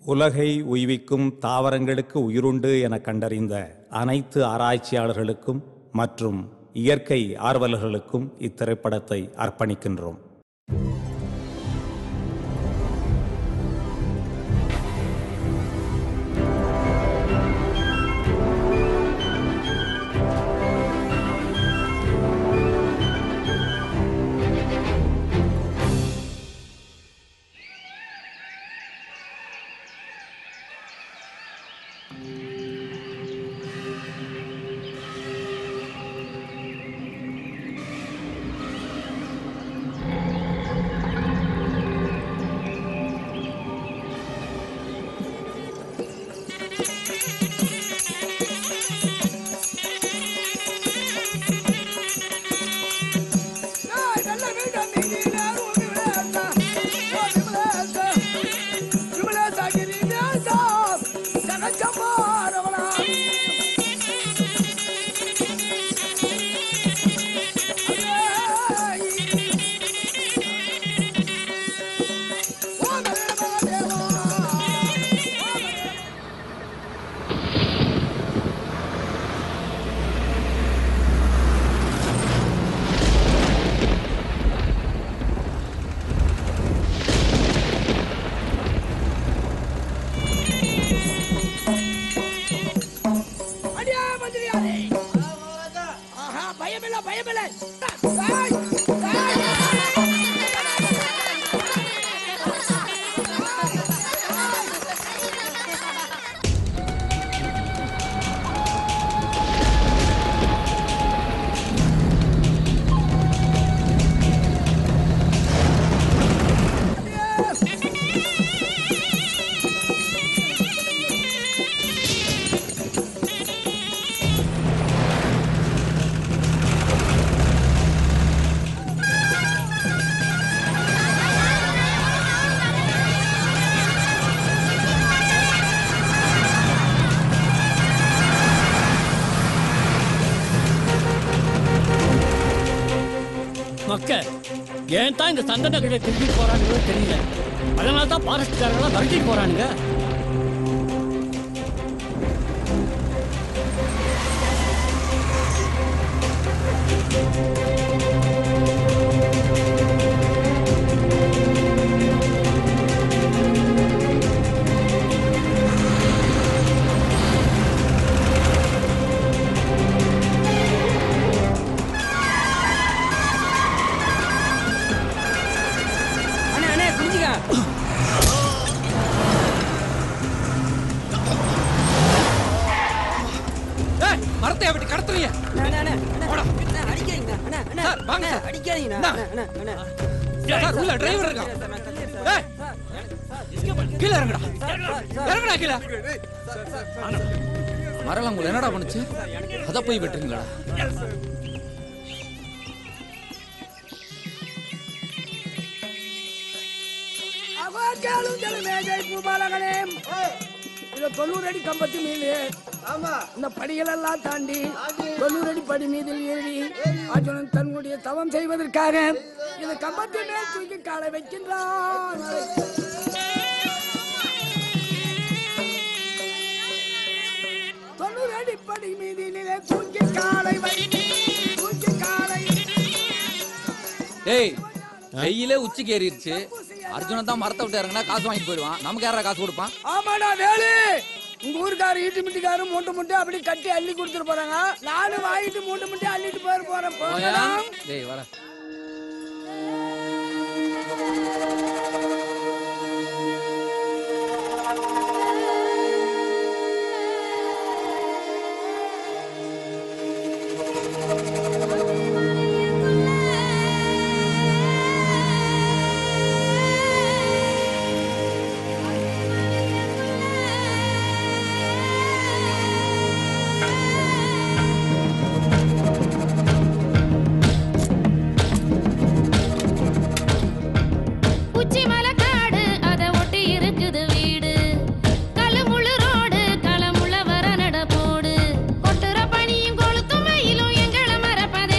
உலகை உய்விக்கும் தாவரங்களுக்கு உயிருண்டு என கண்டறிந்த அனைத்து ஆராய்ச்சியாளர்களுக்கும் மற்றும் இயற்கை ஆர்வலர்களுக்கும் இத்திரைப்படத்தை அர்ப்பணிக்கின்றோம் அடியா மந்திரியாரே ஆஹா பயமில்ல பயமில்ல சாய் சாய் மக்க ஏன் தான் இந்த சந்தன கிட்ட திருப்பிட்டு போறானுங்களோ தெரியல அதனால தான் ஃபாரஸ்ட்காரங்களாம் விரட்டிட்டு போறானுங்க அண்ணே அண்ணே குஞ்சிங்க ஏய், மரத்தை அப்படி கடத்துறீங்க அண்ணே அண்ணே அண்ணே அடிக்காதீங்க அண்ணே அண்ணே சார், வாங்க சார். அடிக்காதீங்க இந்தா. அண்ணே அண்ணே சார், உள்ள டிரைவர் இருக்கான் ஏய், கீழே இறங்குடா இறங்குடா கீழே மரலாம் உங்களை என்னடா பண்ணுச்சு அத போய் வெட்டுறீங்களா அவாக்காலும் ஜலமேஜை பூபாலகனே இது தொண்ணூறு அடி கம்பத்து மீது ஆமா இந்த படிகள் எல்லாம் தாண்டி தொண்ணூறு அடி படி மீதில் ஏறி அர்ஜுனன் தன்னுடைய தவம் செய்வதற்காக இந்த கம்பத்தின் மேல் தூக்கி காலை வைக்கின்றான் தொண்ணூறு அடி படி மீதிலே தூக்கி காலை வை தூக்கி காலை ஏய் வெயிலே உச்சிக்கு ஏறிடுச்சு அர்ஜுனன் தான் மரத்தை விட்டு இறங்கினா காசு வாங்கிட்டு போயிடுவான் நமக்கு யாரா காசு கொடுப்பான் ஆமாடா வேலு உங்க ஊருக்காரு ஈட்டு மிட்டிக்காரு மூட்டை முட்டை அப்படி கட்டி அள்ளி கொடுத்துட்டு போறாங்க நானும் வாங்கிட்டு மூட்டை முட்டை அள்ளிட்டு போயிட போறேன் போங்கடா. டேய் வர உச்சி மலைக்காடு அத ஒட்டி இருக்குது வீடு களுமுள்ளு ரோடு களமுள்ள வர நட போடு கொட்டுற பனியும் கொளுத்தும் வெயிலும் எங்கள மறப்பதே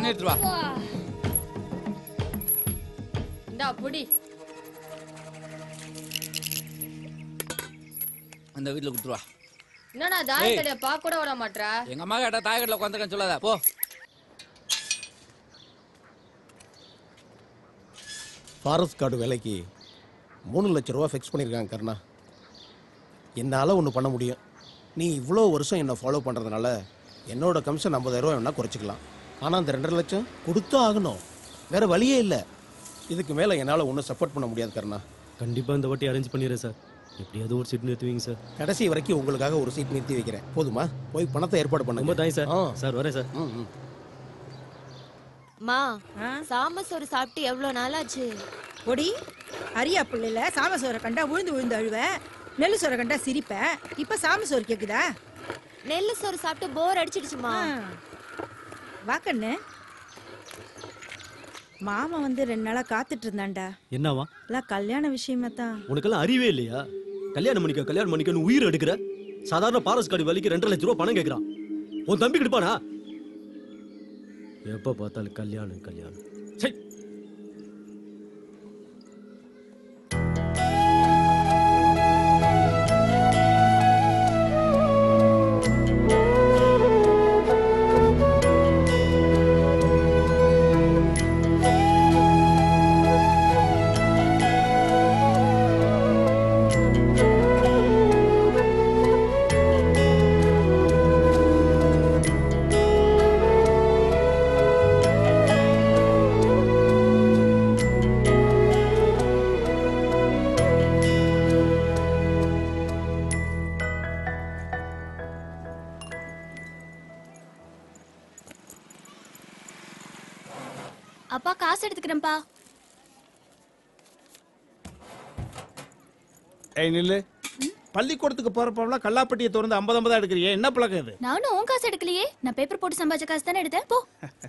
தண்ணி எடுத்துட்டு வா இந்தா புடி அந்த வீட்டுல கொடுத்துட்டு வா என்னடா தாய கடையை பார்க்க கூட விட மாட்றா எங்க அம்மா கேட்டா தாயக்கட்டில் உட்காந்துருக்கேன்னு சொல்லாத போ ஃபாரஸ்ட் கார்டு விலைக்கு மூணு லட்ச ரூபா ஃபிக்ஸ் பண்ணியிருக்காங்க கருணா என்னால் ஒன்று பண்ண முடியும் நீ இவ்வளோ வருஷம் என்னை ஃபாலோ பண்ணுறதுனால என்னோட கமிஷன் ஐம்பதாயிரம் ரூபா வேணால் குறைச்சிக்கலாம் ஆனால் அந்த ரெண்டரை லட்சம் கொடுத்தும் ஆகணும் வேற வழியே இல்லை இதுக்கு மேலே என்னால் ஒன்றும் சப்போர்ட் பண்ண முடியாது கருணா கண்டிப்பா இந்த வாட்டி அரேஞ்ச் பண்ணிடுறேன் சார் எப்படியாவது ஒரு சீட் நிறுத்துவீங்க சார் கடைசி வரைக்கும் உங்களுக்காக ஒரு சீட் நிறுத்தி வைக்கிறேன் போதுமா போய் பணத்தை ஏற்பாடு ரொம்ப பண்ணுங்க தேங்க்ஸ் சார் ஆ. சார் வரேன் சார் ம் ம் மா சாம சோறு சாப்பிட்டு எவ்வளவு நாள் ஆச்சு பொடி அரியா பிள்ளைல சாம சோறை கண்டா உழுந்து உழுந்து அழுவ நெல்லு சோறை கண்டா சிரிப்ப இப்ப சாம சோறு கேக்குதா நெல்லு சோறு சாப்பிட்டு போர் அடிச்சிடுச்சுமா வாக்கண்ணு மாமா வந்து ரெண்டு நாளா காத்துட்டு இருந்தான்டா என்னவா எல்லாம் கல்யாண விஷயமா தான் உனக்கெல்லாம் அறிவே இல்லையா கல்யாணம் பண்ணிக்க கல்யாணம் பண்ணிக்கன்னு உயிர் எடுக்கிற சாதாரண பாரஸ் கார்டு வலிக்கு ரெண்டரை லட்ச ரூபா பணம் கேட்கறான் உன் தம்பி கிடுப்பானா எப்ப பார்த்தாலும் கல்யாணம் கல்யாணம் சை அப்பா காசு எடுத்துக்கிறேன்ப்பா ஏய் நில்லு பள்ளிக்கூடத்துக்கு போறப்பெல்லாம் கல்லாப்பட்டியை திறந்து ஐம்பது ஐம்பதா எடுக்கிறியே என்ன பழக்கம் இது நானும் உன் காசு எடுக்கலையே நான் பேப்பர் போட்டு சம்பாதிச்ச காசு தானே எடுத்தேன் போ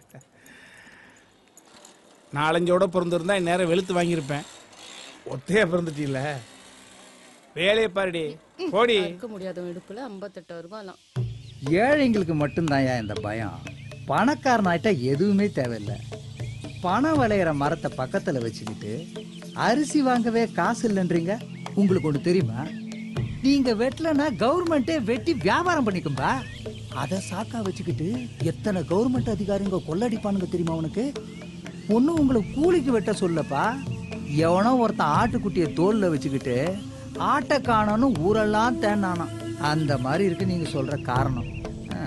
நாலஞ்சோட பிறந்திருந்தா இந்நேரம் வெளுத்து வாங்கியிருப்பேன் ஒத்தையா பிறந்துட்டீல வேலையை பாருடி போடி இருக்க முடியாத இடுப்புல ஐம்பத்தெட்டாயிரம் ரூபாய்லாம் ஏழைங்களுக்கு மட்டும்தான் இந்த பயம் பணக்காரனாயிட்டா எதுவுமே தேவையில்லை பணம் விளையிற மரத்தை பக்கத்துல வச்சுக்கிட்டு அரிசி வாங்கவே காசு இல்லைன்றீங்க உங்களுக்கு ஒண்ணு தெரியுமா நீங்க வெட்டலன்னா கவர்மெண்ட்டே வெட்டி வியாபாரம் பண்ணிக்கும்பா அதை சாக்கா வச்சுக்கிட்டு எத்தனை கவர்மெண்ட் அதிகாரிங்க கொள்ளடிப்பானுங்க தெரியுமா உனக்கு ஒன்றும் உங்களை கூலிக்கு வெட்ட சொல்லப்பா எவனோ ஒருத்தன் ஆட்டுக்குட்டியை தோல்ல வச்சுக்கிட்டு ஆட்டை காணோன்னு ஊரெல்லாம் தேனானாம் அந்த மாதிரி இருக்கு நீங்க சொல்ற காரணம் ஆ.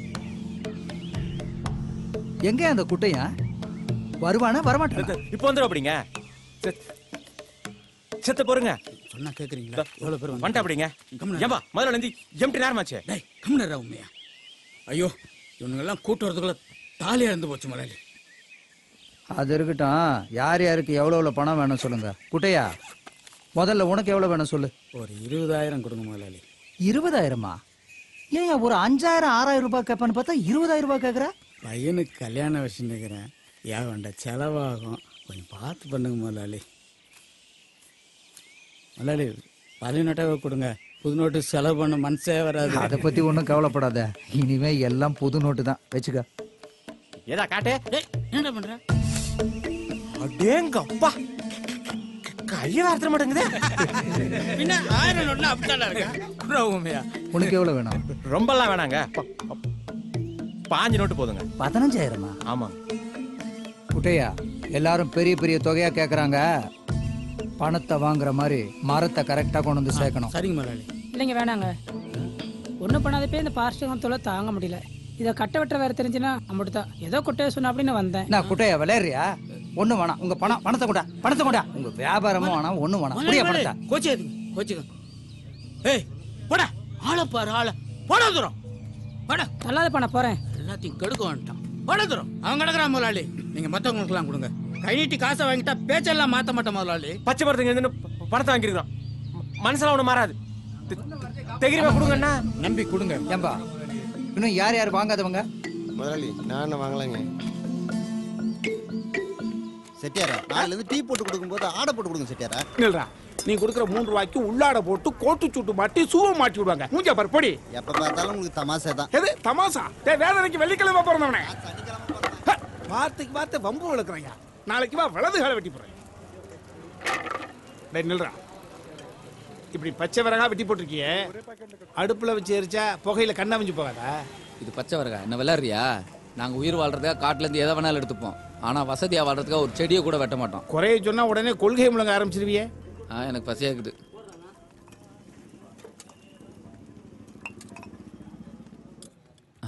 எங்க அந்த குட்டையன் வருவானா வரமாட்டான் இப்போ வந்துடும் அப்படிங்க செத்த போருங்க சொன்னா கேக்குறீங்களா எவ்வளவு பேர் வந்துட்டு அப்படிங்க ஏம்பா முதல்ல நந்தி எம்டி நேரமாச்சே டேய் கம்னரா உண்மையா ஐயோ இவனுங்கெல்லாம் கூட்டு வரதுக்குள்ள தாலி இழந்து போச்சு முதலாளி அது இருக்கட்டும் யார் யாருக்கு எவ்வளோ எவ்வளோ பணம் வேணும் சொல்லுங்க குட்டையா முதல்ல உனக்கு எவ்வளோ வேணும் சொல்லு ஒரு இருபதாயிரம் கொடுங்க முதலாளி இருபதாயிரமா ஏன் ஒரு அஞ்சாயிரம் ஆறாயிரம் ரூபாய் கேட்பான்னு பார்த்தா இருபதாயிரம் ரூபாய் கேட்குற பையனுக்கு கல்யாண விஷயம் கேட்குறேன் ஏன் வேண்டாம் செலவாகும் கொஞ்சம் பார்த்து பண்ணுங்க முதலாளி முதலாளி பழைய நோட்டாவே கொடுங்க புது நோட்டு செலவு பண்ண மனசே வராது அதை பத்தி ஒன்றும் கவலைப்படாத இனிமே எல்லாம் புது நோட்டு தான் வச்சுக்க ஏதா காட்டு டேய், என்னடா பண்ற அடேங்க அப்பா கைய வார்த்த மாட்டேங்குதே பின்ன ஆயிரம் நோட்னா அப்படித்தான்டா இருக்கா குரா உண்மையா உனக்கு எவ்வளோ வேணும் ரொம்பலாம் வேணாங்க ப- ப- பாஞ்சு நோட்டு போதுங்க பதினஞ்சாயிரமா ஆமாங்க குட்டையா எல்லாரும் பெரிய பெரிய தொகையா கேக்குறாங்க பணத்தை வாங்குற மாதிரி மரத்தை கரெக்டா கொண்டு வந்து சேர்க்கணும் சரிங்க முதலாளி இல்லைங்க வேணாங்க ஒன்றும் பண்ணாதப்பே இந்த பாஸ்டிகம் தொலை தாங்க முடியல இதை கட்ட வெட்ட வேற தெரிஞ்சுன்னா அம்மட்டு தான் ஏதோ குட்டைய சொன்ன அப்படின்னு வந்தேன் நான் குட்டையா விளையாடுறியா ஒண்ணு வேணாம் உங்க பணம் பணத்தை கூட பணத்தை கூட உங்க வியாபாரமும் வேணாம் ஒண்ணு வேணாம் புரிய பணத்தை கோச்சிக்காதீங்க கோச்சிக்க ஏய் போடா ஆளை பாரு ஆளை போடா தூரம் போடா நல்லாத பண்ண போறேன் எல்லாத்தையும் கெடுக்க வேண்டாம் போடா தூரம் அவன் கிடக்குறான் முதலாளி நீங்க மத்தவங்களுக்குலாம் கொடுங்க கை நீட்டி காசை வாங்கிட்டா பேச்செல்லாம் மாத்த மாட்டேன் முதலாளி பச்சை மரத்துக்கு இருந்து பணத்தை வாங்கிருக்கோம் மனசுல ஒண்ணு மாறாது தெகிரமா கொடுங்கண்ணா நம்பி கொடுங்க ஏம்பா இன்னும் யார் யார் வாங்காதவங்க முதலாளி நான் வாங்கலாங்க செட்டியாரா நாளைல இருந்து டீ போட்டு கொடுக்கும்போது ஆடை போட்டு கொடுங்க செட்டியாரா நில்றா நீ கொடுக்குற மூன்று ரூபாய்க்கு உள்ளாட போட்டு கோட்டு சுட்டு மாட்டி சூவ மாட்டி விடுவாங்க மூஞ்ச பாரு பொடி எப்ப பார்த்தாலும் உங்களுக்கு தமாசை தான் எது தமாசா டேய் வேதனைக்கு வெள்ளிக்கிழமை பிறந்தவனே ஹ, வார்த்தைக்கு வார்த்தை வம்பு வளர்க்குறையா நாளைக்கு வா வலது காலை வெட்டி போடுறேன் டேய் நில்றா இப்படி பச்சை விறகா வெட்டி போட்டிருக்கியே அடுப்புல வச்சு எரிச்சா புகையில கண்ணாமிஞ்சு போகாதா இது பச்சை வரகா என்ன விளையாடுறியா நாங்க உயிர் வாழ்றதுக்காக காட்டுல இருந்து எதை வேணாலும் எடுத்துப்போம் ஆனா வசதியா வாழ்றதுக்காக ஒரு செடியை கூட வெட்ட மாட்டோம் குறைய சொன்னா உடனே கொள்கை முழங்க ஆரம்பிச்சிருவியே ஆ எனக்கு பசியா இருக்குது ஆ?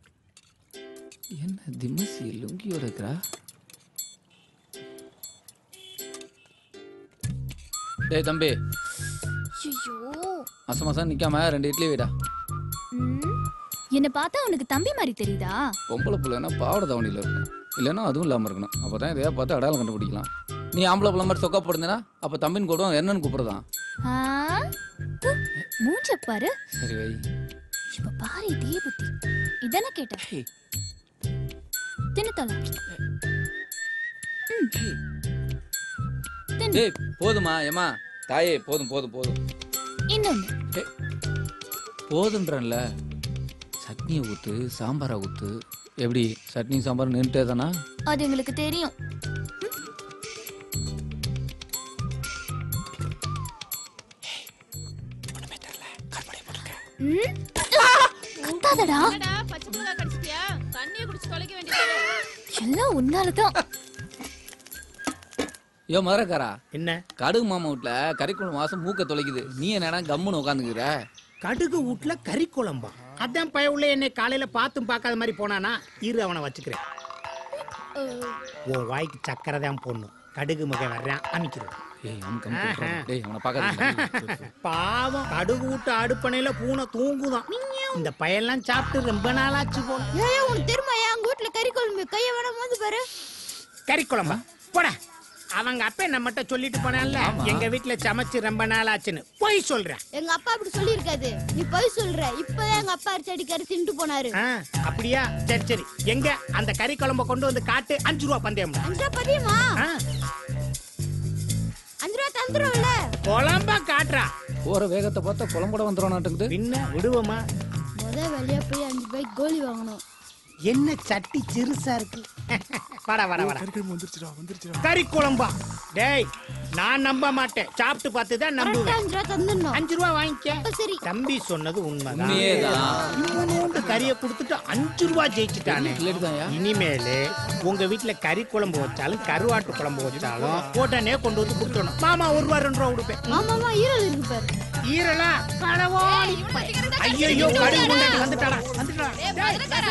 என்ன திமசி லுங்கியோட இருக்கிறா டேய் தம்பி ஐயோ மாசம் மாசம் நிக்காம ரெண்டு இட்லி வைடா என்ன பார்த்தா உனக்கு தம்பி மாதிரி தெரியுதா பொம்பளை பிள்ளைன்னா பாவட தவணியில் இருக்கணும் இல்லைன்னா அதுவும் இல்லாமல் இருக்கணும் அப்போ தான் இதையா பார்த்து அடையாளம் கண்டுபிடிக்கலாம் நீ ஆம்பளை பிள்ளை மாதிரி சொக்கா போடுந்தேன்னா அப்போ தம்பின்னு கூடுவோம் என்னன்னு கூப்பிடுறதான் ஆ? ப்பு, மூஞ்ச பாரு சரி வை இப்ப பாரு இதே புத்தி இதானே கேட்ட தின்னுத்தலாம் டேய் போதுமா ஏமா தாயே போதும் போதும் போதும் இன்னொன்னு ஏய், போதுன்றேன்ல சட்னியை ஊத்து சாம்பாரை ஊத்து எப்படி சட்னி சாம்பார் நின்றுட்டே தானா அது எங்களுக்கு தெரியும் ம்? கத்தாதடா என்னடா பச்சை மிளகா கடிச்சிட்டியா தண்ணியை குடிச்சு தொலைக்க வேண்டியது எல்லாம் உன்னாலதான் யோ மதுரக்காரா என்ன கடுகு மாமா வீட்ல கறிக்குழம்பு மாசம் மூக்க தொலைக்குது நீ என்னடா கம்முன்னு உட்காந்துக்கிற கடுகு வீட்டுல கறி குழம்பா அதான் பய உள்ள என்னை காலையில பார்த்தும் பார்க்காத மாதிரி போனானா இரு அவனை வச்சுக்கிறேன் உன் வாய்க்கு சக்கரை தான் போடணும் கடுகு மகன் வர்றான் அமைக்கிறேன் ஏய் அவன் கம்மி போட்டுறான். டேய் அவனை பார்க்காத பாவம் கடுகு விட்டு அடுப்பணையில பூனை தூங்குதான் இந்த பையெல்லாம் சாப்பிட்டு ரொம்ப நாளாச்சு போல ஏன் உனக்கு தெரியுமா என் வீட்டுல கறி குழம்பு கைய வேணா வந்து பாரு கறி குழம்பா போட அவங்க அப்பா நம்மகிட்ட சொல்லிட்டு போனான்ல எங்க வீட்டுல சமைச்சு ரொம்ப நாள் ஆச்சுன்னு போய் சொல்றேன் எங்க அப்பா அப்படி சொல்லியிருக்காது நீ போய் சொல்ற இப்பதான் எங்க அப்பா அரிசி அடிக்கறி தின்ட்டு போனாரு ஆ, அப்படியா சரி சரி எங்க அந்த கறி குழம்ப கொண்டு வந்து காட்டு அஞ்சு ரூபா பந்தயம் அஞ்சு ரூபா பதியமா அஞ்சு ரூபா தந்துரும்ல குழம்பா காட்டுறா போற வேகத்தை பார்த்தா குழம்புட வந்துடும் பின்ன விடுவோமா முத வெளிய போய் அஞ்சு ரூபாய்க்கு கோலி வாங்கணும் என்ன சட்டி சிறுசா இருக்கு வாடா வாடா வாடா வந்துருச்சுடா வந்துருச்சுடா கறி குழம்பா டேய் நான் நம்ப மாட்டேன் சாப்பிட்டு பார்த்து தான் நம்புவேன் அஞ்சு ரூபா தந்துடணும் அஞ்சு ரூபா வாங்கிக்க சரி தம்பி சொன்னது உண்மைதான் உண்மையேதான். இவனோண்டு கறியை கொடுத்துட்டு அஞ்சு ரூபா ஜெயிச்சுட்டானே இனிமேலு உங்க வீட்டுல கறி குழம்பு வச்சாலும் கருவாட்டு குழம்பு வச்சாலும் உடனே கொண்டு வந்து கொடுத்துடணும் மாமா ஒரு ரூபா ரெண்டு ரூபா கொடுப்பேன் ஆமாமா ஈரல் இருக்கு பாரு ஈரலா களவாணி ஐயோ கடுகு கொண்டாடி வந்துட்டாடா வந்துட்டாடா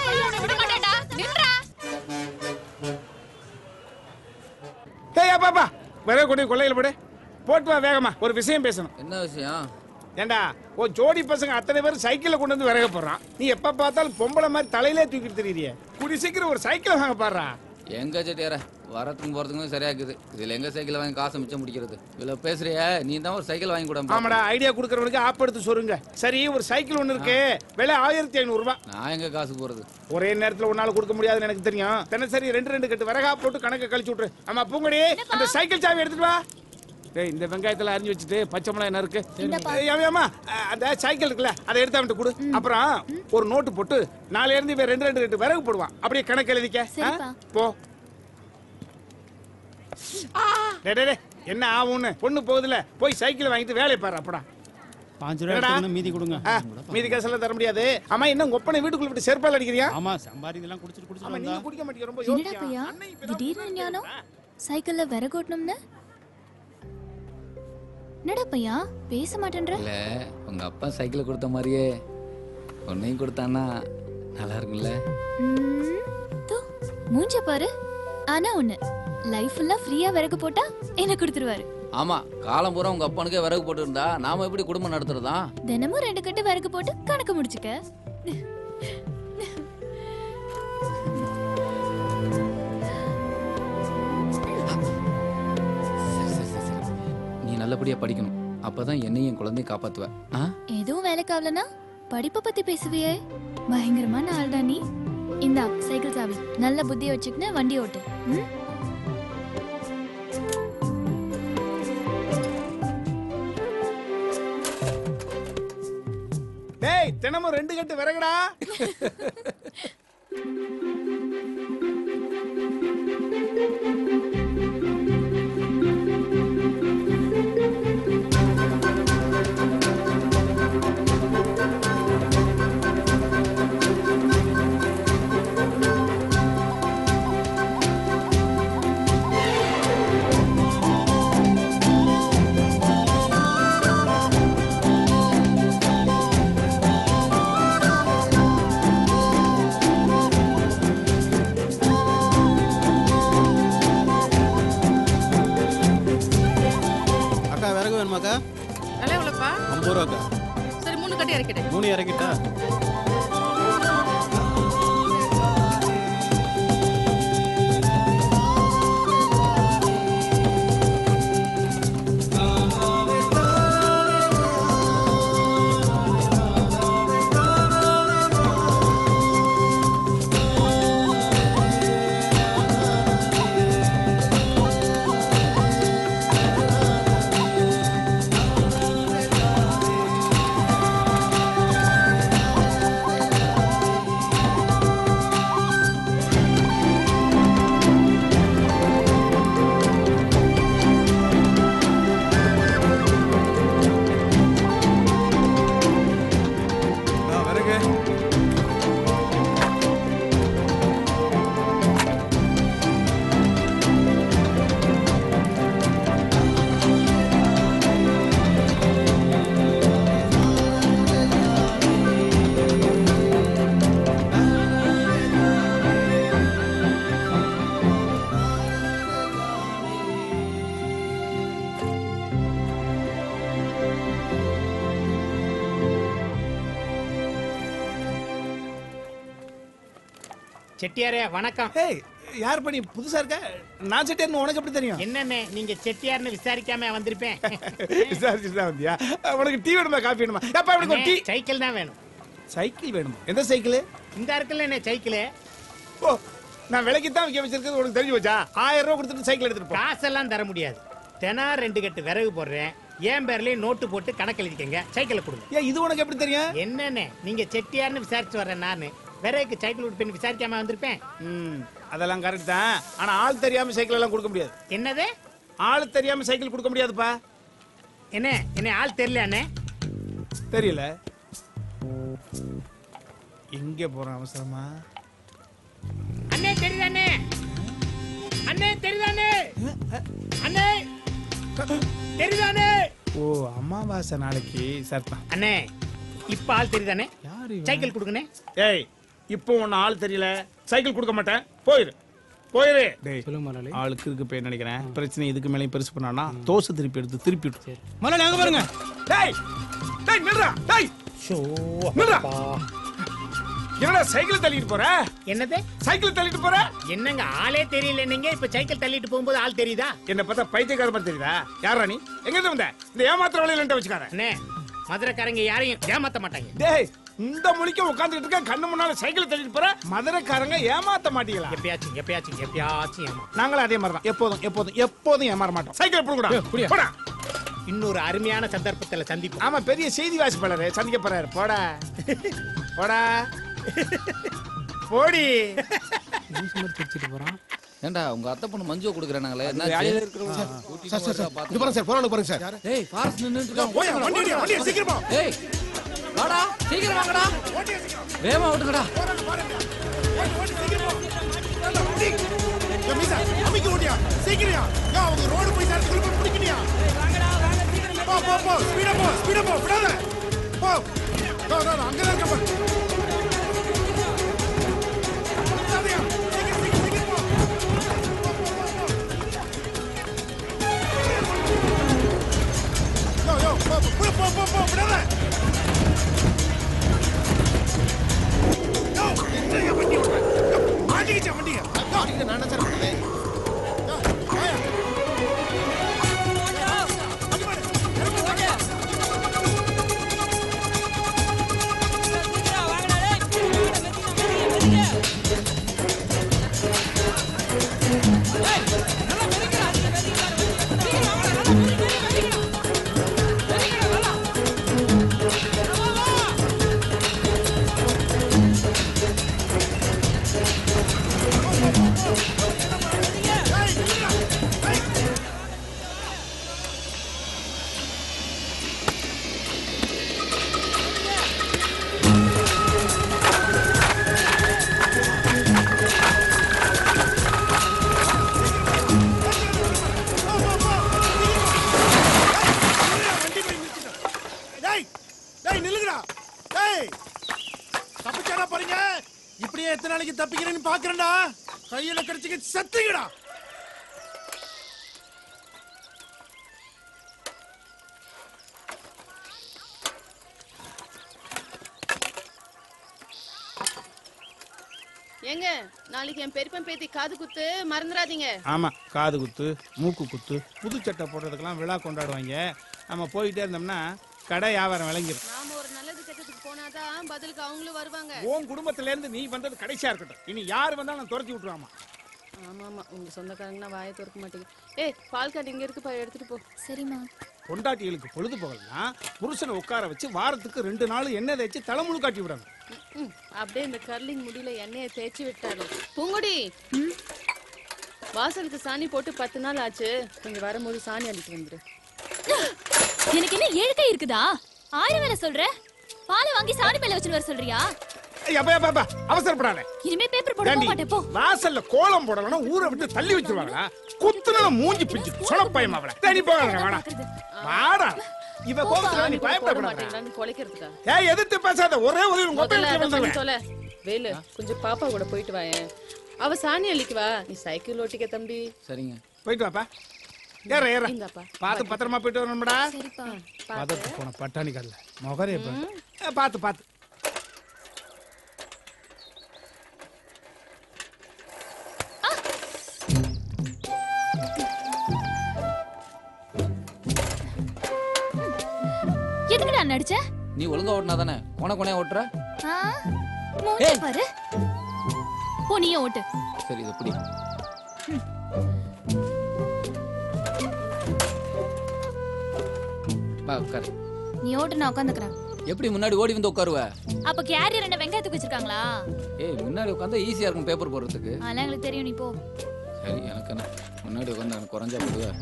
ஏய் பாப்பா விறகு கொண்டு போய் கொள்ளையில போடு போட்டு வா வேகமா ஒரு விஷயம் பேசணும் என்ன விஷயம் ஏண்டா ஓ ஜோடி பசங்க அத்தனை பேர் சைக்கிளை கொண்டு வந்து விறகு போடுறான் நீ எப்ப பார்த்தாலும் பொம்பளை மாதிரி தலையிலே தூக்கிட்டு தெரியுறிய கூடி சீக்கிரம் ஒரு சைக்கிள் வாங்க பாடுறா எங்க செட்டியார வரத்துக்கும் போறதுக்கும் சரியா இருக்குது இதுல எங்க சைக்கிள் வாங்கி காசை மிச்சம் முடிக்கிறது இவ்வளவு பேசுறிய நீ தான் ஒரு சைக்கிள் வாங்கி கூட ஆமாடா ஐடியா கொடுக்கறவனுக்கு ஆப் எடுத்து சொல்லுங்க சரி ஒரு சைக்கிள் ஒண்ணு இருக்கு விலை ஆயிரத்தி ஐநூறு ரூபாய் நான் எங்க காசு போறது ஒரே நேரத்துல உன்னால கொடுக்க முடியாதுன்னு எனக்கு தெரியும் தினசரி ரெண்டு ரெண்டு கட்டு விறகா போட்டு கணக்க கழிச்சு விட்டுரு ஆமா பூங்கடி அந்த சைக்கிள் சாவி எடுத்துட்டு வா டேய் இந்த வெங்காயத்துல அரிஞ்சு வச்சுட்டு பச்சை மிளகாய் என்ன இருக்கு ஏய், ஏம்மா, ஏம்மா, அஹ், அந்த சைக்கிள் இருக்குல்ல அதை எடுத்து அவன்கிட்ட கொடு அப்புறம் ஒரு நோட்டு போட்டு நாளைல இருந்து இவன் ரெண்டு ரெண்டு கட்டு விறகு போடுவான் அப்படியே கணக்கு எழுதிக்க ஆ? சரிப்பா. போ டேய், டேய், டேய், என்ன ஆகும்னு பொண்ணு போகுதுல போய் சைக்கிள் வாங்கிட்டு வேலையை பாரு அப்படா பாஞ்சு என்னடா? ரூபா எடுத்துக்கணும், மீதி கொடுங்க ஆ, மீதி காசெல்லாம் தர முடியாது ஆமா என்ன உங்க ஒப்பனை வீட்டுக்குள்ள விட்டு செருப்பால் அடிக்கிறியா ஆமா சம்பாதி இதெல்லாம் குடிச்சிட்டு ஆமா குடிச்சிட்டு நீங்க வந்தா குடிக்க மாட்டீங்க ரொம்ப என்னடா யோசியா பையா திடீர்னு ஞானம் சைக்கிள்ல விறகோட்டணும்னு என்னடா பையா பேச மாட்டேன்ற இல்ல உங்க அப்பா சைக்கிள் கொடுத்த மாதிரியே உன்னையும் கொடுத்தான்னா நல்லா இருக்கும்ல ம், தோ, மூஞ்ச பாரு ஆனா ஒண்ணு லைஃப் ஃபுல்லா ஃப்ரீயா விறகு போட்டா என்ன கொடுத்துருவாரு ஆமா காலம் பூரா உங்க அப்பனுக்கே விறகு போட்டு இருந்தா நாம எப்படி குடும்பம் நடத்துறதா தினமும் ரெண்டு கட்டு விறகு போட்டு கணக்கு முடிச்சுக்க நீ நல்லபடியா படிக்கணும் அப்பதான் என்னையும் என் குழந்தையும் காப்பாத்துவ ஆ? எதுவும் வேலைக்கு ஆகலனா படிப்பை பத்தி பேசுவியே பயங்கரமான ஆள்டா நீ இந்தா சைக்கிள் சாவி நல்ல புத்தியை வச்சுக்கின்னு வண்டி ஓட்டு ம்? டேய் தினமும் ரெண்டு கட்டு விறகுடா கட்டி இறக்கிட்டேன் மூணு இறக்கிட்டா வரகு செட்டியாரே வணக்கம் ஏய் யார் பண்ணி புதுசா இருக்க நான் செட்டியார்னு உனக்கு எப்படி தெரியும் என்னண்ணே நீங்க செட்டியார்னு விசாரிக்காம வந்திருப்பேன் விசாரிச்சுட்டு தான் வந்தியா உனக்கு டீ வேணுமா காஃபி வேணுமா எப்பா எனக்கு ஒரு டீ அண்ணே, சைக்கிள் தான் வேணும் சைக்கிள் வேணுமா எந்த சைக்கிள் இந்த இருக்குல்ல என்ன சைக்கிள் ஓ நான் விலைக்கு தான் விற்க வச்சிருக்கிறது உனக்கு தெரிஞ்சு வச்சா ஆயிரம் ரூபாய் கொடுத்துட்டு சைக்கிள் எடுத்துட்டு போ காசெல்லாம் தர முடியாது தினம் ரெண்டு கட்டு விறகு போடுறேன் என் பேர்லயும் நோட்டு போட்டு கணக்கு எழுதிக்கங்க சைக்கிளை கொடுங்க ஏன் இது உனக்கு எப்படி தெரியும் என்னண்ணே நீங்க செட்டியார்னு விசாரிச்சு வர்றேன் நானு விறகுக்கு சைக்கிள் கொடுப்பேன்னு விசாரிக்காம வந்திருப்பேன் ம் அதெல்லாம் கரெக்ட் தான் ஆனா ஆள் தெரியாம சைக்கிள் எல்லாம் கொடுக்க முடியாது என்னது ஆள் தெரியாம சைக்கிள் கொடுக்க முடியாதுப்பா என்ன என்ன ஆள் தெரியல அண்ணே தெரியல எங்க போறோம் அவசரமா அண்ணே தெரியுதானே அண்ணே தெரியுதானே அண்ணே தெரியுதானே ஓ அமாவாசை நாளைக்கு சரிதான் அண்ணே இப்ப ஆள் தெரியுதானே சைக்கிள் கொடுங்கண்ணே ஏய் இப்போ உன்ன ஆள் தெரியல சைக்கிள் கொடுக்க மாட்டேன் போயிரு போயிரு டேய் ஆளுக்கு இருக்கு போய் நினைக்கிறேன் பிரச்சனை இதுக்கு மேலேயும் பெருசு பண்ணானா தோசை திருப்பி எடுத்து திருப்பி விட்டு முதல்ல அங்க பாருங்க டேய் டேய் நில்றா டேய் நில்றா என்னடா சைக்கிள் தள்ளிட்டு போற என்னது சைக்கிள் தள்ளிட்டு போற என்னங்க ஆளே தெரியல நீங்க இப்ப சைக்கிள் தள்ளிட்டு போகும்போது ஆள் தெரியுதா என்ன பார்த்தா பைத்தியக்கார மாதிரி தெரியுதா யாரா நீ எங்க இருந்து வந்த இந்த ஏமாத்திர வழியில வச்சுக்கார அண்ணே மதுரைக்காரங்க யாரையும் ஏமாத்த மாட்டாங்க டேய் இந்த மொழிக்கு உட்காந்துட்டு இருக்க கண்ணு முன்னால சைக்கிள் தள்ளிட்டு போற மதுரைக்காரங்க ஏமாத்த மாட்டீங்களா எப்பயாச்சும் எப்பயாச்சும் எப்பயாச்சும் ஏமா நாங்களும் அதே மாதிரி தான் எப்போதும் எப்போதும் எப்போதும் ஏமாற மாட்டோம் சைக்கிள் போடா போடா இன்னொரு அருமையான சந்தர்ப்பத்துல சந்திப்போம் ஆமா பெரிய செய்தி வாசிப்பாளர் சந்திக்க போறாரு போடா போடா போடி ஏண்டா உங்க அத்தை பொண்ணு மஞ்சுவை கொடுக்குறாங்களே வேலையில இருக்கிறவங்க. சார், சார், சார், இங்க பாருங்க சார், போறானு பாருங்க சார். ஏய் ஃபாரஸ்ட் நின்னுட்டு ஓயா, வண்டி ஓடியா, வண்டி சீக்கிரமா. ஏய் வாடா சீக்கிரம் வாங்கடா வேகமா ஓட்டுங்கடா ஏய், மீசா, அமைக்க ஓடியா சீக்கிரியா யா அவங்க ரோடு போய் நேரத்துக்குள்ள போய் பிடிக்கணியா போ போ போ ஸ்பீடா போ ஸ்பீடா போ விடாத போ நோ நோ நோ, அங்கதான் இருக்க பாரு விடாதயா, சீக்கிரம், சீக்கிரம், சீக்கிரம் போ. யோ, யோ, போ, போ, போ, போ, போ, விடாத. யோ, என்னய்யா வண்டி ஓட்டுற? யோ, மாட்டிக்கிச்சா வண்டியை? யோ, நான் என்ன சார் பண்ணேன் டேய் டேய் நில்லுங்கடா டேய் தப்பிச்சாடா பாருங்க இப்படியே எத்தனை நாளைக்கு தப்பிக்கிறேன்னு பாக்குறேன்டா கையில கிடைச்சிக்க செத்துங்கடா ஏங்க நாளைக்கு என் பெரியப்பன் பேத்தி காது குத்து மறந்துடாதீங்க ஆமா காது குத்து மூக்கு குத்து புது சட்டை போடுறதுக்கெல்லாம் விழா கொண்டாடுவாங்க நம்ம போயிட்டே இருந்தோம்னா கடை வியாபாரம் விளங்கிடும் நாம ஒரு நல்லது கெட்டதுக்கு போனாதான் பதிலுக்கு அவங்களும் வருவாங்க உன் குடும்பத்துல இருந்து நீ வந்தது கடைசியா இருக்கட்டும் இனி யார் வந்தாலும் நான் துரத்தி விட்டுருவாமா ஆமா ஆமா உங்க சொந்தக்காரங்கன்னா வாயை திறக்க மாட்டீங்க ஏய் பால் காட்டு இங்க இருக்குப்பா எடுத்துட்டு போ சரிம்மா பொண்டாட்டிகளுக்கு பொழுது போகலன்னா புருஷனை உட்கார வச்சு வாரத்துக்கு ரெண்டு நாள் எண்ணெய் தேய்ச்சி தலைமுழு காட்டி விடணும் ம், அப்படியே இந்த கர்லிங் முடியில எண்ணெயை தேய்ச்சி விட்டாரு பூங்குடி வாசலுக்கு சாணி போட்டு பத்து நாள் ஆச்சு கொஞ்சம் வரும்போது சாணி அடிச்சு வந்துரு எனக்கு என்ன ஏழு கை இருக்குதா ஆயிரம் வேலை சொல்ற பாலை வாங்கி சாணி மேல வச்சுன்னு வர சொல்றியா எப்பா எப்பா எப்பா அவசரப்படாத இனிமே பேப்பர் போட ஏண்டி, போக மாட்டேன் போ வாசல்ல கோலம் போடலன்னா ஊரை விட்டு தள்ளி வச்சிருவாங்க குத்துனா மூஞ்சி பிஞ்சு சொலப்பயம் அவளை தேடி போகாத வாடா வாடா இவ கோபத்துல நீ போட பயப்படக்கூடாது மாட்டேங்கிறான்னு கொலைக்கிறதுக்கா ஏய் எதிர்த்து பேசாத ஒரே ஒரு உங்க முதல்ல அதை பண்ணி வந்துருவேன் தொலை வேலு கொஞ்சம் பாப்பா கூட போயிட்டு வாயேன் அவ சாணி அள்ளிக்கு வா நீ சைக்கிள் ஓட்டிக்க தம்பி சரிங்க போயிட்டு வாப்பா ஏற ஏற இந்தாப்பா பார்த்து பத்திரமா போயிட்டு வரணும்டா சரிப்பா பதத்து போன பட்டாணி கடல முகரே பாரு. ஏ, பார்த்து பார்த்து எதுக்குடா நடிச்ச நீ ஒழுங்கா ஓட்டினா தானே கொனை கொனையா ஓட்டுற ஆ? மூஞ்சி பாரு போ நீயே ஓட்டு சரி இதை பிடி வா உட்காரு நீ ஓட்டு நான் உட்காந்துக்கிறேன் எப்படி முன்னாடி ஓடி வந்து உட்காருவ அப்ப கேரியர் என்ன வெங்காயத்துக்கு வச்சிருக்காங்களா ஏய் முன்னாடி உட்காந்தா ஈஸியா இருக்கும் பேப்பர் போடுறதுக்கு அதெல்லாம் எங்களுக்கு தெரியும் நீ போ சரி எனக்கு என்ன முன்னாடி உட்காந்து எனக்கு குறைஞ்சா போடுவ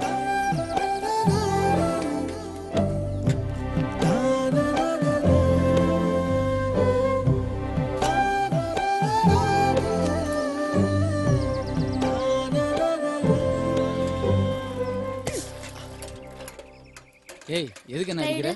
ஏய் எதுக்கு என்ன அடிக்கிற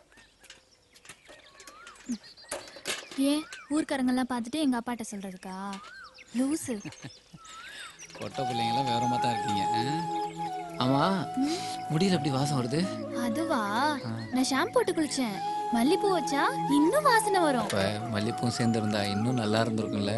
ஏன் ஊர்க்காரங்கெல்லாம் பார்த்துட்டு எங்க அப்பாட்ட சொல்றதுக்கா லூசு பொட்ட பிள்ளைங்களாம் வேறமா தான் இருக்கீங்க ஆ? ஆமா முடியல எப்படி வாசம் வருது அதுவா நான் ஷாம்பு போட்டு குளிச்சேன் மல்லிப்பூ வச்சா இன்னும் வாசனை வரும் இப்ப மல்லிப்பூ சேர்ந்து இருந்தா இன்னும் நல்லா இருந்திருக்கும்ல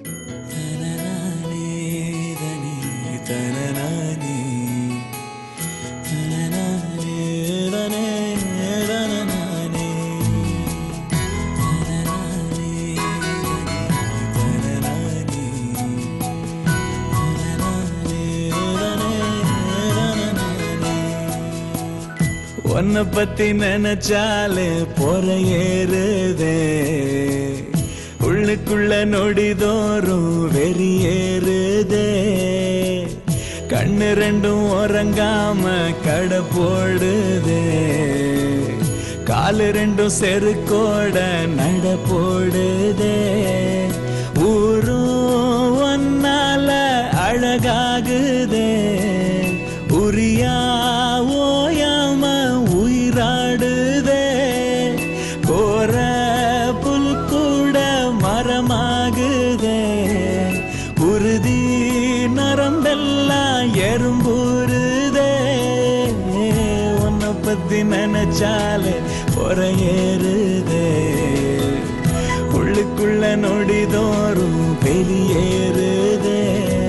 உன்னை பத்தி நினைச்சாலே பொற ஏறுதே உள்ளுக்குள்ள நொடிதோறும் வெறியேறுதே கண்ணு ரெண்டும் உறங்காம கடை போடுதே காலு ரெண்டும் செருக்கோட நட போடுதே ஊரும் ஒன்னால அழகாகுதே உரியா ஓயாம உயிராடுதே கோர புல் கூட மரமாகுதே உறுதி நரம்பெல்லாம் எறும்புறுதே உன்னை பத்தி நினைச்சாலே பொற ஏறுதே உள்ளுக்குள்ள நொடிதோறும் வெளியேறுதே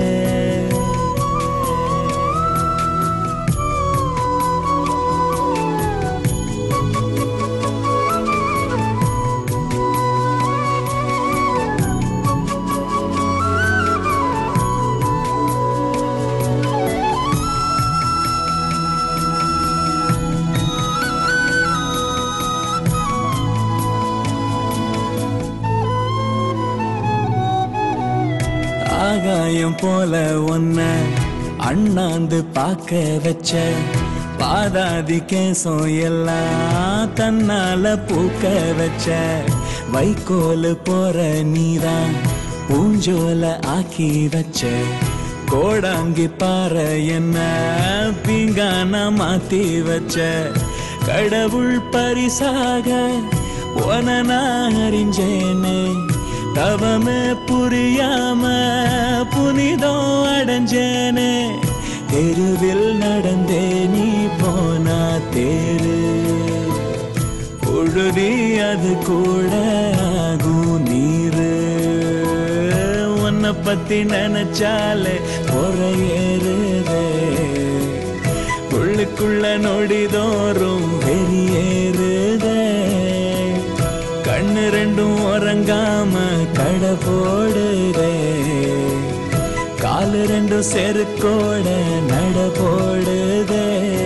ஆகாயம் போல ஒன்ன அண்ணாந்து பார்க்க வச்ச பாதாதி கேசம் எல்லாம் தன்னால பூக்க வச்ச வைக்கோல் போற நீதான் பூஞ்சோல ஆக்கி வச்ச கோடாங்கி பாறை என்ன பீங்கான மாத்தி வச்ச கடவுள் பரிசாக உன நான் அறிஞ்சேனே தவமே புரியாம புனிதம் அடைஞ்சேனே தெருவில் நடந்தே நீ போனா தேரு பொழுதி அது கூட ஆகும் நீரு பத்தி நினைச்சாலே பொறையேறுதே உள்ளுக்குள்ள நொடிதோறும் வெறியேறுதே கண்ணு ரெண்டும் உறங்காம கடை போடுதே காலு ரெண்டும் செருக்கோட நட போடுதே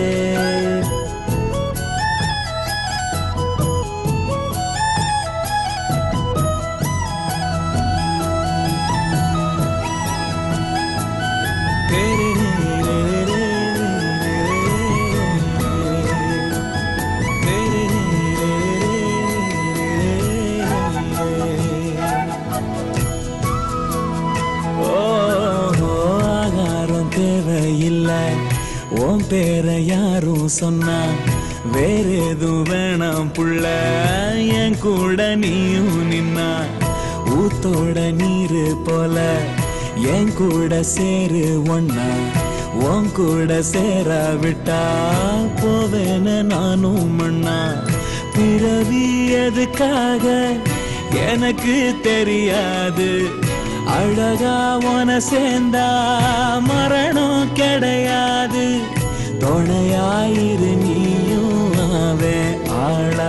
ஓஹோ, ஆகாரம் தேவையில்லை உன் பேரை யாரும் சொன்னா வேற எதுவும் வேணாம் புள்ள என் கூட நீயும் நின்னா ஊத்தோட நீரு போல என் கூட சேரு ஒன்னா உன் கூட சேரா விட்டா போவேன நானும் மண்ணா பிறவி எதுக்காக எனக்கு தெரியாது அழகா உன சேர்ந்தா மரணம் கிடையாது துணையாயிரு நீயும் அவன் ஆளா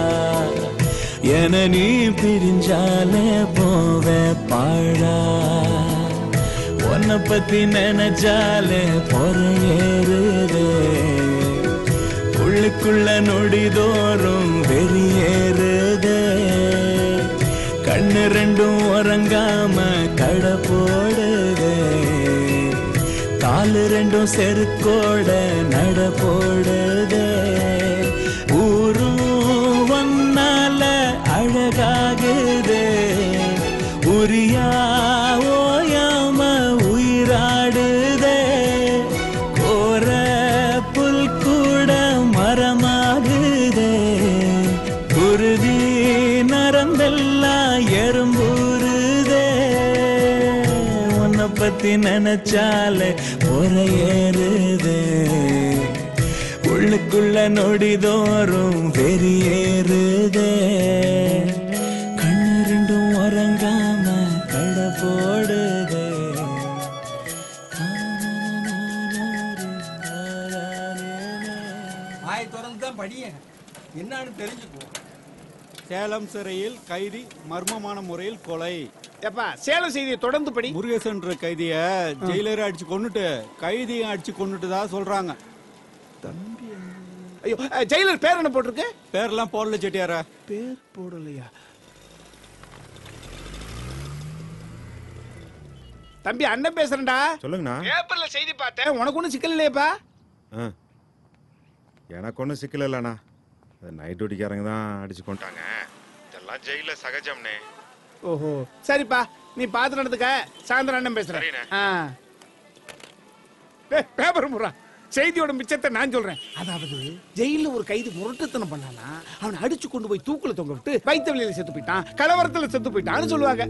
என நீ பிரிஞ்சாலே போவே பாழா உன்னை பத்தி நினைச்சாலே பொறையேறுதே உள்ளுக்குள்ள நொடிதோறும் வெறியேறுதே கண்ணு ரெண்டும் உறங்காம கடை போடுதே காலு ரெண்டும் செருக்கோட நட போடுதே ஊரும் ஒன்னால அழகாகுதே உரியா ஓயாம உயிராடுதே கோர புல் கூட மரமாகுதே குருதி நரம்பெல்லாம் எறும்பூருதே உன்னை பத்தி நினைச்சாலே பொறையேறுதே உள்ளுக்குள்ள நொடிதோறும் வெறியேறுதே கண்ணு ரெண்டும் உறங்காம கடை போடுதே வாய் திறந்து தான் படிய என்னன்னு தெரிஞ்சுக்கோ சேலம் சிறையில் கைதி மர்மமான முறையில் கொலை எப்பா சேலம் செய்தியை தொடர்ந்து படி முருகேசன்ற கைதிய ஜெயிலரை அடிச்சு கொன்னுட்டு கைதியை அடிச்சு கொன்னுட்டு தான் சொல்றாங்க ஐயோ அஹ், ஜெயிலர் பேர் என்ன போட்டிருக்கு பேர்லாம் போடல செட்டியாரா பேர் போடலையா தம்பி அண்ணன் பேசுறேன்டா சொல்லுங்கண்ணா பேப்பர்ல செய்தி பார்த்தேன் உனக்கு ஒன்றும் சிக்கல் இல்லையப்பா ஆ எனக்கு ஒன்றும் சிக்கல் இல்லைண்ணா அது நைட் டியூட்டிக்காரங்க தான் அடிச்சு கொண்டாங்க இதெல்லாம் ஜெயிலில் சகஜம்னே ஓஹோ சரிப்பா நீ பார்த்து நடந்துக்க சாயந்தரம் அண்ணன் பேசுறேன் ஆ ஏய், பேப்பர் முறா செய்தியோட மிச்சத்தை நான் சொல்றேன் அதாவது ஜெயில ஒரு கைதி முரட்டுத்தனம் பண்ணானா அவனை அடிச்சு கொண்டு போய் தூக்குல தொங்க விட்டு வைத்த வெளியில செத்து போயிட்டான் கலவரத்துல செத்து போயிட்டான்னு சொல்லுவாங்க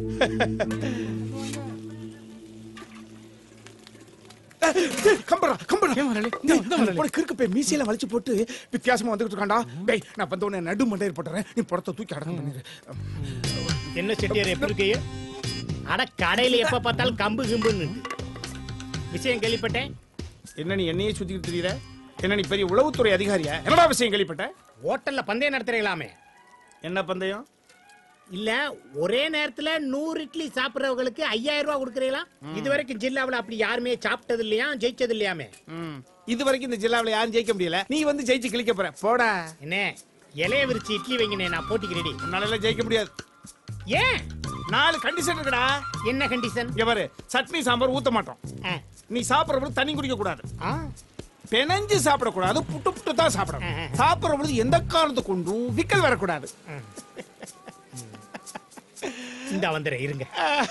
கம்பரா கம்பரா உனக்கு கிறுக்கு போய் மீசையில வலிச்சு போட்டு வித்தியாசமா வந்துகிட்டு இருக்காண்டா டேய் நான் வந்த உடனே நடு மண்டையில் போட்டுறேன் நீ படத்தை தூக்கி அடக்கம் பண்ணிரு என்ன செட்டியார் எப்படி இருக்கீங்க அட கடையில எப்ப பார்த்தாலும் கம்பு கிம்புன்னு விஷயம் கேள்விப்பட்டேன் என்ன நீ என்னையே சுத்திக்கிட்டு தெரியல என்ன நீ பெரிய உளவுத்துறை அதிகாரியா என்னடா விஷயம் கேள்விப்பட்ட ஹோட்டல்ல பந்தயம் நடத்துறீங்களாமே என்ன பந்தயம் இல்ல ஒரே நேரத்துல நூறு இட்லி சாப்பிடுறவங்களுக்கு ஐயாயிரம் ரூபாய் கொடுக்குறீங்களா இது வரைக்கும் ஜில்லாவுல அப்படி யாருமே சாப்பிட்டது இல்லையா ஜெயிச்சது இல்லையாமே இது வரைக்கும் இந்த ஜில்லாவுல யாரும் ஜெயிக்க முடியல நீ வந்து ஜெயிச்சு கிழிக்க போற போடா என்ன இலைய விரிச்சு இட்லி வைங்கண்ணே நான் போட்டிக்கு ரெடி உன்னால எல்லாம் ஜெயிக்க முடியாது ஏன் நாலு கண்டிஷன் இருக்குடா என்ன கண்டிஷன் இங்க பாரு சட்னி சாம்பார் ஊத்த மாட்டோம் நீ சாப்பிடுற தண்ணி குடிக்க கூடாது பெனஞ்சு சாப்பிடக்கூடாது புட்டு புட்டு தான் சாப்பிடணும் சாப்பிடுற பொழுது எந்த காரணத்தை கொண்டும் விக்கல் வரக்கூடாது இந்த வந்துடுறேன் இருங்க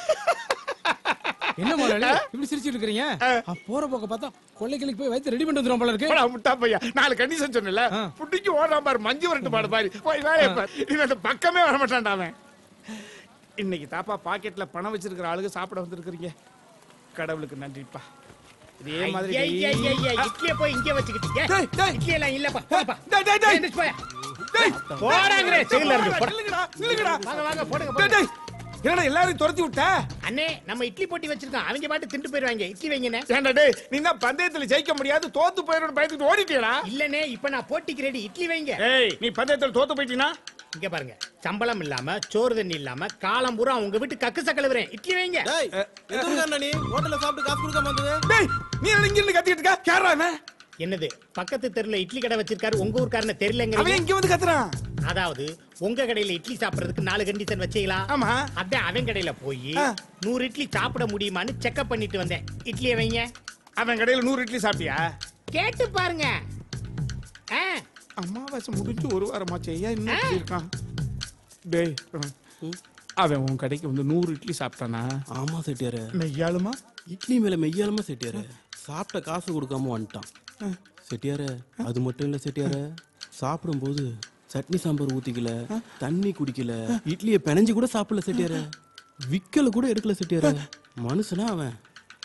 என்ன முதலாளி இப்படி சிரிச்சிட்டு இருக்கீங்க அஹ், போற போக்க பார்த்தா கொள்ளைக்கிளிக்கு போய் வைத்து ரெடி பண்ணிட்டு வந்துடும் போல இருக்கு போடா, முட்டா பையா நாலு கண்டிஷன் சொன்னல புட்டிக்கு ஓடுறான் பாரு மஞ்சு வரட்டு பாடு பாரு போய் வேலையை பாரு இவன் அந்த பக்கமே வர மாட்டான்டா அவன் இன்னைக்கு தாப்பா பாக்கெட்ல பணம் வச்சிருக்கிற ஆளுங்க சாப்பிட வந்திருக்கிறீங்க கடவுளுக்கு நன்றிப்பா இதே மாதிரி ஐயா, ஐயா, ஐயா, ஐயா, இட்லியை போய் இங்கே வச்சுக்கிட்டீங்க இட்லி எல்லாம் இல்லப்பா போப்பா டேய், டேய், டேய். எந்திரிச்சு போயா. போடாங்கறே, ஜெயில்ல இருந்து போடா. நில்லுங்கடா, நில்லுங்கடா. வாங்க வாங்க போடுங்க டேய், போடுங்க டேய். என்னடா எல்லாரையும் துரத்தி விட்ட அண்ணே நம்ம இட்லி போட்டி வச்சிருக்கோம் அவங்க பாட்டு திண்டு போயிருவாங்க இட்லி வைங்கண்ணே ஏன்டா டேய் நீ தான் பந்தயத்துல ஜெயிக்க முடியாது தோத்து போயிடும் பயந்துட்டு ஓடிட்டியடா இல்லனே இப்ப நான் போட்டிக்கு ரெடி இட்லி வைங்க ஏய் நீ பந்தயத்துல தோத்து போயிட்டீனா இங்க பாருங்க சம்பளம் இல்லாம சோறு தண்ணி இல்லாம காலம் பூரா உங்க வீட்டு கக்கு சக்கழுவுறேன் இட்லி வைங்க நீ ஹோட்டல்ல சாப்பிட்டு காசு கொடுக்காம வந்தது டேய் நீ என்ன இங்க இருந்து கத்திட்டு இருக்க கேரளா அவன் என்னது பக்கத்து தெருல இட்லி கடை வச்சிருக்காரு உங்க ஊர்க்காரன தெரியலங்க அவன் இங்க வந்து கத்துறான் அதாவது உங்க கடையில இட்லி சாப்பிடுறதுக்கு நாலு கண்டிஷன் வச்சீங்களா ஆமா அதான் அவன் கடையில போய் ஆ. நூறு இட்லி சாப்பிட முடியுமான்னு செக்அப் பண்ணிட்டு வந்தேன் இட்லியை வைங்க அவன் கடையில நூறு இட்லி சாப்பிட்டியா கேட்டு பாருங்க ஆ, அமாவாசை முடிஞ்சு ஒரு வாரமாச்சு ஐயா இன்னும் இப்படி இருக்கான் டேய் அவன் உன் கடைக்கு வந்து நூறு இட்லி சாப்பிட்டானா ஆமா செட்டியாரு மெய்யாலுமா இட்லி மேல மெய்யாலுமா செட்டியாரு சாப்பிட்ட காசு கொடுக்காம வந்துட்டான் செட்டியாரு அது மட்டும் இல்ல செட்டியாரு சாப்பிடும்போது சட்னி சாம்பார் ஊத்திக்கல தண்ணி குடிக்கல இட்லியை பிணைஞ்சு கூட சாப்பிடல செட்டியாரு விக்கல கூட எடுக்கல செட்டியாரு மனுஷனா அவன்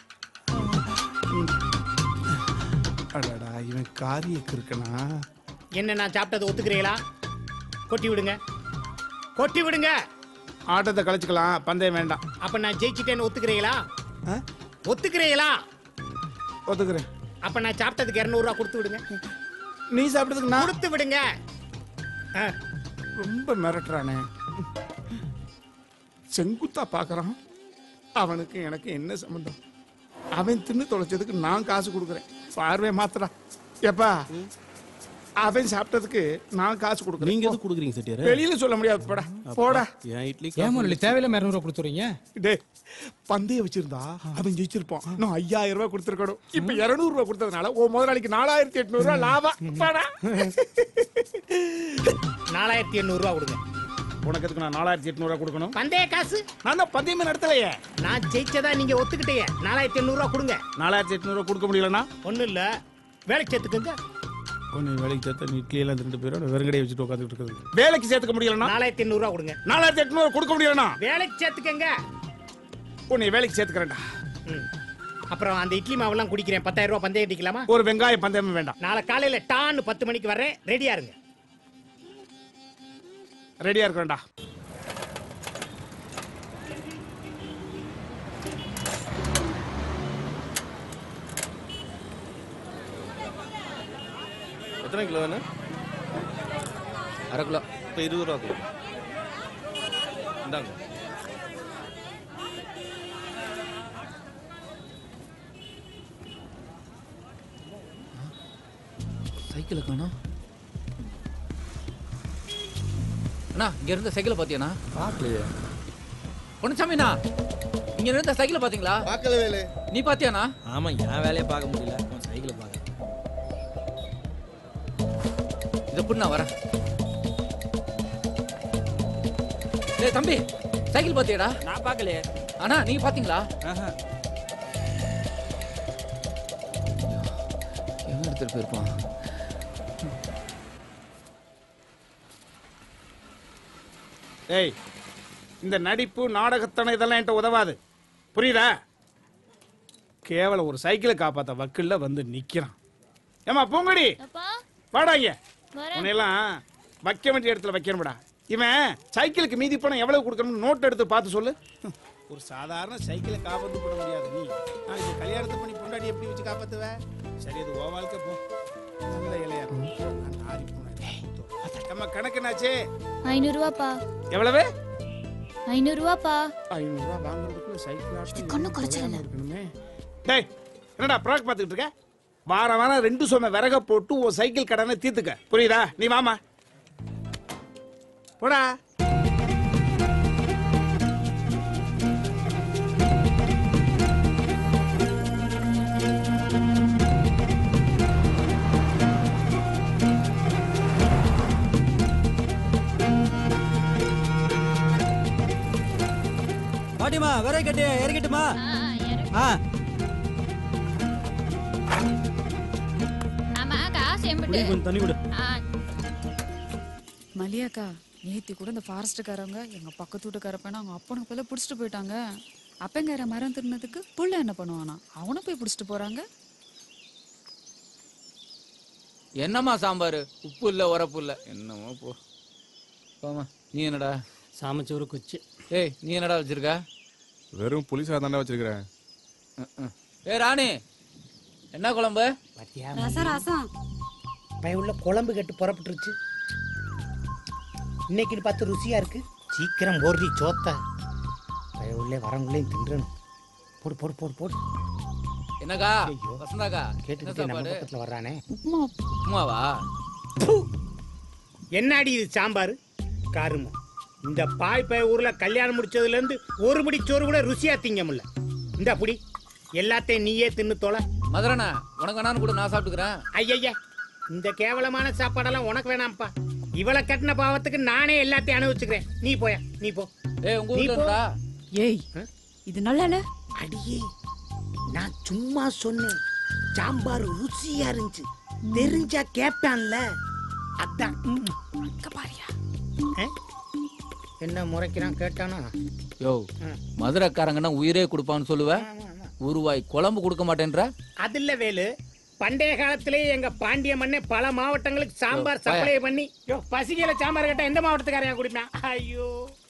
அடடா இவன் காரியக்கு இருக்கனா என்ன நான் சாப்பிட்டதை ஒத்துக்கிறீங்களா கொட்டி விடுங்க கொட்டி விடுங்க ஆட்டத்தை கழிச்சுக்கலாம் பந்தயம் வேண்டாம் அப்ப நான் ஜெயிச்சிட்டேன்னு ஒத்துக்கிறீங்களா ஒத்துக்கிறீங்களா ஒத்துக்கிறேன் அப்ப நான் சாப்பிட்டதுக்கு இருநூறு ரூபா கொடுத்து விடுங்க நீ சாப்பிட்டதுக்கு நான் கொடுத்து விடுங்க ஆ, ரொம்ப மிரட்டுறானே செங்குத்தா பார்க்கறான் அவனுக்கு எனக்கு என்ன சம்பந்தம் அவன் தின்னு தொலைச்சதுக்கு நான் காசு கொடுக்குறேன் பார்வை மாத்திரா எப்பா அவன் சாப்பிட்டதுக்கு நான் காசு கொடுக்குறேன் நீங்க எது கொடுக்குறீங்க செட்டியாரு வெளியில சொல்ல முடியாது போடா போடா என் இட்லி ஏன் முரளி தேவையில்லாம இரநூறுவா கொடுத்துறீங்க டேய் பந்தய வச்சிருந்தா அவன் ஜெயிச்சிருப்பான் நான் ஐயாயிரம் ரூபாய் கொடுத்துருக்கணும் இப்ப இருநூறு ரூபாய் கொடுத்ததுனால ஓ முதலாளிக்கு நாலாயிரத்தி எட்நூறு ரூபாய் லாபம் போடா நாலாயிரத்தி எண்ணூறு ரூபா கொடுங்க உனக்கு எதுக்கு நான் நாலாயிரத்தி எட்நூறு ரூபாய் கொடுக்கணும் பந்தய காசு நான் தான் பந்தயமே நடத்தலையே நான் ஜெயிச்சதா நீங்க ஒத்துக்கிட்டீங்க நாலாயிரத்தி எண்ணூறு ரூபா கொடுங்க நாலாயிரத்தி எட்நூறு ரூபாய் கொடுக்க முடியலன்னா ஒண்ணும் இல்ல வேலைக்கு சேர்த்துக்கோங்க உன்னை வேலைக்கு சேர்த்து நீ இட்லி எல்லாம் திண்டு போயிடும் வெறுங்கடையை வச்சுட்டு உட்காந்துட்டு இருக்குது வேலைக்கு சேர்த்துக்க முடியலன்னா நாலாயிரத்தி எண்ணூறு ரூபா கொடுங்க நாலாயிரத்தி எட்நூறு கொடுக்க முடியலனா வேலைக்கு சேர்த்துக்கங்க உன்னை வேலைக்கு சேர்த்துக்கிறேன்டா ம். அப்புறம் அந்த இட்லி மாவெல்லாம் குடிக்கிறேன் பத்தாயிரம் ரூபாய் பந்தயம் கட்டிக்கலாமா ஒரு வெங்காய பந்தயமே வேண்டாம் நாளை காலையில டான்னு பத்து மணிக்கு வர்றேன் ரெடியா இருங்க ரெடியா இருக்கிறேன்டா எத்தனை கிலோ வேணும் அரை கிலோ இப்போ இருபது ரூபா கிலோ இந்தாங்க சைக்கிளை காணோம் அண்ணா இங்க இருந்த சைக்கிளை பாத்தியாண்ணா பார்க்கலையே பொன்னுச்சாமிண்ணா இங்க இருந்த சைக்கிளை பாத்தீங்களா பார்க்கல வேலை நீ பாத்தியாண்ணா ஆமா என் வேலையை பார்க்க முடியல உன் சைக்கிளை பார்க்க இதை புண்ணா வரேன் டேய் தம்பி சைக்கிள் பாத்தியாடா நான் பார்க்கலையே அண்ணா நீங்க பாத்தீங்களா ஆஹா எங்க எடுத்துட்டு போயிருப்பான் ஏய் இந்த நடிப்பு நாடகத்தனம் இதெல்லாம் என்கிட்ட உதவாது புரியுதா கேவலம் ஒரு சைக்கிளை காப்பாத்த வக்கில்ல வந்து நிக்கிறான் ஏமா பூங்கடி வாடா இங்க உன்னையெல்லாம் வைக்க வேண்டிய இடத்துல வைக்கணும்டா இவன் சைக்கிளுக்கு மீதி பணம் எவ்வளவு கொடுக்கணும்னு நோட் எடுத்து பார்த்து சொல்லு ஒரு சாதாரண சைக்கிளை காப்பாத்து பண்ண முடியாது நீ நான் இந்த கல்யாணத்தை பண்ணி பொண்டாடி எப்படி வச்சு காப்பாத்துவ சரி அது ஓ வாழ்க்கை போ நல்ல இலையா நான் ஆறி போனேன் நம்ம கணக்கு என்னாச்சு ஐநூறுவாப்பா எவ்வளவு ஐநூறுவாப்பா ஐநூறு ரூபாய் வாங்குறதுக்குள்ள சைக்கிள் ஆட்டம் ஒண்ணும் குறைச்சல் இல்ல. இருக்கணுமே டேய் என்னடா ப்ராக் பார்த்துக்கிட்டு இருக்க வாரம் வாரம் ரெண்டு சொன்ன விறக போட்டு உன் சைக்கிள் கடனை தீர்த்துக்க புரியுதா நீ வாமா போடா பாட்டிமா விரை கட்டு இறக்கட்டுமா ஆ ஆமா காசு குடி, கொஞ்சம் தண்ணி கொடு மலியாக்கா நேத்தி கூட இந்த ஃபாரஸ்ட்டுக்காரங்க எங்க பக்கத்து வீட்டுக்கார பையனை அவங்க அப்பனுக்கு போல பிடிச்சிட்டு போயிட்டாங்க அப்பங்கார மரம் திருநதுக்கு புள்ள என்ன பண்ணுவானா அவனை போய் பிடிச்சிட்டு போறாங்க என்னம்மா சாம்பார் உப்பு இல்ல உரப்பு இல்ல என்னமோ போ போமா நீ என்னடா சாமச்சோறு குச்சி ஏய் நீ என்னடா வச்சிருக்க வெறும் புளிசா தாண்டா வச்சிருக்கிறேன் ஏ ராணி என்ன குழம்பு பாத்தியா ரசம் ரசம் பையன் உள்ள குழம்பு கட்டு புறப்பட்டுருச்சு இன்னைக்குன்னு பார்த்து ருசியா இருக்கு சீக்கிரம் போடுறி சோத்த பையன் உள்ளே வரவங்களையும் தின்றணும் போடு போடு போடு போடு என்னக்கா வசந்தாக்கா என்ன கேட்டுக்கிட்டே நம்ம சாப்பாடு பக்கத்துல வர்றானே உப்புமா உப்புமாவா என்னடி இது சாம்பார் காருமா இந்த பாய் பய ஊர்ல கல்யாணம் முடிச்சதுல இருந்து ஒரு முடி சோறு கூட ருசியா திங்க முடியல இந்த புடி எல்லாத்தையும் நீயே தின்னு தொலை மதுரண்ணா உனக்கு வேணான்னு கூட நான் சாப்பிட்டுக்கிறேன் ஐயய்யா இந்த கேவலமான சாப்பாடெல்லாம் உனக்கு வேணாம்ப்பா இவளை கட்டின பாவத்துக்கு நானே எல்லாத்தையும் அனுபவிச்சுக்கிறேன் நீ போயா நீ போ ஏய் உங்க நீ வீட்ல போ. என்னடா ஏய் இது நல்லா இல்ல அடியே நான் சும்மா சொன்னேன் சாம்பார் ருசியா இருந்துச்சு தெரிஞ்சா கேட்பான்ல அதான் ஆ? என்ன முறைக்கிறான் கேட்டானா யோ மதுரைக்காரங்கன்னா உயிரே கொடுப்பான்னு சொல்லுவ ஒரு வாய் குழம்பு கொடுக்க மாட்டேன்ற அது இல்ல வேலு பண்டைய காலத்திலே எங்க பாண்டிய மண்ணே பல மாவட்டங்களுக்கு சாம்பார் யோ, வாயா. சப்ளை பண்ணி யோ பசிகையில சாம்பார் கேட்டா எந்த மாவட்டத்துக்காரன் குடிப்பான் ஐயோ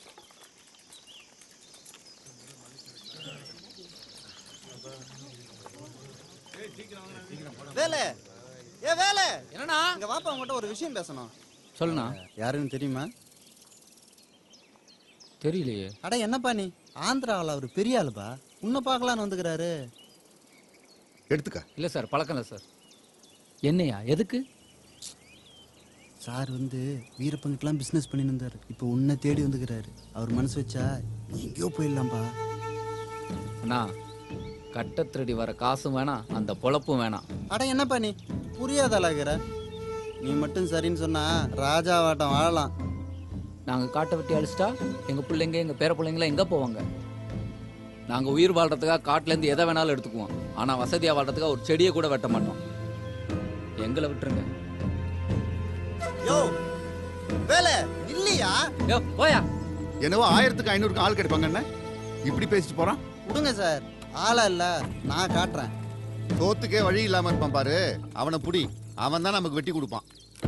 வேலை ஏ வேலை என்னண்ணா இங்க வாப்பா உங்ககிட்ட ஒரு விஷயம் பேசணும் சொல்லுண்ணா யாருன்னு தெரியுமா தெரியலையே அட என்னப்பா நீ ஆந்திராவில் அவர் பெரிய ஆளுப்பா உன்னை பார்க்கலான்னு வந்துக்கிறாரு எடுத்துக்க இல்ல சார் பழக்கம் இல்ல சார் என்னையா எதுக்கு சார் வந்து வீரப்பங்கிட்டலாம் பிஸ்னஸ் பண்ணின்னு இருந்தார் இப்போ உன்னை தேடி வந்துக்கிறாரு அவர் மனசு வச்சா நீ எங்கேயோ போயிடலாம்ப்பா அண்ணா கட்ட திருடி வர காசும் வேணாம் அந்த பொழப்பும் வேணாம் அட என்னப்பா நீ புரியாதாளாகிற நீ மட்டும் சரின்னு சொன்னா ராஜாவாட்டம் வாழலாம் நாங்க காட்டை வெட்டி அழிச்சிட்டா எங்க பிள்ளைங்க எங்க பேர பிள்ளைங்களாம் எங்க போவாங்க நாங்க உயிர் வாழ்றதுக்காக காட்டுல இருந்து எதை வேணாலும் எடுத்துக்குவோம் ஆனா வசதியா வாழ்றதுக்காக ஒரு செடியை கூட வெட்ட மாட்டோம் எங்களை விட்டுருங்க யோ வேலை இல்லையா யோ போயா என்னவோ ஆயிரத்துக்கு ஐநூறுக்கு ஆள் கிடைப்பாங்கன்னு இப்படி பேசிட்டு போறான் விடுங்க சார் ஆளா இல்ல நான் காட்டுறேன் சோத்துக்கே வழி இல்லாம இருப்பான் பாரு அவனை புடி அவன் தான் நமக்கு வெட்டி கொடுப்பான்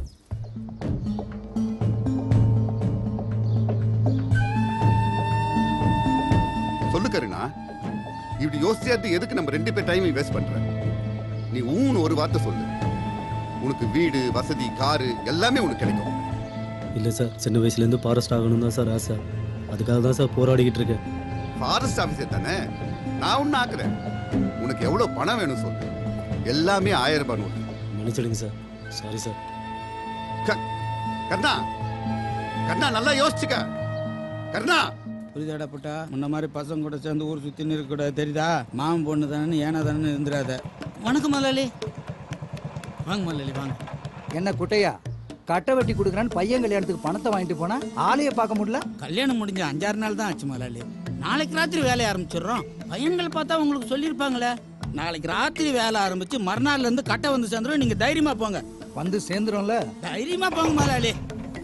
சொல்லு கருணா இப்படி யோசிச்சாத்து எதுக்கு நம்ம ரெண்டு பேர் டைமையும் வேஸ்ட் பண்ற நீ ஊன்னு ஒரு வார்த்தை சொல்லு உனக்கு வீடு வசதி காரு எல்லாமே உனக்கு கிடைக்கும் இல்லை சார் சின்ன வயசுலேருந்து ஃபாரஸ்ட் ஆகணும் தான் சார் ஆசை அதுக்காக தான் சார் போராடிக்கிட்டு இருக்கேன் ஃபாரஸ்ட் ஆஃபீஸர் தானே நான் ஒன்று ஆக்குறேன் உனக்கு எவ்வளோ பணம் வேணும் சொல்லு எல்லாமே ஆயிரம் ரூபாய் நோட்டு மன்னிச்சிடுங்க சார் சாரி சார் க- கர்ணா கர்ணா நல்லா யோசிச்சுக்க கர்ணா புரியுதாடா புட்டா முன்ன மாதிரி பசங்க கூட சேர்ந்து ஊர் சுத்தின்னு இருக்கக்கூடாது தெரியுதா மாமன் பொண்ணு தானே ஏனா தானே இருந்துடாத வணக்கம் முதலாளி வாங்க முதலாளி வாங்க என்ன குட்டையா கட்டை வெட்டி கொடுக்குறான்னு பையன் கல்யாணத்துக்கு பணத்தை வாங்கிட்டு போனா ஆளைய பார்க்க முடியல கல்யாணம் முடிஞ்ச அஞ்சாறு நாள் தான் ஆச்சு முதலாளி நாளைக்கு ராத்திரி வேலையை ஆரம்பிச்சிடுறோம் பையன்களை பார்த்தா உங்களுக்கு சொல்லியிருப்பாங்களே நாளைக்கு ராத்திரி வேலை ஆரம்பிச்சு மறுநாள்ல இருந்து கட்டை வந்து சேர்ந்துரும் நீங்க தைரியமா போங்க வந்து சேர்ந்துரும்ல தைரியமா போங்க முதலாளி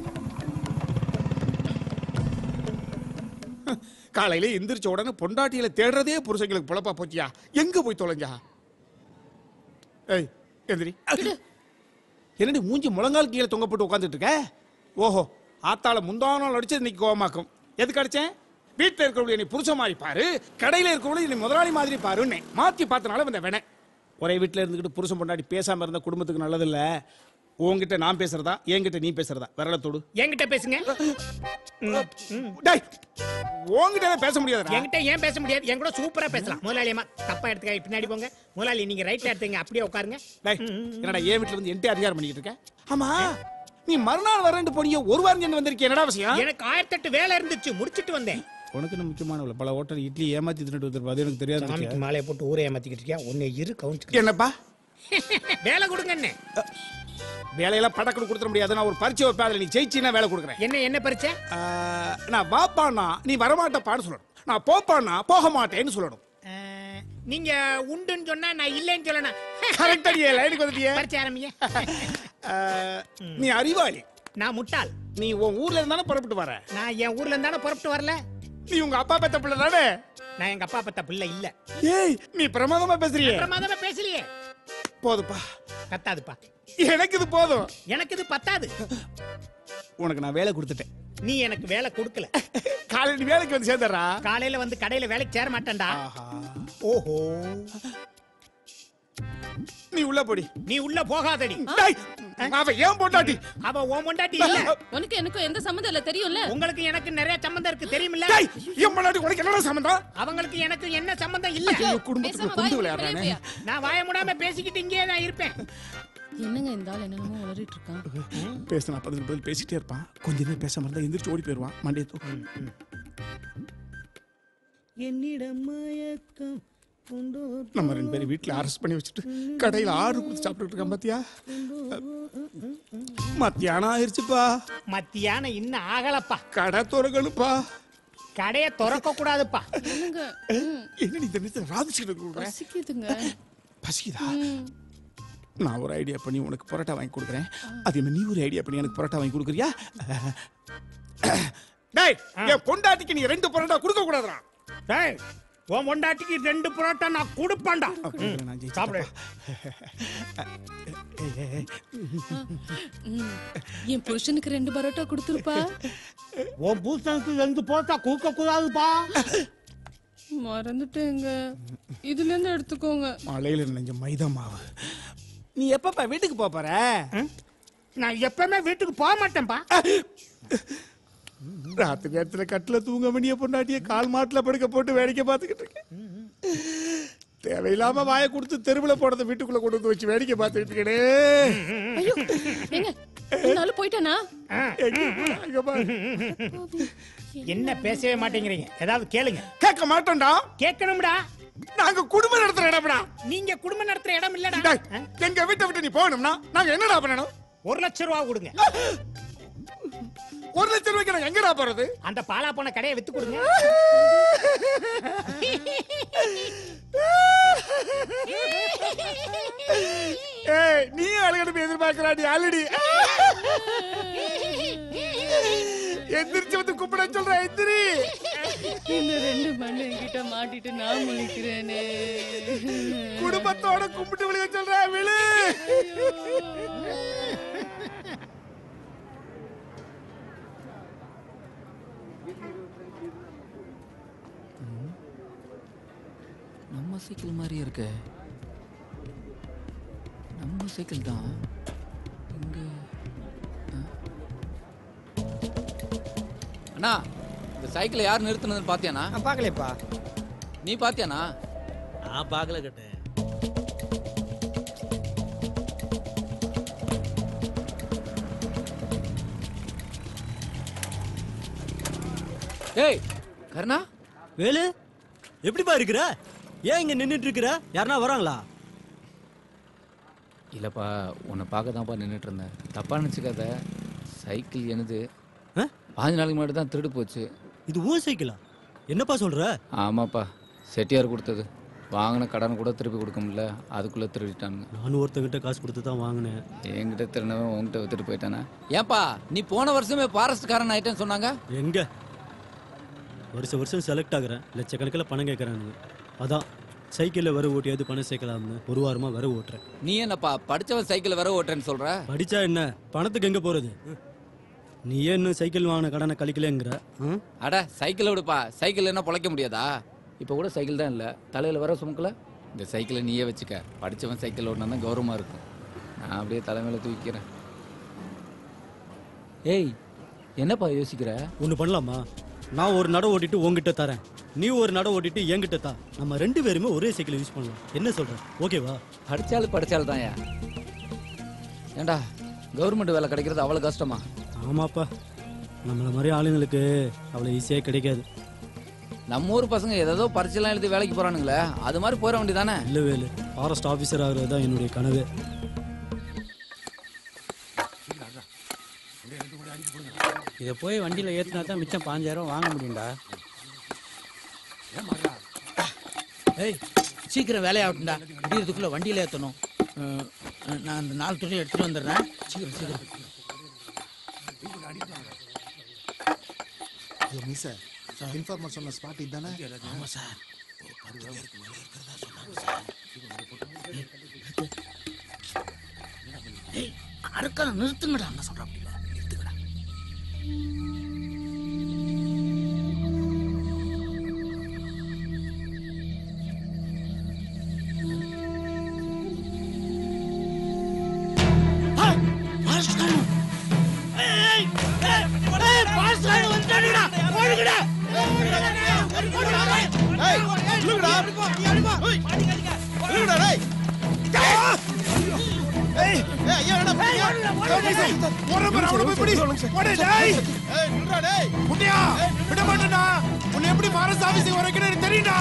காலையில எந்திரிச்ச உடனே பொண்டாட்டியில தேடுறதே புருஷங்களுக்கு பொழப்பா போச்சியா எங்க போய் தொலைஞ்சா ஏய் எந்திரி என்னடி மூஞ்சி முழங்கால் கீழே தொங்க போட்டு உட்காந்துட்டு இருக்க ஓஹோ ஆத்தாள முந்தா நாள் அடிச்சது இன்னைக்கு கோவமாக்கும் எதுக்கு அடிச்சேன் வீட்டில் இருக்கிறவங்க நீ புருஷ மாதிரி பாரு கடையில் இருக்கிறவங்க நீ முதலாளி மாதிரி பாருன்னு மாத்தி பார்த்தனால வந்த வேணேன் ஒரே வீட்டில் இருந்துக்கிட்டு புருஷன் பொண்டாட்டி பேசாம இருந்தா குடும்பத்துக்கு நல்லதில்ல உன்கிட்ட நான் பேசுறதா என்கிட்ட நீ பேசுறதா விரலத்தோடு என்கிட்ட பேசுங்க டேய் உன்கிட்ட பேச முடியாதுடா என்கிட்ட ஏன் பேச முடியாது என் கூட சூப்பரா பேசலாம் முதலாளி அம்மா தப்பா எடுத்துக்க பின்னாடி போங்க முதலாளி நீங்க ரைட்ல எடுத்துங்க அப்படியே உட்காருங்க டேய் என்னடா ஏன் வீட்டுல வந்து என்கிட்ட அதிகாரம் பண்ணிட்டு இருக்க ஆமா நீ மறுநாள் வரேன்ட்டு போனீங்க ஒரு வாரம் சென்று வந்திருக்கீங்க என்னடா விஷயம் எனக்கு ஆயிரத்தெட்டு வேலை இருந்துச்சு முடிச்சிட்டு வந்தேன் உனக்கு என்ன முக்கியமான வேலை? பல ஹோட்டல் இட்லி ஏமாத்தி தின்னுட்டு வந்திருப்பா அது எனக்கு தெரியாது சாமிக்கு மாலையை போட்டு ஊரை ஏமாத்திக்கிட்டு இருக்கியா உன்னை இரு கவுன்ஸ் என்னப்பா வேலை கொடுங்க என்ன வேலையெல்லாம் படக்குடு கொடுத்துட முடியாது நான் ஒரு பரிச்சை வைப்பேன் அதில் நீ ஜெயிச்சின்னா வேலை கொடுக்குறேன் என்ன என்ன பரிச்சை நான் வாப்பானா நீ வரமாட்டப்பான்னு சொல்லணும் நான் போப்பானா போக மாட்டேன்னு சொல்லணும் நீங்க உண்டுன்னு சொன்னா நான் இல்லைன்னு சொல்லணும் கரெக்டா நீ லைனுக்கு வந்துட்டியே பரிச்சை ஆரம்பிங்க நீ அறிவாளி நான் முட்டாள் நீ உன் ஊர்ல இருந்தானே புறப்பட்டு வர நான் என் ஊர்ல இருந்தானே புறப்பட்டு வரல நீ உங்க அப்பா பெத்த பிள்ளை தானே நான் எங்க அப்பா பத்த பிள்ளை இல்ல ஏய் நீ பிரமாதமா பேசுறியே பிரமாதமா பேசலையே போதுப்பா கத்தாதுப்பா எனக்கு இது போதும் எனக்கு இது பத்தாது உனக்கு நான் வேலை கொடுத்துட்டேன் நீ எனக்கு வேலை கொடுக்கல காலையில நீ வேலைக்கு வந்து சேர்ந்துடுறா காலையில வந்து கடையில வேலைக்கு சேர மாட்டேன்டா ஓஹோ நீ உள்ள போடி நீ உள்ள போகாதடி டேய், அவ ஏன் பொண்டாட்டி அவ உன் பொண்டாட்டி இல்ல உனக்கு எனக்கும் எந்த சம்மந்தம் இல்ல தெரியும்ல உங்களுக்கு எனக்கு நிறைய சம்பந்தம் இருக்கு தெரியுமில்ல டேய், என் பொண்டாட்டி உனக்கு என்னடா சம்பந்தம் அவங்களுக்கு எனக்கு என்ன சம்பந்தம் இல்ல ஐயோ, குடும்பத்துக்கு குண்டு விளையாடுறானே நான் வாய மூடாம பேசிக்கிட்டு இங்கே தான் இருப்பேன் என்னங்க இந்த ஆள் என்னென்னமோ வளரிட்டு இருக்கான் பேசினா பதில் பதில் பேசிட்டே இருப்பான் கொஞ்ச நேரம் பேசாம இருந்தா எந்திரிச்சு ஓடி போயிருவான் மண்டே தூக்கம் என்னிடம் மயக்கம் உண்டோ நம்ம ரெண்டு பேரும் வீட்டுல அரெஸ்ட் பண்ணி வச்சுட்டு கடையில ஆறு கொடுத்து சாப்பிட்டுட்டு இருக்கான் பாத்தியா மத்தியானம் ஆயிருச்சுப்பா மத்தியானம் இன்னும் ஆகலப்பா கடை துறக்கணுப்பா கடையை திறக்க கூடாதுப்பா என்னங்க என்ன நீ இந்த நேரத்துல ராதிச்சுக்கிட்டு கொடுக்குற பசிக்குதுங்க பசிக்குதா நான் ஒரு ஐடியா பண்ணி உனக்கு பரோட்டா வாங்கி கொடுக்குறேன் அதே மாதிரி நீ ஒரு ஐடியா பண்ணி எனக்கு பரோட்டா வாங்கி கொடுக்குறியா டேய் என் பொண்டாட்டிக்கு நீ ரெண்டு பரோட்டா கொடுக்க கூடாதுடா டேய் உன் பொண்டாட்டிக்கு ரெண்டு புரோட்டா நான் கொடுப்பேன்டா நான் சாப்பிடு ம். என் புருஷனுக்கு ரெண்டு பரோட்டா கொடுத்துருப்பா உன் புருஷனுக்கு ரெண்டு புரோட்டா கொடுக்க கூடாதுப்பா மறந்துட்டேங்க இதுல இருந்து எடுத்துக்கோங்க மலையில நினைஞ்ச மைதா மாவு நீ எப்பப்பா வீட்டுக்கு போப் போற நான் எப்பவுமே வீட்டுக்கு போக மாட்டேன்ப்பா ராத்திரி நேரத்துல கட்டில தூங்க வேண்டிய பொண்டாட்டிய கால் மாட்டுல படுக்க போட்டு வேடிக்கை பார்த்துக்கிட்டு இருக்கேன் தேவையில்லாம வாயை கொடுத்து தெருவுல போடுறத வீட்டுக்குள்ள கொண்டு வந்து வச்சு வேடிக்கை பார்த்துக்கிட்டு இருக்கேனே ஐயோ ஏங்க இந்த ஆளு போயிட்டானா இங்க பாரு. என்ன பேசவே மாட்டேங்கிறீங்க ஏதாவது கேளுங்க கேட்க மாட்டோம்டா கேட்கணும்டா நாங்க குடும்பம் நடத்துற இடம்டா நீங்க குடும்பம் நடத்துற இடம் இல்லடா டேய், எங்க வீட்டை விட்டு நீ போகணும்னா நாங்க என்னடா பண்ணணும் ஒரு லட்சம் ரூபா கொடுங்க ஒரு லட்சம் ரூபாய்க்கு நாங்க எங்கடா போறது அந்த பாலா போன கடையை வித்து கொடுங்க ஏய் நீ அழகணும் எதிர்பார்க்கறாடி ஆல்ரெடி எந்திரிச்சு வந்து கூப்பிட சொல்ற எந்திரி இந்த ரெண்டு மண்ணு என்கிட்ட மாட்டிட்டு நான் முழிக்கிறேனே குடும்பத்தோட கும்பிட்டு விழுக சொல்ற விழு நம்ம சைக்கிள் மாதிரி இருக்கு நம்ம சைக்கிள் தான் இங்க ஆ? அண்ணா இந்த சைக்கிளை யார் நிறுத்துனதுன்னு பாத்தியாண்ணா பார்க்கலையப்பா நீ பாத்தியாண்ணா நான் பார்க்கல கேட்டேன் ஏய் கருணா வேலு எப்படிப்பா இருக்கிற ஏன் இங்க நின்னுட்டு இருக்கிற யாருன்னா வராங்களா இல்லப்பா உன்னை பார்க்க தான்ப்பா நின்றுட்டு இருந்தேன் தப்பா நினச்சிக்காத சைக்கிள் எனது பாஞ்சு நாளைக்கு முன்னாடி தான் திருடு போச்சு இது உன் சைக்கிளா என்னப்பா சொல்ற ஆமாப்பா செட்டியார் கொடுத்தது வாங்கின கடன் கூட திருப்பி கொடுக்க முடியல அதுக்குள்ளே திருடிட்டானுங்க நானும் ஒருத்தங்கிட்ட காசு கொடுத்து தான் வாங்கினேன் என்கிட்ட திருநவன் உன்கிட்ட வித்துட்டு போயிட்டானே ஏன்பா நீ போன வருஷமே ஃபாரஸ்ட்காரன் ஆயிட்டேன்னு சொன்னாங்க எங்க வருஷம் வருஷம் செலக்ட் ஆகுறேன் லட்சக்கணக்கில் பணம் கேட்குறானுங்க அதான் சைக்கிளில் வர ஓட்டியாவது பணம் சேர்க்கலாம்னு ஒரு வாரமாக வர ஓட்டுறேன் நீ என்னப்பா படிச்சவன் சைக்கிள் வர ஓட்டுறேன்னு சொல்ற படிச்சா என்ன பணத்துக்கு எங்க போறது நீ ஏன் இன்னும் சைக்கிள் வாங்கின கடனை கழிக்கலங்கிற ம்? அட சைக்கிளை விடுப்பா சைக்கிள் என்ன பொழைக்க முடியாதா இப்போ கூட சைக்கிள் தான் இல்லை தலையில் வர சுமக்கல இந்த சைக்கிளை நீயே வச்சுக்க படிச்சவன் சைக்கிள் ஓட்டினா தான் கௌரவமாக இருக்கும் நான் அப்படியே தலைமையில தூக்கிக்கிறேன் ஏய் என்னப்பா யோசிக்கிற ஒன்று பண்ணலாமா நான் ஒரு நடை ஓட்டிட்டு உங்ககிட்ட தரேன் நீ ஒரு நடை ஓட்டிட்டு என்கிட்ட தா நம்ம ரெண்டு பேருமே ஒரே சைக்கிள் யூஸ் பண்ணலாம் என்ன சொல்ற ஓகேவா படிச்சாலும் படிச்சாலும் தான் ஏண்டா கவர்மெண்ட் வேலை கிடைக்கிறது அவ்வளோ கஷ்டமா ஆமாப்பா நம்மள மாதிரி ஆளுங்களுக்கு அவ்வளோ ஈஸியாக கிடைக்காது நம்ம ஊர் பசங்க ஏதோ பரிச்செல்லாம் எழுதி வேலைக்கு போறானுங்களே அது மாதிரி போயிட வேண்டியதானே இல்லை வேலு ஃபாரஸ்ட் ஆஃபீஸர் ஆகிறது தான் என்னுடைய கனவு இதை போய் வண்டியில் ஏற்றினா தான் மிச்சம் பாஞ்சாயிரம் வாங்க முடியும்டா ஏய் சீக்கிரம் வேலையாகட்டும்டா முடியறதுக்குள்ள வண்டியில் ஏற்றணும் நான் அந்த நாலு துணி எடுத்துட்டு வந்துடுறேன் சீக்கிரம் சீக்கிரம் மிஸ் இன்ஃபார்மர் சொன்ன ஸ்பாட் இதுதானே ஆமாம் சார் ஏய் அறுக்க நிறுத்துங்கடா என்ன சொல்கிறேன் அப்படி நிறுத்துங்கடா உன்னை எப்படி ஃபாரஸ்ட் ஆபீஸுக்கு வரைக்கணும் எனக்கு தெரியும்டா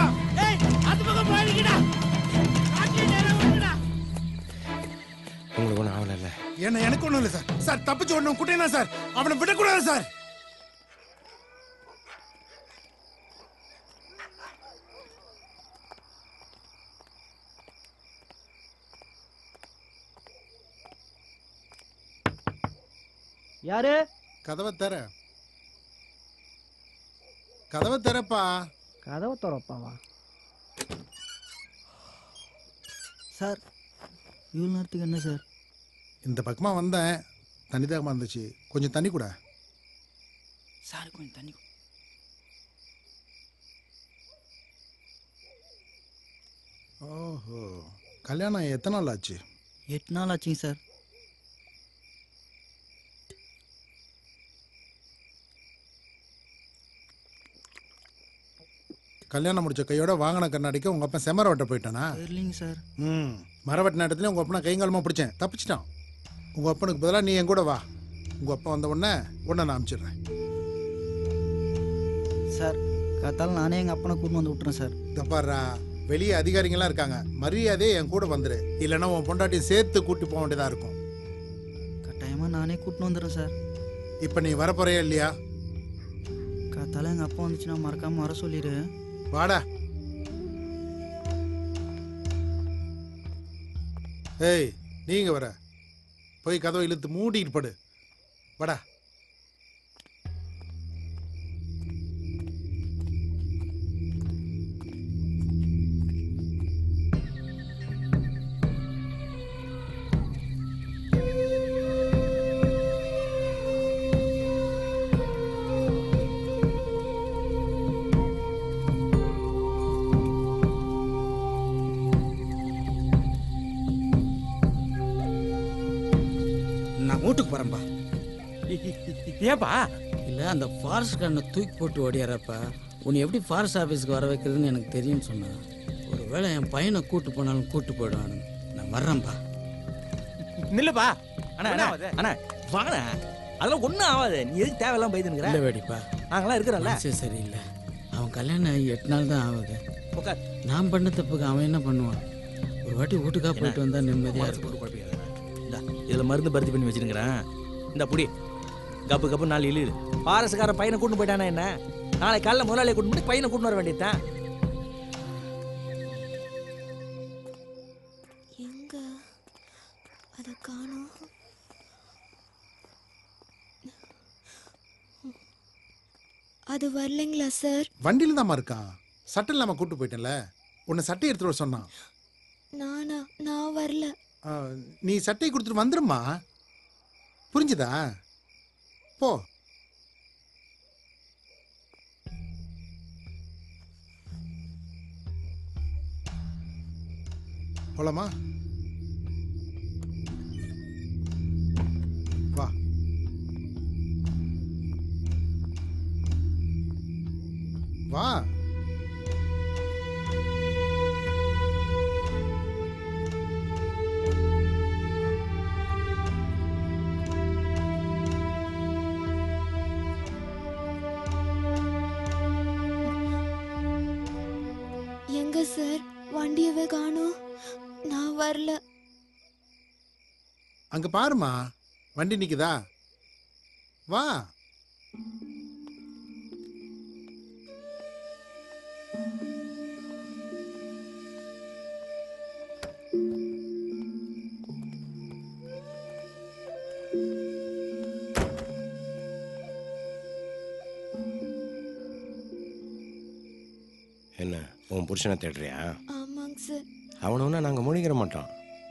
உங்களுக்கு ஒன்றும் ஆகலை என்ன எனக்கு ஒண்ணும் இல்ல சார் சார் தப்பிச்சு ஒண்ணும் குட்டையா சார் அவனை விடக்கூடாது சார் யாரு கதவை தர கதவை தரப்பா கதவை திறப்பாவா சார் இவ்வளோ நேரத்துக்கு என்ன சார் இந்த பக்கமா வந்தேன் தண்ணி தாகமா இருந்துச்சு கொஞ்சம் தண்ணி கூட சார் கொஞ்சம் தண்ணி ஓஹோ கல்யாணம் எத்தனை நாள் ஆச்சு எட்டு நாள் ஆச்சுங்க சார் கல்யாணம் முடிச்ச கையோட வாங்கின கண்ணாடிக்கு உங்க அப்பா செமர வெட்ட போயிட்டானா தெரியலிங்க சார் ம் மர வெட்டின இடத்துல உங்க அப்பனை கைங்காலமா பிடிச்சேன் தப்பிச்சிட்டான் உங்க அப்பனுக்கு பதிலாக நீ என் கூட வா உங்க அப்பா வந்த உடனே உடனே நான் அனுப்பிச்சிடுறேன் சார் காத்தால நானே எங்கள் அப்பனை கூட்டு வந்து விட்டுறேன் சார் இந்த பாருடா வெளியே அதிகாரிங்களாம் இருக்காங்க மரியாதையே என் கூட வந்துரு இல்லைன்னா உன் பொண்டாட்டி சேர்த்து கூட்டி போக வேண்டியதா இருக்கும் கட்டாயமாக நானே கூட்டின்னு வந்துடுறேன் சார் இப்போ நீ வரப்போறியா இல்லையா காத்தால எங்கள் அப்பா வந்துச்சுன்னா மறக்காமல் வர சொல்லிடு வாடா ஏய் நீங்க வர போய் கதவை இழுத்து மூடிட்டு படு வாடா நான் வீட்டுக்கு போறேன்பா ஏன்பா இல்ல அந்த ஃபாரஸ்ட் கண்ணை தூக்கி போட்டு ஓடியாரப்ப உன்னை எப்படி ஃபாரஸ்ட் ஆஃபீஸ்க்கு வர வைக்கிறதுன்னு எனக்கு தெரியும்னு சொன்னேன் ஒருவேளை என் பையனை கூட்டு போனாலும் கூட்டு போயிடுவானு நான் வர்றேன்ப்பா நில்லுப்பா அண்ணா அண்ணா அண்ணா வாங்கண்ணா அதெல்லாம் ஒன்றும் ஆகாது நீ எதுக்கு தேவையில்லாம பயந்துனுக்குற இல்ல வேடிப்பா நாங்களாம் இருக்கிறோம்ல மனசே சரியில்லை அவன் கல்யாணம் ஆகி எட்டு நாள் தான் ஆகுது உட்கார் நான் பண்ண தப்புக்கு அவன் என்ன பண்ணுவான் ஒரு வாட்டி வீட்டுக்கா போயிட்டு வந்தா நிம்மதியா மனசு இருக்கும் போட்டு குழப்பிக்காத. இந்தா இதில் மருந்து பருத்தி பண்ணி வச்சிருக்கிறேன் இந்த புடி கப்பு கப்பு நாலு இழுது பாரசுக்கார பையனை கூட்டு போயிட்டானா என்ன நாளை காலைல முதலாளியை கூட்டு போய் பையனை கூட்டு வர வேண்டியதுதான் எங்க அத காணோம் அது வரலைங்களா சார் வண்டியில தாம்மா இருக்கான் சட்டை இல்லாம கூட்டு போயிட்டேன்ல உன்னை சட்டை எடுத்துட்டு வர சொன்னான் நானா நான் வரல ஆ, நீ சட்டையை கொடுத்துட்டு வந்துருமா புரிஞ்சுதா போ போலாமா வா வா எங்க சார் வண்டியவே காணோம் நான் வரல அங்க பாருமா வண்டி நிக்குதா வா என்ன உன் புருஷனை தேடுறியா ஆமாங்க சார் அவனவனா நாங்கள் முழிக்கிற மாட்டோம்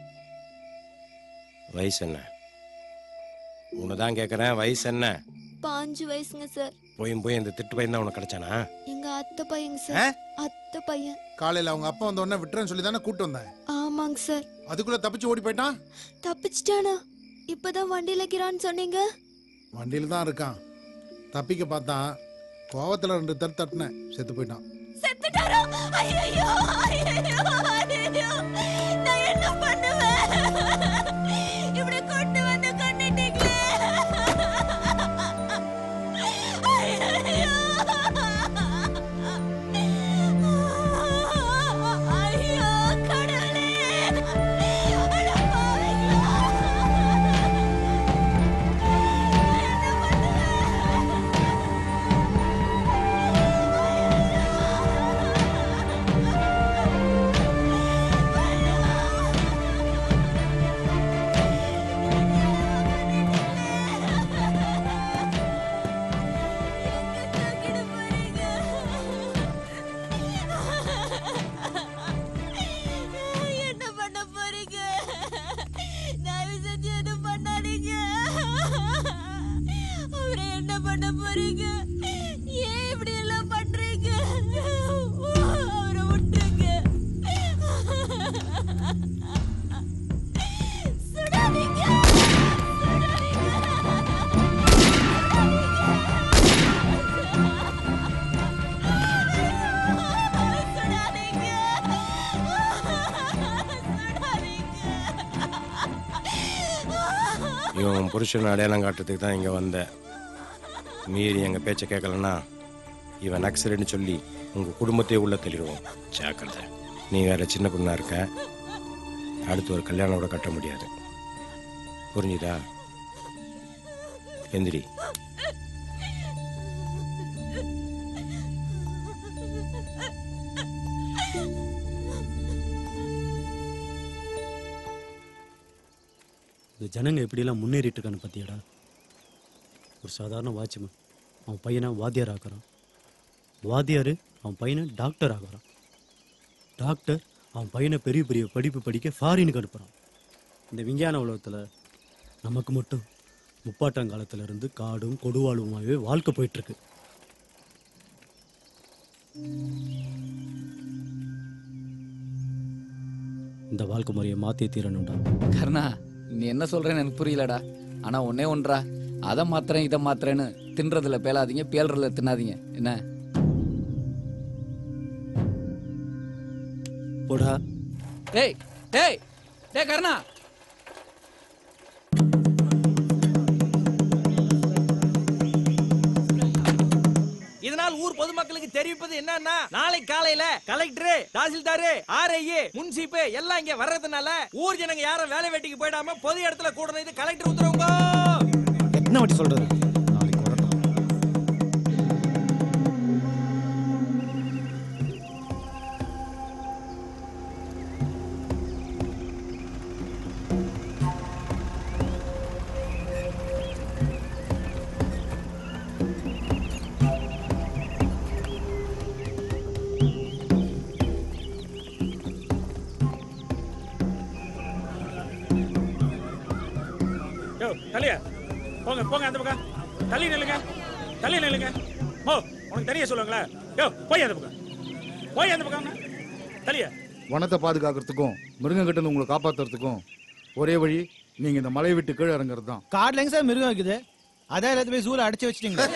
வயசு என்ன உன்னை தான் கேட்குறேன் வயசு என்ன பாஞ்சு வயசுங்க சார் போயும் போய் இந்த திட்டு பையன் தான் உனக்கு கிடைச்சானா எங்க அத்தை பையங்க சார் அத்தை பையன் காலையில அவங்க அப்பா வந்த உடனே விட்டுறேன்னு சொல்லி தானே கூட்டு வந்தேன் ஆமாங்க சார் அதுக்குள்ள தப்பிச்சு ஓடி போயிட்டான் தப்பிச்சிட்டானா இப்பதான் வண்டியில இருக்கிறான்னு சொன்னீங்க வண்டியில தான் இருக்கான் தப்பிக்க பார்த்தான் கோவத்துல ரெண்டு தட்டு தட்டினேன் செத்து போயிட்டான் போயிட்டாரோ ஐயோ ஐயோ ஐயோ நான் என்ன பண்ணுவேன் இப்படி கொண்டு வந்து கொண்டுட்டீங்களே ஐயோ ஐயோ கடவுளே அட பாவிங்களா என்ன பண்ண போறீங்க தயவு செஞ்சு எதுவும் பண்ணாதீங்க அவரை என்ன பண்ண போறீங்க ஏன் இப்படி எல்லாம் பண்றீங்க அவரை விட்டுருங்க சுடாதீங்க இவன் புருஷன் அடையாளம் காட்டுறதுக்கு தான் இங்கே வந்தேன் மீறி எங்கள் பேச்சை கேட்கலன்னா இவன் நக்சலுன்னு சொல்லி உங்கள் குடும்பத்தையே உள்ள தள்ளிடுவோம் ஜாக்கிரதை நீ வேற சின்ன பொண்ணா இருக்க அடுத்து ஒரு கல்யாணம் கூட கட்ட முடியாது புரிஞ்சுதா எந்திரி இந்த ஜனங்க எப்படியெல்லாம் முன்னேறிட்டு இருக்கான்னு பார்த்தியாடா ஒரு சாதாரண வாட்ச்மேன் அவன் பையனை வாத்தியார் ஆக்குறான் வாத்தியார் அவன் பையனை டாக்டர் ஆகுறான் டாக்டர் அவன் பையனை பெரிய பெரிய படிப்பு படிக்க ஃபாரினுக்கு அனுப்புகிறான் இந்த விஞ்ஞான உலகத்தில் நமக்கு மட்டும் முப்பாட்டாங்காலத்துல இருந்து காடும் கொடுவாளுமாகவே வாழ்க்கை போயிட்டுருக்கு இந்த வாழ்க்கை முறையை மாற்றி தீரணும்டா கர்ணா நீ என்ன சொல்றேன்னு எனக்கு புரியலடா ஆனா ஒன்னே ஒன்றா அதை மாத்திரேன் இதை மாத்திரேன்னு தின்றதுல பேலாதீங்க பேல்றதுல தின்னாதீங்க என்ன போடா டேய் டேய் டேய் கர்ணா இதனால் ஊர் பொதுமக்களுக்கு தெரிவிப்பது என்னன்னா நாளை காலையில கலெக்டர் தாசில்தார் ஆர்ஐஏ முன்சிப்பு எல்லாம் இங்க வர்றதுனால ஊர் ஜனங்க யாரும் வேலை வெட்டிக்கு போயிடாம பொது இடத்துல கூடணும் இது கலெக்டர் உத்தரவுங்க என்ன வாட்டி சொல்றது யோ தலியா போங்க போங்க அந்த பக்கம் தள்ளி நில்லுங்க தள்ளி நில்லுங்க ஓ உனக்கு தனியா சொல்லுவாங்களா யோ போய் அந்த பக்கம் போய் அந்த பக்கம் தலியா வனத்தை பாதுகாக்கிறதுக்கும் மிருகங்கிட்ட இருந்து உங்களை காப்பாத்துறதுக்கும் ஒரே வழி நீங்க இந்த மலையை விட்டு கீழே இறங்குறது தான் காட்டுல எங்க சார் மிருகம் இருக்குது அதான் எல்லாத்தையும் போய் சூழ அடைச்சு வச்சிட்டீங்க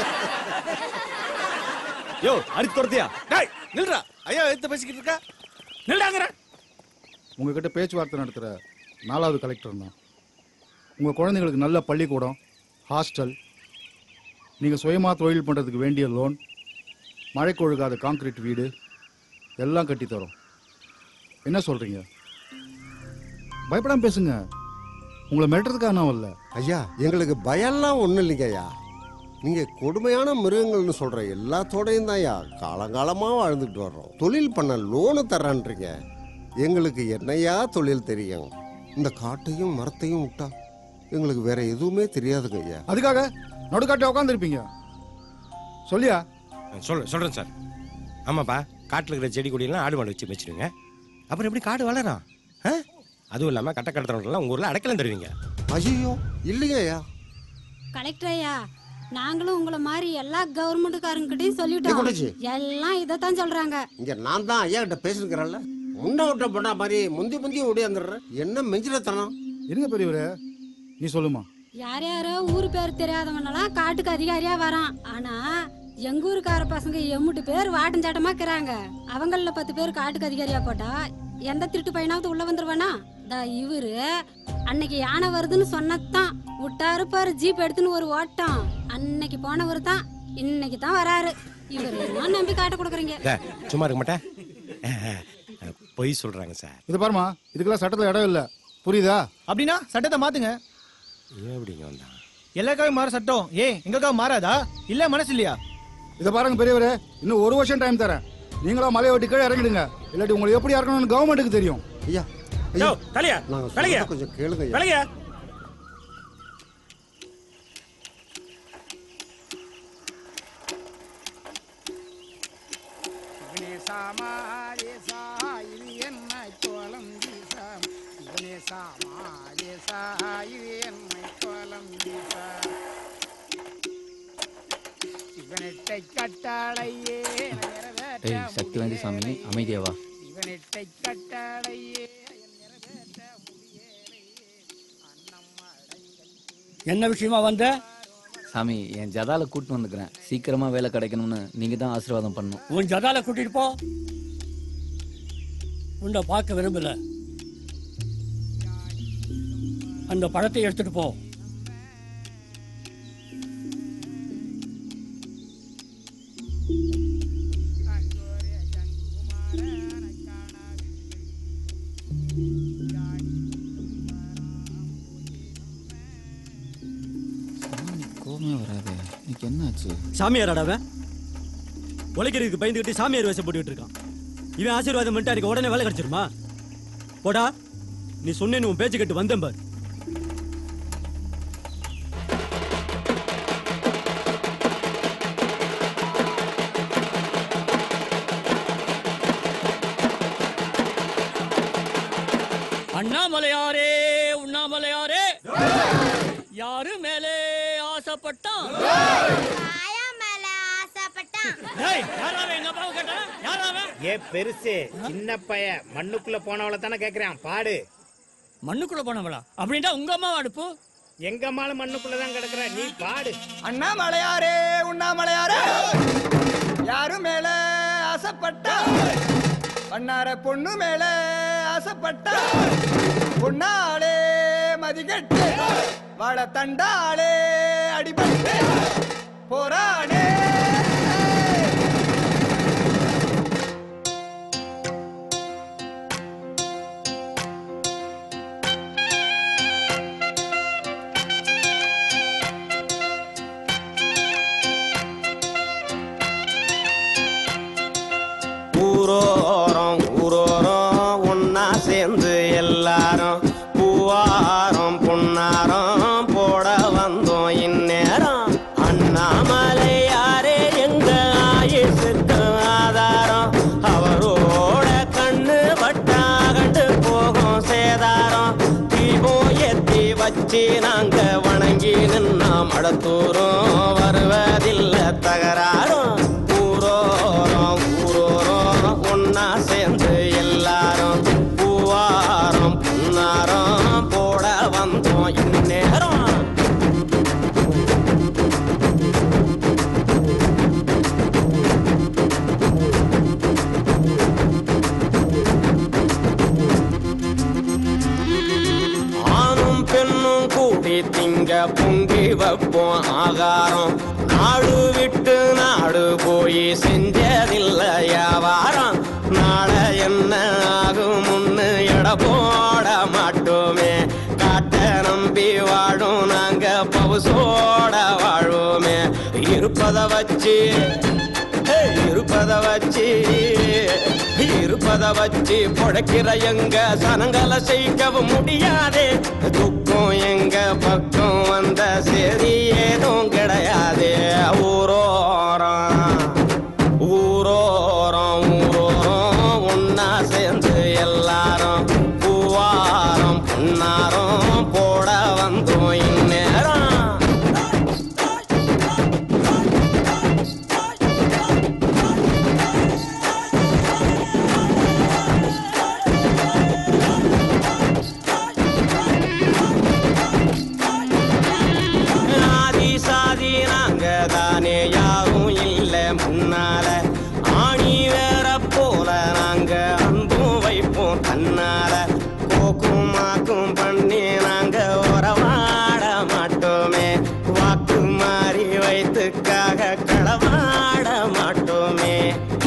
யோ அடித்து துரத்தியா டேய் நில்றா ஐயா எடுத்து பேசிக்கிட்டு இருக்கா நில்றாங்கற உங்ககிட்ட பேச்சுவார்த்தை நடத்துகிற நாலாவது கலெக்டர் தான் உங்கள் குழந்தைங்களுக்கு நல்ல பள்ளிக்கூடம் ஹாஸ்டல் நீங்கள் சுயமாக தொழில் பண்ணுறதுக்கு வேண்டிய லோன் மழைக்கு ஒழுகாத கான்கிரீட் வீடு எல்லாம் கட்டி தரோம் என்ன சொல்கிறீங்க பயப்படாம பேசுங்க உங்களை மிரட்டுறதுக்காக நான் வரல ஐயா எங்களுக்கு பயம்லாம் ஒன்றும் இல்லைங்க ஐயா நீங்கள் கொடுமையான மிருகங்கள்னு சொல்கிற எல்லாத்தோடையும் தான் ஐயா காலங்காலமாக வாழ்ந்துட்டு வர்றோம் தொழில் பண்ண லோனு தர்றான்றீங்க எங்களுக்கு என்னையா தொழில் தெரியும் இந்த காட்டையும் மரத்தையும் விட்டா எங்களுக்கு வேற எதுவுமே தெரியாதுங்க ஐயா அதுக்காக நடுக்காட்டை உட்காந்துருப்பீங்க சொல்லியா சொல் சொல்கிறேன் சார் ஆமாப்பா காட்டில் இருக்கிற செடி கொடியெல்லாம் ஆடு மாடு வச்சு வச்சிருங்க அப்புறம் எப்படி காடு வளரும் ஆ? அதுவும் இல்லாமல் கட்ட கடத்துறவங்களாம் உங்கள் ஊரில் அடைக்கலம் தருவீங்க ஐயோ இல்லைங்க ஐயா கலெக்டர் ஐயா நாங்களும் உங்களை மாதிரி எல்லா கவர்மெண்ட்டுக்காரங்கிட்டையும் ஏய், சொல்லிட்டோம் கொண்டாச்சி. எல்லாம் இதைத்தான் சொல்றாங்க இங்க நான் தான் ஐயா கிட்ட பேசிருக்கிறேன்ல முன்ன விட்ட பண்ணா மாதிரி முந்தி முந்தி ஓடியாந்துடுறேன் என்ன மெஞ்சிலத்தனம் இருங்க பெரியவரே நீ சொல்லுமா யார் யாரோ ஊர் பேர் தெரியாதவனெல்லாம் காட்டுக்கு அதிகாரியா வரான் ஆனா எங்க ஊருக்கார பசங்க எம்முட்டு பேர் வாட்டஞ்சாட்டமா இருக்கிறாங்க அவங்கள பத்து பேர் காட்டுக்கு அதிகாரியா போட்டா எந்த திருட்டு பையனாவது உள்ள வந்துருவானா தா இவரு அன்னைக்கு யானை வருதுன்னு சொன்னதான் விட்டாரு பாரு ஜீப் எடுத்துன்னு ஒரு ஓட்டம் அன்னைக்கு போனவர் தான் இன்னைக்கு தான் வராரு இவர் என்ன நம்பி காட்ட கொடுக்குறீங்க டே, சும்மா இருக்க மாட்டேன் பொய் சொல்றாங்க சார் இது பாருமா இதுக்கெல்லாம் சட்டத்தில் இடம் இல்லை புரியுதா அப்படின்னா சட்டத்தை மாத்துங்க ஏன் இப்படிங்க வந்தான் எல்லாருக்காக மாற சட்டம் ஏன் எங்களுக்காக மாறாதா இல்ல மனசு இல்லையா இதை பாருங்க பெரியவரே இன்னும் ஒரு வருஷம் டைம் தரேன் நீங்களா மலையை வெட்டி கீழே இறங்கிடுங்க இல்லாட்டி உங்களுக்கு எப்படி இறக்கணும்னு கவர்மெண்ட்டுக்கு தெரியும் ஐயா யோ, தலையா, நாங்க தலையா. சொல்றத கொஞ்சம் கேளுங்க ஐயா. விலகியா இவனேசா மாரேசா இது என்னை கோலம் வீசா இவனேசா மாரேசா இது என்னை கோலம் வீசா இவனிட்டை கட்டாளையே நிறைவேற்ற ஏய் சக்தி வாய்ந்த சாமி அமைதியாவா இவனிட்டை கட்டாளையே என்ன விஷயமா வந்த சாமி என் ஜதால கூட்டு வந்துக்கிறேன் சீக்கிரமா வேலை கிடைக்கணும்னு நீங்க தான் ஆசீர்வாதம் பண்ணணும் உன் ஜதால கூட்டிட்டு போ உன்னை பார்க்க விரும்பல அந்த பழத்தை எடுத்துட்டு போ கோபமே வராது இன்னைக்கு என்னாச்சு சாமியார் அவன் உழைக்கிறதுக்கு பயந்துக்கிட்டு சாமியார் வேஷம் போட்டுக்கிட்டு இருக்கான் இவன் ஆசீர்வாதம் பண்ணிட்டு எனக்கு உடனே வேலை கிடைச்சிருமா போடா நீ சொன்னேன்னு உன் பேச்சு கேட்டு வந்தேன் பார் அண்ணாமலையாரே உண்ணாமலையாரே யாரு மேலே ஆசைப்பட்டான் டேய், யாராவே எங்க அப்பாவை கேட்டா யாராவே ஏ பெருசு சின்ன பைய மண்ணுக்குள்ள போனவள தானே கேக்குறான் பாடு மண்ணுக்குள்ள போனவளா அப்படின்டா உங்க அம்மா அடுப்பு எங்க அம்மாலும் மண்ணுக்குள்ள தான் கிடக்குற நீ பாடு அண்ணாமலையாரே உண்ணாமலையாரே யாரு மேல ஆசைப்பட்டா பண்ணார பொண்ணு மேல ஆசைப்பட்டா பொண்ணாலே மதிகட்டு வாழ தண்டாலே அடிபட்டு போராடே ஊரோரம் ஊரோரம் ஒன்னா சேர்ந்து எல்லாரும் பூவாரம் பொன்னாரம் போட வந்தோம் இந்நேரம் அண்ணாமலையாரே எங்க ஆயுசுக்கு ஆதாரம் அவரோட கண்ணு பட்டா கண்டு போகும் சேதாரம் தீபம் ஏத்தி வச்சு நாங்க வணங்கி நின்னா மடத்தூரும் வருவதில்லை தகராறும் ஊரோரம் ஊரோரம் ஒன்னா சேர்ந்து எல்லாரும் பூவாரம் புன்னாரம் போட வந்தோம் இந்நேரம் ஆணும் பெண்ணும் கூடி திங்க பொங்கி வைப்போம் ஆகாரம் நாடு விட்டு நாடு போய் செஞ்சதில்லை வியாபாரம் நாளை என்ன ஆகும் முன்னு எட போட மாட்டோமே காட்ட நம்பி வாழும் நாங்க பவுசோட வாழுமே இருப்பத வச்சு ஹே, இருப்பத வச்சு இருப்பத வச்சு பொழைக்கிற எங்க சனங்களை செய்யவும் முடியாதே துக்கம் எங்க பக்கம் வந்த சரி ஏதும் கிடையாது ஊரோரம் ஊரோரம் ஊரோரம் ஒன்னா சேர்ந்து எல்லாரும் பூவாரம் புன்னாரம் போட வந்தோம் இந்நேரம் ஆதி சாதி நாங்க தானே யாரும் இல்ல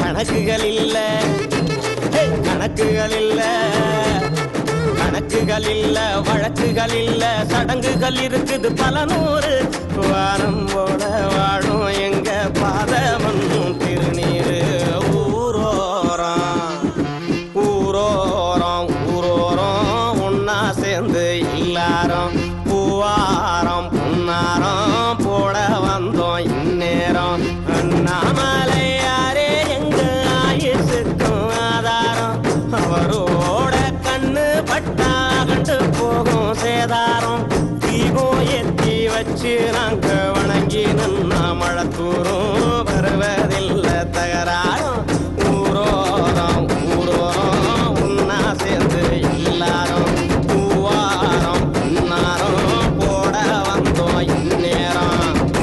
கணக்குகள் இல்ல ஹே, கணக்குகள் இல்ல கணக்குகள் இல்ல வழக்குகள் இல்ல சடங்குகள் இருக்குது பல நூறு வாரம் போல வாழும் எங்க பாதமன் திருநீரு ஊரோரம் ஊரோரம் ஊரோரம் ஒன்னா சேர்ந்து எல்லாரும் பூவாரம் பொன்னாரம் போட வந்தோம் இந்நேரம் அண்ணாமலையாரே எங்க ஆயுசுக்கும் ஆதாரம் அவரோட கண்ணு பட்டா கண்டு போகும் சேதாரம் தீபம் ஏத்தி வச்சு நாங்க வணங்கி நின்னா மழை தூரும் வருவதில்லை தகராறும் ஊரோரம் ஊரோரம் ஒன்னா சேர்ந்து எல்லாரும் பூவாரம் பொன்னாரம் போட வந்தோம் இந்நேரம்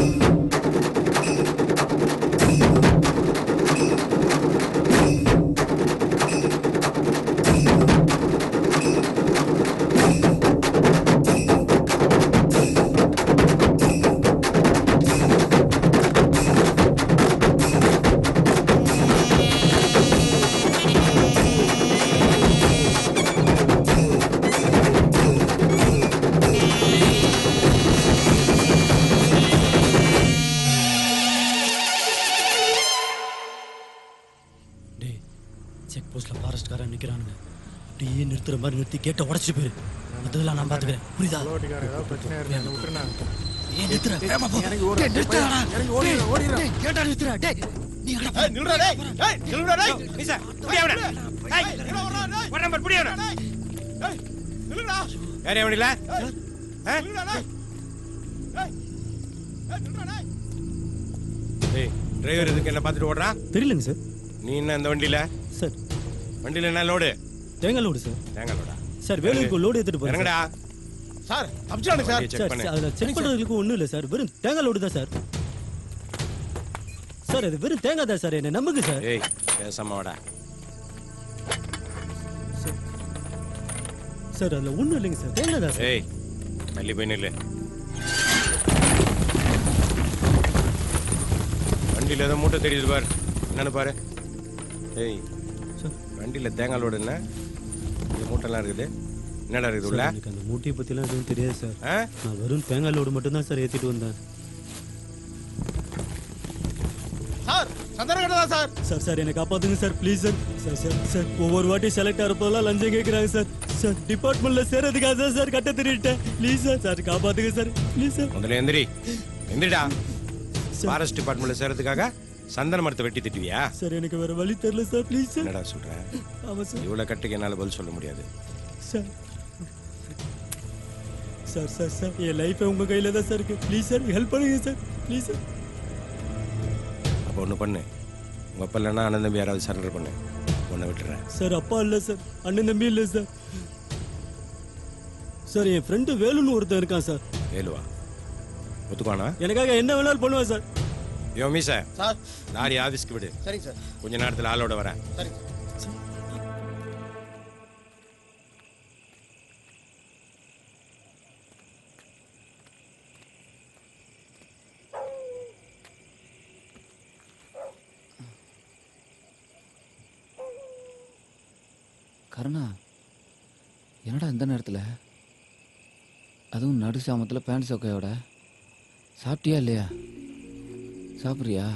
டேய் செக் போஸ்ட்ல ஃபாரஸ்ட்காரன் நிக்கிறானுங்க அப்படியே நிறுத்துற மாதிரி நிறுத்தி கேட்டை உடச்சிட்டு போயிரு மற்றதெல்லாம் நான் பாத்துக்கிறேன் புரியுதா ஏன் நிறுத்துற வேகமா போ. டேய், நிறுத்துடா. டேய், கேட்டா நிறுத்துடா. டேய், நீ எங்கடா போற? நில்லுடா டேய் டேய் நில்லுடா டேய் நிசா புடி அவன டேய் ஒரு நம்பர் புடி அவன டேய் நில்லுடா யாரே அவனில டேய் டிரைவர் இதுக்கு என்ன பார்த்துட்டு ஓடுறான் தெரியலங்க சார் நீ என்ன இந்த வண்டியில சார் வண்டியில என்ன லோடு தேங்காய் லோடு சார் தேங்காய் லோடா சார் வேலூருக்கு லோடு எடுத்துட்டு போறேன் இறங்குடா சார் தப்பிச்சானு சார் check சார் பண்ணு. அதுல செக் பண்றதுக்கு ஒண்ணும் இல்ல சார் வெறும் தேங்காய் லோடு தான் சார் சார் அது வெறும் தேங்காய் தான் சார் என்ன நம்புங்க சார் ஏய் பேசாம வாடா சார் அதுல ஒண்ணும் இல்லைங்க சார் தேங்காய் தான் சார் ஏய் தள்ளி போய் நில்லு வண்டியில ஏதோ மூட்டை தெரியுது பாரு என்னன்னு பாரு ஏய் வண்டியில தேங்காய் லோடு என்ன இந்த மூட்டைலாம் இருக்குது என்னடா இருக்குது உள்ள சார், எனக்கு அந்த மூட்டையை பத்திலாம் எதுவும் தெரியாது சார் ஆ? நான் வெறும் தேங்காய் லோடு மட்டும் தான் சார் ஏத்திட்டு வந்தேன் சார் சந்தன கடை தான் சார் சார் சார் என்னை காப்பாத்துங்க sir please sir sir sir sir ஒவ்வொரு வாட்டி செலக்ட் ஆகிறப்போலாம் லஞ்சம் கேட்குறாங்க சார் சார் டிபார்ட்மெண்ட்ல சேரதுக்காக தான் சார் கட்ட திருட்டேன் ப்ளீஸ் சார் சார் காப்பாத்துங்க சார் ப்ளீஸ் சார் முதல்ல எந்திரி எந்திரிடா ஃபாரஸ்ட் டிபார்ட்மெண்ட்ல சேர்றதுக்காக சந்தன மரத்தை வெட்டி திட்டுவியா சார் எனக்கு வேற வழி தெரியல சார் ப்ளீஸ் சார் என்னடா சொல்ற ஆமா சார் இவ்வளவு கட்டுக்கு என்னால பதில் சொல்ல முடியாது சார் சார் சார் சார் என் லைஃபே உங்க கையில தான் சார் இருக்கு ப்ளீஸ் சார் ஹெல்ப் பண்ணுங்க சார் ப்ளீஸ் சார் அப்போ ஒண்ணு பண்ணு உங்க அப்பா இல்லைன்னா அண்ணன் தம்பி யாராவது சரண்டர் பண்ணு உன்னை விட்டுறேன் சார் அப்பா இல்ல சார் அண்ணன் தம்பி இல்ல சார் சார் என் ஃப்ரெண்டு வேலுன்னு ஒருத்தன் இருக்கான் சார் வேலுவா ஒத்துக்குவானா எனக்காக என்ன வேணாலும் பண்ணுவேன் சார் யோ மீச சார் லாரி ஆபீஸ்க்கு விடு சரிங்க சார் கொஞ்ச நேரத்துல ஆளோட வரேன் சரிங்க கருணா என்னடா இந்த நேரத்தில் அதுவும் நடு சாமத்தில் பேண்ட் சொக்கையோட சாப்பிட்டியா இல்லையா சாப்பிட்றியா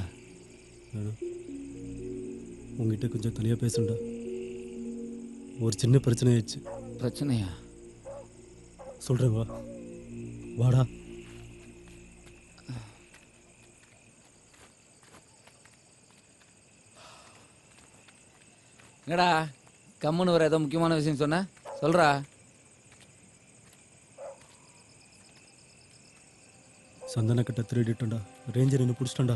உங்ககிட்ட கொஞ்சம் தனியா பேசணும்டா ஒரு சின்ன பிரச்சனை ஆயிடுச்சு பிரச்சனையா சொல்றேன் வா வாடா என்னடா கம்முன்னு வர ஏதோ முக்கியமான விஷயம் சொன்ன சொல்றா சந்தன கட்ட திருடிட்டோம்டா ரேஞ்சர் என்ன பிடிச்சிட்டோம்டா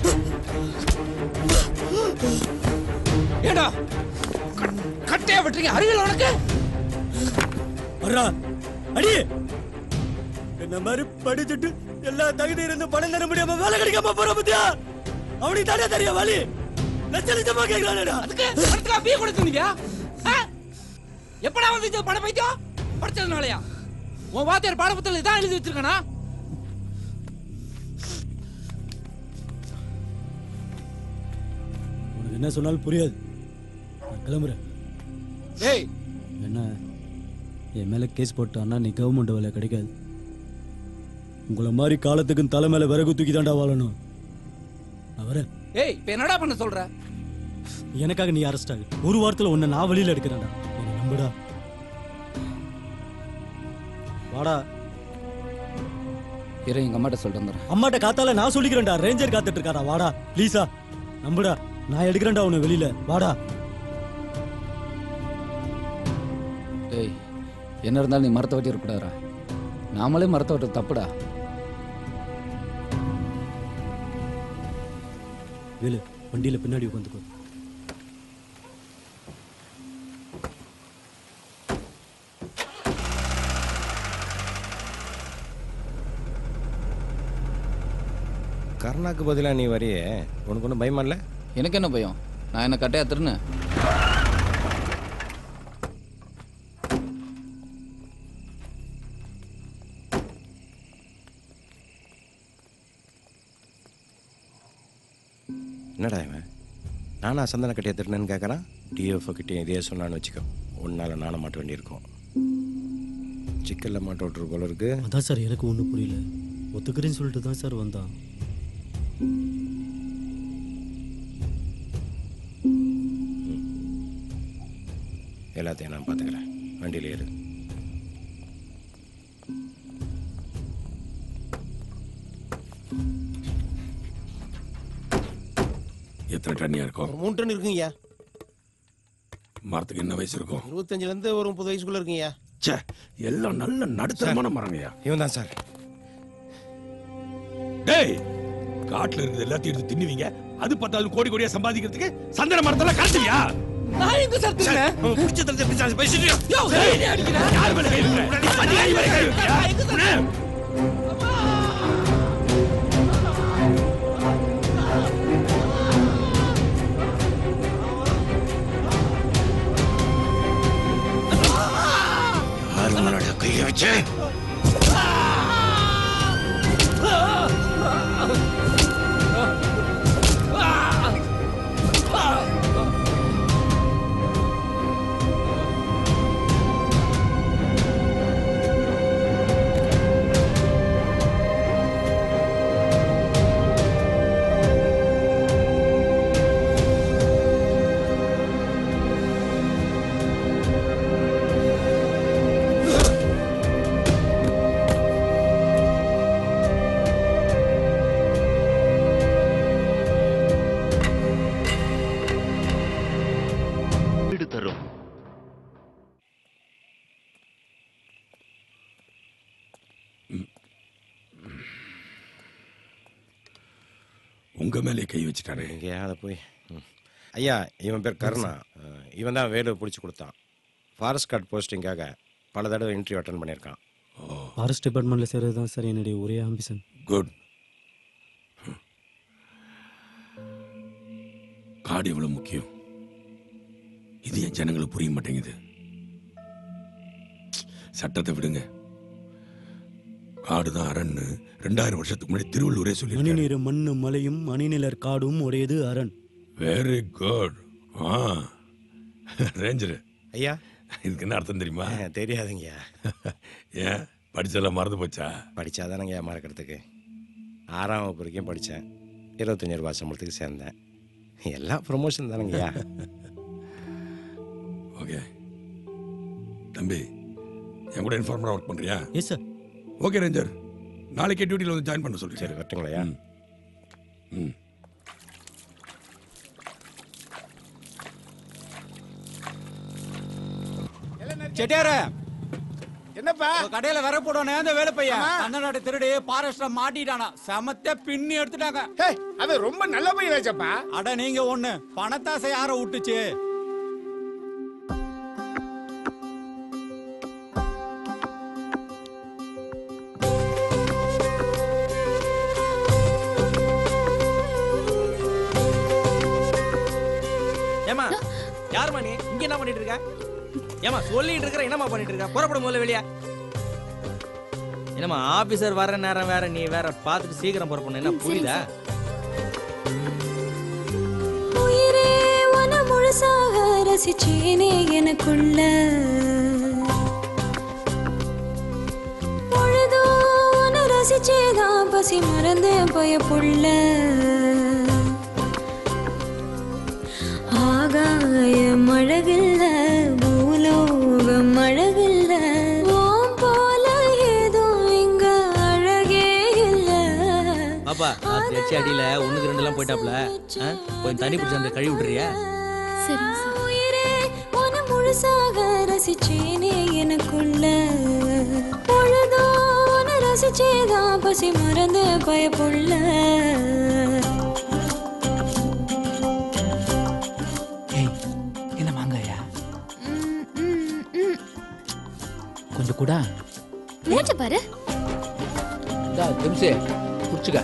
ஏடா கட்டையா விட்டுறீங்க அறிவியல் உனக்கு வர்றா அடி என்ன மாதிரி படிச்சுட்டு எல்லா தகுதி இருந்து பணம் தர முடியாம வேலை கிடைக்காம போற பத்தியா அவனுக்கு தானே தெரியும் வழி லட்ச லட்சமா கேட்கிறானடா அதுக்கு பணத்துக்கு அப்படியே கொடுத்துருந்தியா எப்படா வந்துச்சு பணம் பைத்தியம் படிச்சதுனாலயா உன் வாத்தியார் பாடப்புத்தகத்தில் இதான் எழுதி வச்சிருக்கானா உனக்கு என்ன சொன்னாலும் புரியாது நான் கிளம்புறேன் டேய் என்ன என் மேலே கேஸ் போட்டான்னா நீ கவர்மெண்ட் வேலை கிடைக்காது உங்களை மாதிரி காலத்துக்கும் தலை மேலே விறகு தூக்கி தாண்டா வாழணும் நான் வரேன் ஏய் இப்ப என்னடா பண்ண சொல்ற எனக்காக நீ அரெஸ்ட் ஆகு ஒரு வாரத்தில் உன்னை நான் வெளியில் எடுக்கிறேன்டா என்னை நம்புடா வாடா இரு எங்க அம்மாட்ட சொல்லிட்டு வந்துடுறேன் அம்மாட்ட காத்தால நான் சொல்லிக்கிறேன்டா ரேஞ்சர் காத்துட்டு இருக்காடா வாடா ப்ளீஸா நம்புடா நான் எடுக்கிறேன்டா உன்னை வெளியில வாடா டேய் என்ன இருந்தாலும் நீ மரத்தை வெட்டி இருக்கக்கூடாதுடா நாமளே மரத்தை வெட்ட தப்புடா வேலு வண்டியில பின்னாடி உட்காந்துக்கோ கருணாக்கு பதிலாக நீ வரியே உனக்கு ஒன்றும் பயமா இல்லை எனக்கு என்ன பயம் நான் என்ன கட்டையா திருன்னு என்னடா இவன் நானா சந்தன கட்டியை திருநேன்னு கேட்குறான் டிஎஃப் கிட்டேயும் இதே சொன்னான்னு வச்சுக்கோ உன்னால நானும் மாட்ட வேண்டியிருக்கும் சிக்கல்ல மாட்ட விட்டுரு போல இருக்கு அதான் சார் எனக்கு ஒன்றும் புரியல ஒத்துக்கிறேன்னு சொல்லிட்டு தான் சார் வந்தான் எல்லாத்தையும் நான் பார்த்துக்கிறேன் வண்டியில் ஏறு எத்தனை டன்னியா இருக்கும் ஒரு மூணு டன் இருக்குங்கய்யா மரத்துக்கு என்ன வயசு இருக்கும் இருபத்தஞ்சுல இருந்து ஒரு முப்பது வயசுக்குள்ள இருக்குங்கய்யா ச்சே எல்லாம் நல்ல நடுத்தரமான மரங்கய்யா இவன் தான் சார் டேய் காட்டுல இருக்கிறது எல்லாத்தையும் எடுத்து தின்னுவீங்க அது பத்தாவது கோடி கோடியா சம்பாதிக்கிறதுக்கு சந்தன மரத்தெல்லாம் கடத்துவியா நான் எங்க சார் திருந்தேன்? பிடிச்ச தரத்தை பிடிச்சா பேசிட்டு யோ, நீ அடிக்கிற? யார் மேல கை வைக்கிற? அதிகாரி மேல கை வைக்கிறியா? உன்னை? யார் உன்னோட கையை வச்சு வீடு தரும் உங்க மேலே கை வச்சுட்டானே எங்கேயாவது போய் ம். ஐயா இவன் பேர் கருணா அஹ், இவன் தான் வேலு பிடிச்சி கொடுத்தான் ஃபாரஸ்ட் கார்டு போஸ்டிங்காக பல தடவை இன்டர்வியூ அட்டன் பண்ணியிருக்கான் ஃபாரஸ்ட் டிபார்ட்மெண்ட்ல சேர்றது தான் சார் என்னுடைய ஒரே ஆம்பிஷன் குட் காடு எவ்வளவு முக்கியம் இது என் ஜனங்களுக்கு புரிய மாட்டேங்குது சட்டத்தை விடுங்க காடு தான் அரண்னு ரெண்டாயிரம் வருஷத்துக்கு முன்னாடி திருவள்ளூரே சொல்லி மணிநீர் மண்ணு மலையும் மணிநிலர் காடும் உடையது அரண் வெரி குட் ஆ ரேஞ்சரு ஐயா இதுக்கு என்ன அர்த்தம் தெரியுமா தெரியாதுங்கய்யா ஏன் படிச்செல்லாம் மறந்து போச்சா படித்தாதானங்கய்யா மறக்கிறதுக்கு ஆறாம் வகுப்பு வரைக்கும் படித்தேன் இருபத்தஞ்சி ரூபா சம்பளத்துக்கு சேர்ந்தேன் எல்லாம் ப்ரொமோஷன் தானங்கய்யா ஓகே தம்பி என் கூட இன்ஃபார்மராக ஒர்க் பண்ணுறியா எஸ் சார் ஓகே ரேஞ்சர் நாளைக்கே டியூட்டியில் வந்து ஜாயின் பண்ண சொல்றேன் சரி வரட்டுங்களையா ம் செட்டியார என்னப்பா கடையில வர போடணும் அந்த வேலை பையன் அந்த நாட்டு திருடி பாரஸ்ட்ல மாட்டிட்டானா செமத்த பின்னி எடுத்துட்டாங்க அவன் ரொம்ப நல்ல பையனாச்சப்பா அட நீங்க ஒண்ணு பணத்தாசை யார விட்டுச்சு ஏமா யாரும்மா நீ இங்க என்ன பண்ணிட்டு இருக்க ஏமா சொல்லிட்டு இருக்கிற என்னம்மா பண்ணிட்டு இருக்க புறப்படும் முதல்ல வெளியா என்னம்மா ஆபீசர் வர நேரம் வேற நீ வேற பார்த்துட்டு சீக்கிரம் புறப்படணும் என்ன புரியுதா உயிரே ரசிச்சேனே எனக்குள்ள பொழுதோ உன்னை ரசிச்சேதான் பசி மறந்து போய புள்ள ஆகாயம் அழகில்ல பூலோகம் அழகில்ல ஓம் போல ஏதோ இங்க அழகே இல்ல பாப்பா எச்சி அடியில ஒண்ணுக்கு ரெண்டு எல்லாம் போயிட்டாப்ல ஆ? கொஞ்சம் தண்ணி பிடிச்சி அந்த கழுவி விட்டுறியா சரி உயிரே உன முழுசாக ரசிச்சேனே எனக்குள்ள பொழுதோ உன ரசிச்சேதான் பசி மறந்து பயப்புள்ள என்ன மாங்காயா கொஞ்சம் கூட நேற்று பாரு திம்சே குடிச்சுக்க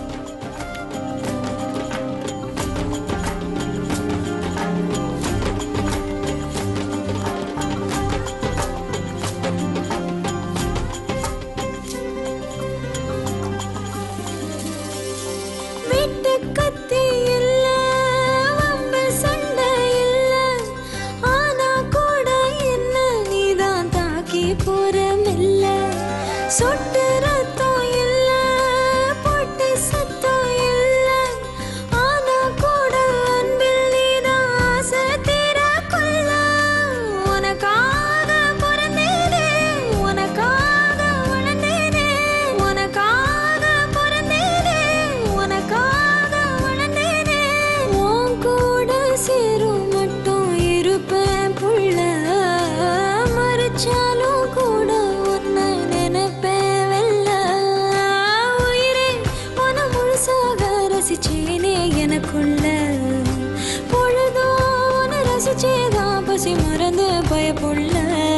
வெட்டு கத்தி இல்ல வம்பு சண்டை இல்ல ஆனா கூட என்ன நீதான் தாக்கி போற மெல்ல சொட்டு ரத்தம் இல்ல பொட்டு சத்தம் இல்ல ஆனா கூட அன்பில் நீதான் ஆசை தீர கொள்ள உனக்காக பிறந்தேனே உனக்காக வளர்ந்தேனே உனக்காக பிறந்தேனே உனக்காக வளர்ந்தேனே உன் கூட சேரும் மட்டும் இருப்பேன் புள்ள மறைச்சாலும் கூட உன்னை நினைப்பேன் வெல்ல உயிரே உன முழுசாக ரசிச்சேனே எனக்குள்ள பொழுதோ உன ரசிச்சேதான் பசி மறந்து பயப்புள்ள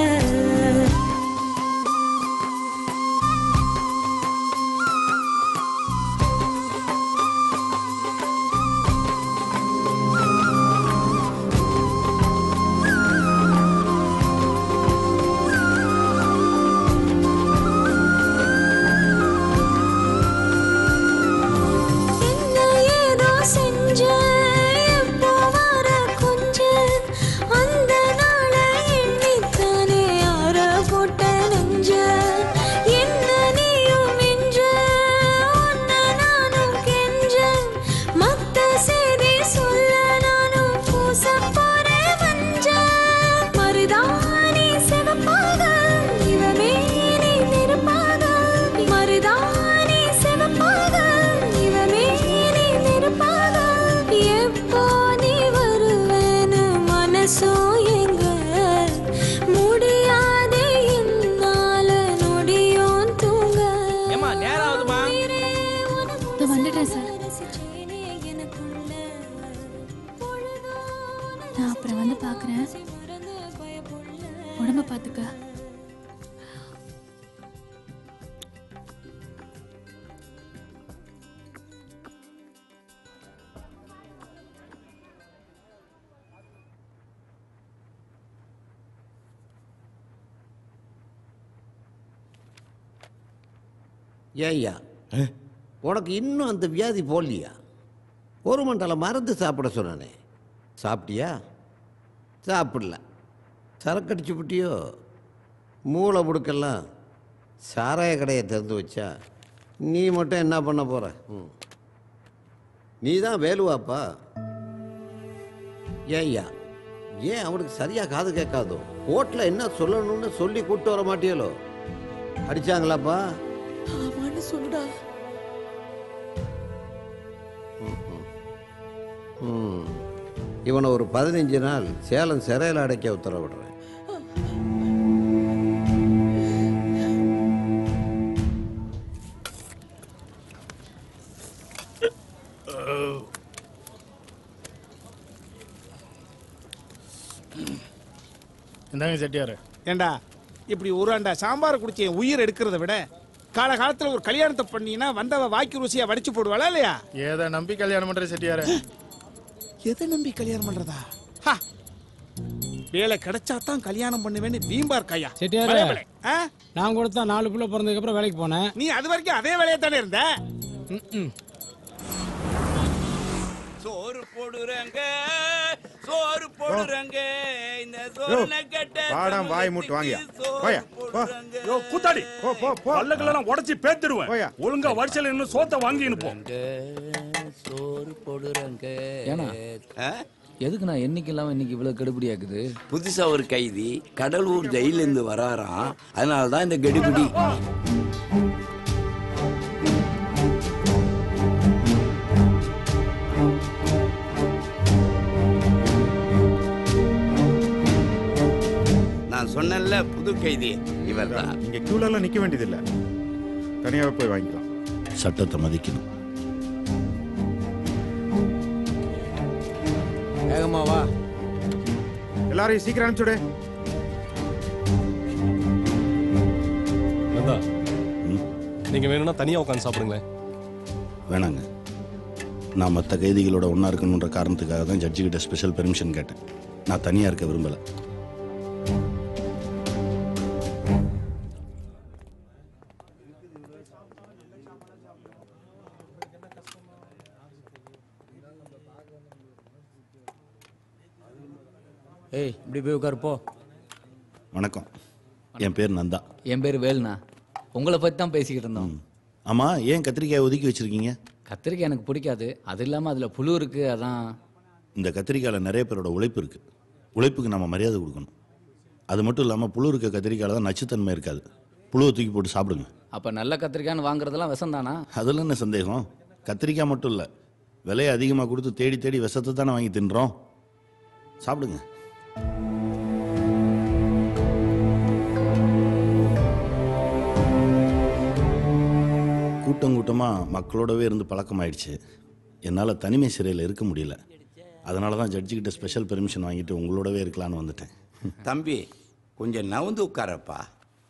என்ன ஏதோ செஞ்ச எப்போ வர கொஞ்ச அந்த நாள எண்ணித்தானே ஆற போட்ட நெஞ்ச என்ன நீயும் மிஞ்ச உன்ன நானும் கெஞ்ச மத்த செய்தி சொல்ல நானும் பூச போறேன் மஞ்ச மருதாணி சிவப்பாக இவமே நீ நெருப்பாக மருதாணி சிவப்பாக இவமே நீ நெருப்பாக எப்போ நீ வருவேன்னு மனசோ எங்க முடியாதே என்னால நொடியும் தூங்க ஏமா நேரம் ஆகுதுமா இதோ வந்துட்டேன் சார் நான் அப்புறம் வந்து பார்க்குறேன் உடம்ப பார்த்துக்க ஏய்யா உனக்கு இன்னும் அந்த வியாதி போடலையா ஒரு மண்டலம் மருந்து சாப்பிட சொன்னானே சாப்பிட்டியா சாப்பிடல சரக்கடிச்சு விட்டியோ மூளை முடுக்கெல்லாம் சாராய கடையை திறந்து வச்சா நீ மட்டும் என்ன பண்ண போற ம். நீ தான் வேலுவாப்பா ஏய்யா ஏன் அவனுக்கு சரியா காது கேட்காதோ கோர்ட்டில் என்ன சொல்லணும்னு சொல்லி கூட்டு வர மாட்டியலோ அடிச்சாங்களாப்பா ஆமான்னு சொல்லுடா ம். இவனை ஒரு பதினஞ்சு நாள் சேலம் சிறையில் அடைக்க உத்தரவிடுறேன் இந்தாங்க செட்டியாரு ஏண்டா இப்படி ஒரு ஆண்டா சாம்பார் குடிச்சு என் உயிர் எடுக்கிறத விட காலகாலத்துல ஒரு கல்யாணத்தை பண்ணீங்கன்னா வந்தவ வாய்க்கு ருசியா வடிச்சு போடுவாளா இல்லையா ஏதை நம்பி கல்யாணம் பண்ற செட்டியாரு எதை நம்பி கல்யாணம் பண்றதா ஹா. வேலை கிடைச்சா தான் கல்யாணம் பண்ணுவேன்னு வீம்பார் கையா செட்டியாரே. பலே, பலே. ஆ? நான் கூட தான் நாலு பிள்ளை பிறந்ததுக்கு அப்புறம் வேலைக்கு போனேன் நீ அது வரைக்கும் அதே வேலையா தானே இருந்த சோறு போடுறேங்க சோறு போடுறாங்க இந்த சோறுன கட்ட வாடாம் வாய் மூட்டு வாங்கியா போயா போ யோ கூத்தாடி போ போ போ பல்லக்கெல்லாம் உடைச்சி பேத்துடுவேன் ஒழுங்கா வரிசையில நின்னு சோத்த வாங்கி போ சோறு போடுறாங்க ஏன்னா எதுக்கு நான் என்னைக்கு இல்லாம இன்னைக்கு இவ்வளவு கெடுபடி ஆகுது புதுசா ஒரு கைதி கடலூர் ஜெயில இருந்து வராராம் அதனால தான் இந்த கெடிபிடி நான் சொன்னேன்ல புது கைதி இவர் தான் நீங்க கியூல எல்லாம் நிக்க வேண்டியதில்ல தனியாவே போய் வாங்கிக்கலாம் சட்டத்தை மதிக்கணும் வேகமா வா எல்லாரையும் சீக்கிரம் அனுப்பிச்சுடு நந்தா நீங்க வேணும்னா தனியா உட்காந்து சாப்பிடுங்களேன் வேணாங்க நான் மற்ற கைதிகளோட ஒன்றா இருக்கணுன்ற காரணத்துக்காக தான் ஜட்ஜி கிட்ட ஸ்பெஷல் பெர்மிஷன் கேட்டேன் நான் தனியாக இருக்க விரும்பலை ஏய் இப்படி போய் உட்காரு போ வணக்கம் என் பேர் நந்தா என் பேர் வேலுண்ணா உங்களை பத்தி தான் பேசிக்கிட்டு இருந்தோம் ஆமாம் ஏன் கத்திரிக்காய் ஒதுக்கி வச்சிருக்கீங்க கத்திரிக்காய் எனக்கு பிடிக்காது அது இல்லாம அதுல புழு இருக்கு அதான் இந்த கத்திரிக்காயில் நிறைய பேரோட உழைப்பு இருக்குது உழைப்புக்கு நம்ம மரியாதை கொடுக்கணும் அது மட்டும் இல்லாமல் புழு இருக்க கத்திரிக்காயில் தான் நச்சுத்தன்மை இருக்காது புழுவை தூக்கி போட்டு சாப்பிடுங்க அப்ப நல்ல கத்திரிக்காய்னு வாங்குறதெல்லாம் விஷம் தானா அதில் என்ன சந்தேகம் கத்திரிக்காய் மட்டும் இல்லை விலையை அதிகமாக கொடுத்து தேடி தேடி விஷத்தை தானே வாங்கி தின்றோம் சாப்பிடுங்க கூட்டம் கூட்டமாக மக்களோடவே இருந்து பழக்கமாயிடுச்சு என்னால் தனிமை சிறையில் இருக்க முடியல அதனால தான் ஜட்ஜிக்கிட்ட ஸ்பெஷல் பெர்மிஷன் வாங்கிட்டு உங்களோடவே இருக்கலான்னு வந்துட்டேன் தம்பி கொஞ்சம் நவுந்து உட்காரப்பா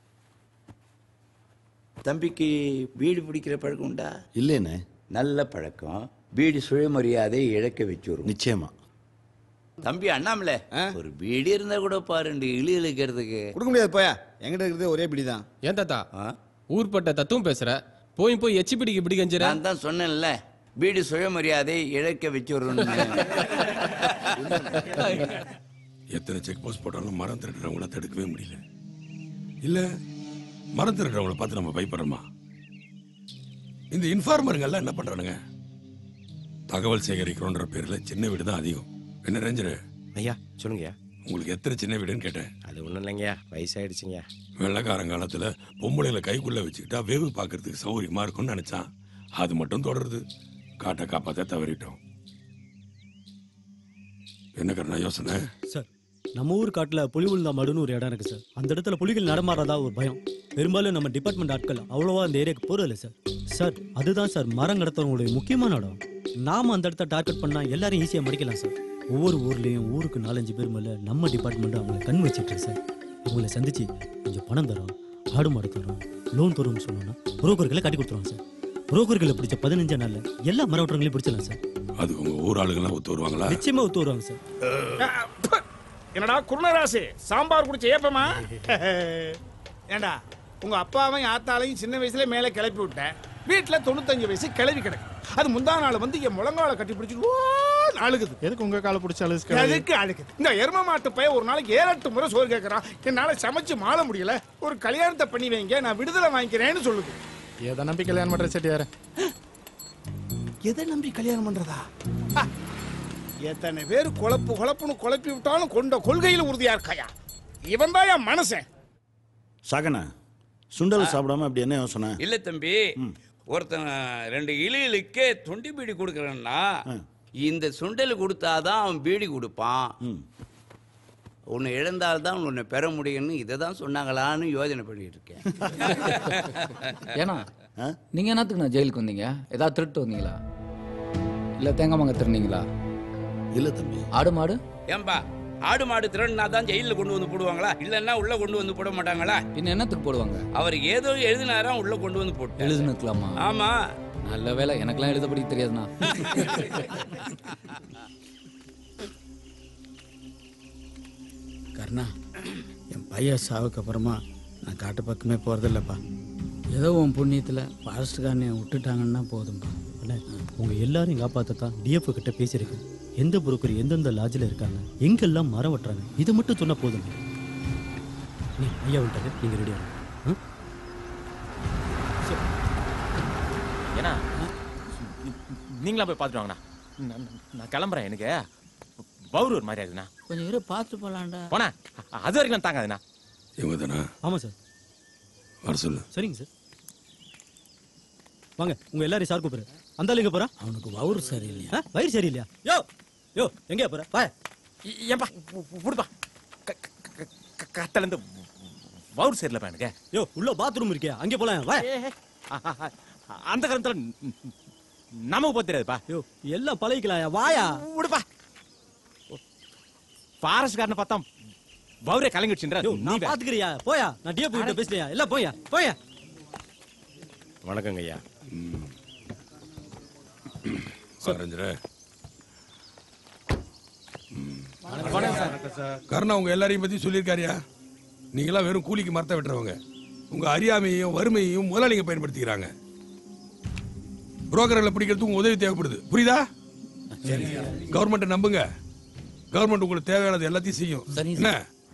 தம்பிக்கு பீடி பிடிக்கிற பழக்கம் உண்டா இல்லைண்ணே நல்ல பழக்கம் பீடி சுயமரியாதை இழக்க வச்சுரும் நிச்சயமா தம்பி அண்ணாமல ஒரு பீடி இருந்தா கூட பாருண்டு இழு இழுக்கிறதுக்கு கொடுக்க முடியாது போயா என்கிட்ட இருக்கிறது ஒரே பிடி தான் ஏன் தாத்தா ஊர்பட்ட தத்துவம் பேசுற போய் போய் எச்சி பிடிக்கு இப்படி கஞ்சிர நான் தான் சொன்னேன்ல பீடி சுயமரியாதை இழக்க வச்சுரும் எத்தனை செக் போஸ்ட் போட்டாலும் மரம் திருடுறவங்கள தடுக்கவே முடியல இல்ல மரம் திருடுறவங்கள பார்த்து நம்ம பயப்படுறோமா இந்த இன்ஃபார்மருங்கெல்லாம் என்ன பண்றானுங்க தகவல் சேகரிக்கிறோன்ற பேர்ல சின்ன வீடு தான் அதிகம் என்ன ரேஞ்சரு ஐயா சொல்லுங்கய்யா உங்களுக்கு எத்தனை சின்ன வீடுன்னு கேட்டேன் அது ஒன்றும் இல்லைங்கய்யா வயசாயிடுச்சுங்க வெள்ளக்காரங்காலத்துல பொம்பளைகளை கைக்குள்ள வச்சுக்கிட்டா வேவு பார்க்கறதுக்கு சௌகரியமா இருக்கும்னு நினைச்சான் அது மட்டும் தொடருது காட்டை காப்பாத்த தவறிட்டோம் என்ன கருணா யோசனை சார் நம்ம ஊர் காட்டுல புலி விழுந்தா மடுன்னு ஒரு இடம் இருக்கு சார் அந்த இடத்துல புலிகள் நடமாறதா ஒரு பயம் பெரும்பாலும் நம்ம டிபார்ட்மெண்ட் ஆட்கள் அவ்வளோவா அந்த ஏரியாவுக்கு போறதில்ல சார் சார் அதுதான் சார் மரம் கடத்தவங்களுடைய முக்கியமான இடம் நாம அந்த இடத்த டார்கெட் பண்ணா எல்லாரும் ஈஸியா மடிக்கலாம் சார் ஒவ்வொரு ஊர்லயும் ஊருக்கு நாலஞ்சு பேர் மேல நம்ம டிபார்ட்மெண்ட் அவங்களை கண் வச்சிட்டு இருக்கு சார் அவங்கள சந்திச்சு கொஞ்சம் பணம் தரோம் ஆடு மாடு தரோம் லோன் தரோம்னு சொன்னோம்னா புரோக்கர்களை கட்டி கொடுத்துருவாங்க சார் புரோக்கர்களை பிடிச்ச பதினஞ்சு நாள்ல எல்லா மரவட்டங்களையும் பிடிச்சிடலாம் சார் அதுக்கு உங்க ஊர் ஆளுங்கெல்லாம் ஒத்து வருவாங்களா நிச்சயமா ஒத்து வருவாங்க சார் என்னடா குருணராசு சாம்பார் குடிச்ச ஏப்பமா ஏண்டா உங்க அப்பாவையும் ஆத்தாலையும் சின்ன வயசுல மேலே கிளப்பி விட்டேன் வீட்டுல தொண்ணூத்தஞ்சு வயசு கிளவி கிடக்கு அது முந்தா நாள் வந்து என் முழங்கால கட்டி பிடிச்சிட்டு ஓன்னு அழுகுது எதுக்கு உங்க காலை பிடிச்சி அழுது எதுக்கு அழுகுது இந்த எரும மாட்டு பையன் ஒரு நாளைக்கு ஏழு எட்டு முறை சோறு கேட்கறான் என்னால சமைச்சு மாள முடியல ஒரு கல்யாணத்தை பண்ணி வைங்க நான் விடுதலை வாங்கிக்கிறேன்னு சொல்லுது எதை நம்பி கல்யாணம் பண்ற செட்டியார எதை நம்பி கல்யாணம் பண்றதா ஹ! எத்தனை பேர் குழப்பு குழப்புன்னு குழப்பி விட்டாலும் கொண்ட கொள்கையில உறுதியா இருக்காயா இவன் தான் என் மனசன் சாகனா சுண்டல் சாப்பிடாம அப்படி என்ன யோசனை இல்ல தம்பி ஒருத்தன் ரெண்டு இழிகளுக்கே தொண்டி பீடி கொடுக்குறேன்னா இந்த சுண்டல் கொடுத்தாதான் அவன் பீடி கொடுப்பான் ஒன்று இழந்தால்தான் ஒன்று பெற முடியும்னு இதை தான் சொன்னாங்களான்னு யோசனை பண்ணிட்டு இருக்கேன் ஏன்னா நீங்க என்னத்துக்கு நான் ஜெயிலுக்கு வந்தீங்க ஏதாவது திருட்டு வந்தீங்களா இல்ல தேங்காய் மாங்க திருநீங்களா இல்ல தம்பி ஆடு மாடு ஏன்பா ஆடு மாடு திறன்னா தான் ஜெயிலில் கொண்டு வந்து போடுவாங்களா இல்லைன்னா உள்ள கொண்டு வந்து போட மாட்டாங்களா பின்ன என்னத்துக்கு போடுவாங்க அவர் ஏதோ எழுதினாராம் உள்ள கொண்டு வந்து போட்டு எழுதுனுக்கலாமா ஆமா நல்ல வேலை எனக்கெல்லாம் எழுத படிக்க தெரியாதுண்ணா கர்ணா என் பையன் சாவுக்கு அப்புறமா நான் காட்டு பக்கமே போகிறதில்லப்பா ஏதோ உன் புண்ணியத்தில் ஃபாரஸ்ட்டுக்காரனை விட்டுட்டாங்கன்னா போதும்பா அண்ணே உங்க எல்லாரையும் காப்பாற்றத்தான் டிஎஃப் கிட்ட பேசியிருக்கேன் எந்த புரோக்கர் எந்தெந்த லாட்ஜில் இருக்காங்க எங்கெல்லாம் மரம் வெட்டுறாங்க இதை மட்டும் சொன்னால் போதும் நீ ஐயா விட்டாரு நீங்கள் ரெடியாக ஏன்னா நீங்களா போய் பார்த்துட்டு வாங்கண்ணா நான் நான் கிளம்புறேன் எனக்கு பவுர் ஒரு மாதிரி ஆகுதுண்ணா கொஞ்சம் இரு பார்த்து போலாம்டா போனா அது வரைக்கும் நான் தாங்காதுண்ணா இவங்க தானே ஆமாம் சார் வர சொல்லு சரிங்க சார் வாங்க உங்க எல்லாரையும் சார் கூப்பிடுறேன் அந்த ஆளு எங்க போறா அவனுக்கு வவுறு சரியில்லையா வயிறு சரியில்லையா யோ யோ எங்கேயா போற வா ஏன்பா விடுப்பா கத்தலேருந்து பவுர் சரியில்லைப்பா எனக்கு யோ உள்ள பாத்ரூம் இருக்கியா அங்கே போலாம் வா அந்த காலத்துல நமக்கு போக தெரியாதுப்பா யோ எல்லாம் பழகிக்கலாம் வாயா விடுப்பா ஃபாரஸ்ட்காரனை பார்த்தா பவுரே கலங்கிடுச்சுன்ற யோ நான் பாத்துக்கிறியா போயா நான் டிஎப் கிட்ட பேசலையா எல்லாம் போயா போயா வணக்கங்க ஐயா அரஞ்சர கருணா உங்க எல்லாரையும் பத்தி சொல்லியிருக்காருயா நீங்களாம் வெறும் கூலிக்கு மரத்தை வெட்டுறவங்க உங்க அறியாமையையும் வறுமையையும் முதலாளிங்க பயன்படுத்திக்கிறாங்க புரோக்கர்களை பிடிக்கிறதுக்கு உங்க உதவி தேவைப்படுது புரியுதா கவர்மெண்ட்டை நம்புங்க கவர்மெண்ட் உங்களுக்கு தேவையானது எல்லாத்தையும் செய்யும் என்ன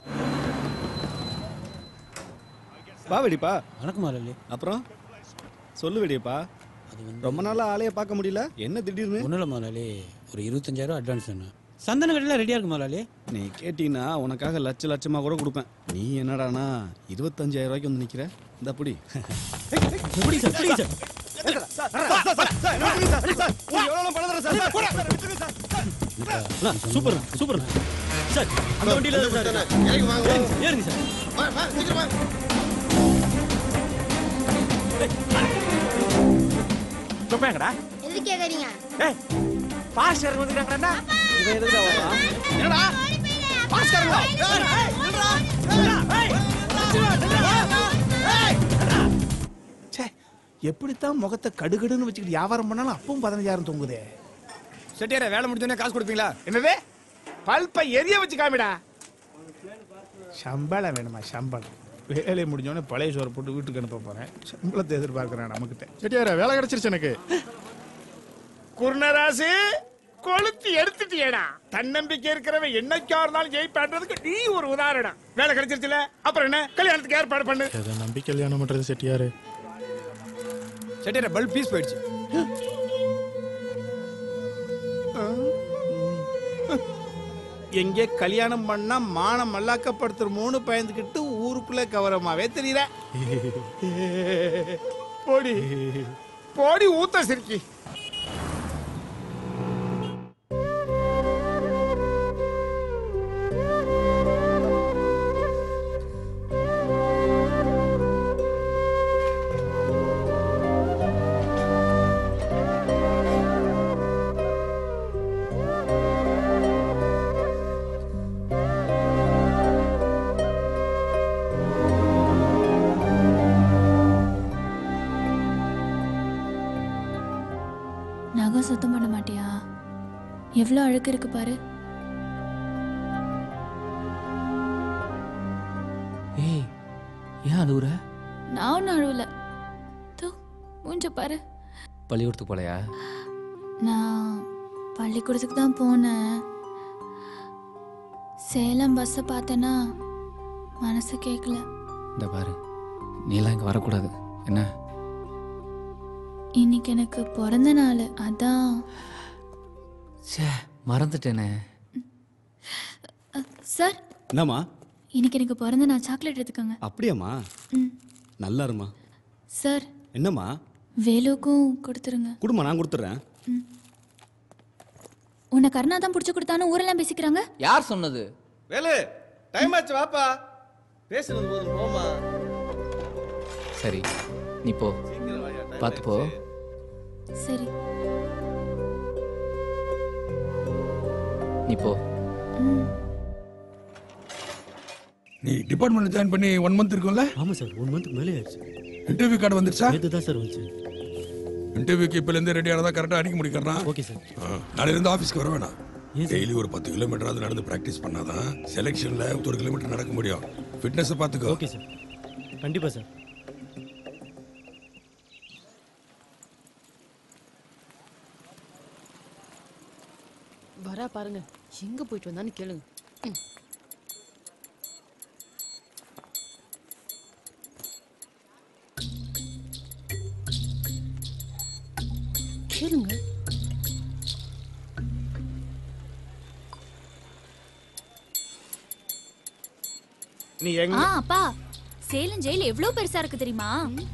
வா வெடிப்பா வணக்கம் முதலாளி அப்புறம் சொல்லு வெடியப்பா ரொம்ப நாளா ஆளைய பார்க்க முடியல என்ன திடீர்னு ஒன்றும் இல்லை முதலாளி ஒரு இருபத்தஞ்சாயிரம் அட்வான்ஸ் வேணும் சந்தன கடையில் ரெடியாக இருக்கு முதலாளி நீ கேட்டீங்கன்னா உனக்காக லட்ச லட்சமா கூட கொடுப்பேன் நீ என்னடானா இருபத்தஞ்சாயிரம் ரூபாய்க்கு வந்து நிக்கிற இந்த அப்படி எப்படி சார் எப்படி சார் சூப்பர் சூப்பர் சார் அந்த வண்டியில தான் சார் ஏறுங்க, ஏறுங்க சார் தொப்பையாங்கடா எதுக்கு கேக்குறீங்க ஏய் பாஸ்டர் வந்துட்டாங்கடா இவன் எதுக்குடா வரான் என்னடா பாஸ்டர்ங்களா ச்சே எப்படித்தான் முகத்தை கடுகடுன்னு வச்சுக்கிட்டு வியாபாரம் பண்ணாலும் அப்பவும் பதினஞ்சாயிரம் தொங்குதே செட்டியார வேலை முடிஞ்சோடனே காசு கொடுப்பீங்களா என்னது பல்பை எரிய வச்சு காமிடா சம்பளம் வேணுமா சம்பளம் வேலையை முடிஞ்சோடனே பழைய சோறு போட்டு வீட்டுக்கு அனுப்ப போறேன் சம்பளத்தை எதிர்பார்க்கிறேன் நம்மகிட்ட செட்டியார வேலை கிடைச்சிருச்சு எனக்கு குருணராசு கொளுத்தி எடுத்துட்டியடா தன்னம்பிக்கை இருக்கிறவன் என்னைக்கா இருந்தாலும் ஜெயிப்பான்றதுக்கு நீ ஒரு உதாரணம் வேலை கிடைச்சிருச்சுல அப்புறம் என்ன கல்யாணத்துக்கு ஏற்பாடு பண்ணு எதை நம்பி கல்யாணம் பண்றது செட்டியாரு செட்டியார பல்ப் பீஸ் போயிடுச்சு எங்கே கல்யாணம் பண்ணா மானம் மல்லாக்கப்படுத்துறமோன்னு பயந்துக்கிட்டு ஊருக்குள்ள கவரமாவே தெரியல போடி போடி ஊத்த சிரிக்கி நகம் சுத்தம் பண்ண மாட்டியா எவ்வளோ அழுக்கு இருக்கு பாரு ஏய் ஏன் அழுவுற நான் ஒன்றும் அழுவல தூ மூஞ்ச பாரு பள்ளிக்கூடத்துக்கு போலையா நான் பள்ளிக்கூடத்துக்கு தான் போனேன் சேலம் பஸ்ஸை பார்த்தேன்னா மனசு கேட்கல இந்த பாரு நீலாம் இங்கே வரக்கூடாது என்ன இன்னைக்கு எனக்கு பிறந்த நாள் அதான் சே மறந்துட்டேனே சார் என்னம்மா இன்னைக்கு எனக்கு பிறந்த நாள் சாக்லேட் எடுத்துக்கோங்க அப்படியாம்மா ம். நல்லா இருமா சார் என்னம்மா வேலுக்கும் கொடுத்துருங்க குடுமா நான் கொடுத்துட்றேன் உன்னை கருணா தான் பிடிச்சி கொடுத்தான்னு ஊரெல்லாம் பேசிக்கிறாங்க யார் சொன்னது வேலு டைம் ஆச்சு வாப்பா பேசுனது போதும் போமா சரி நீ போ பார்த்து போ சரி நீ போ நீ டிபார்ட்மெண்ட் ஜாயின் பண்ணி ஒன் மந்த் இருக்கும்ல ஆமா சார் ஒன் மந்த் மேலே ஆயிடுச்சு இன்டர்வியூ கார்டு வந்துருச்சா நேற்று தான் சார் வந்துச்சு இன்டர்வியூக்கு இப்பல இருந்து ரெடி ஆனதா கரெக்டா அடிக்க முடிக்கிறா ஓகே சார் நாளையில இருந்து ஆபீஸ்க்கு வர வேணாம் டெய்லி ஒரு பத்து கிலோமீட்டராவது நடந்து பிராக்டிஸ் பண்ணாதான் செலெக்ஷன்ல ஒரு கிலோமீட்டர் நடக்க முடியும் ஃபிட்னஸ் பாத்துக்கோ ஓகே சார் கண்டிப்பா சார் வரா பாரு பாருங்க எங்க போயிட்டு வந்தான்னு கேளுங்க ம். கேளுங்க நீ ஆ எங்க அப்பா சேலம் ஜெயில் எவ்வளவு பெருசா இருக்கு தெரியுமா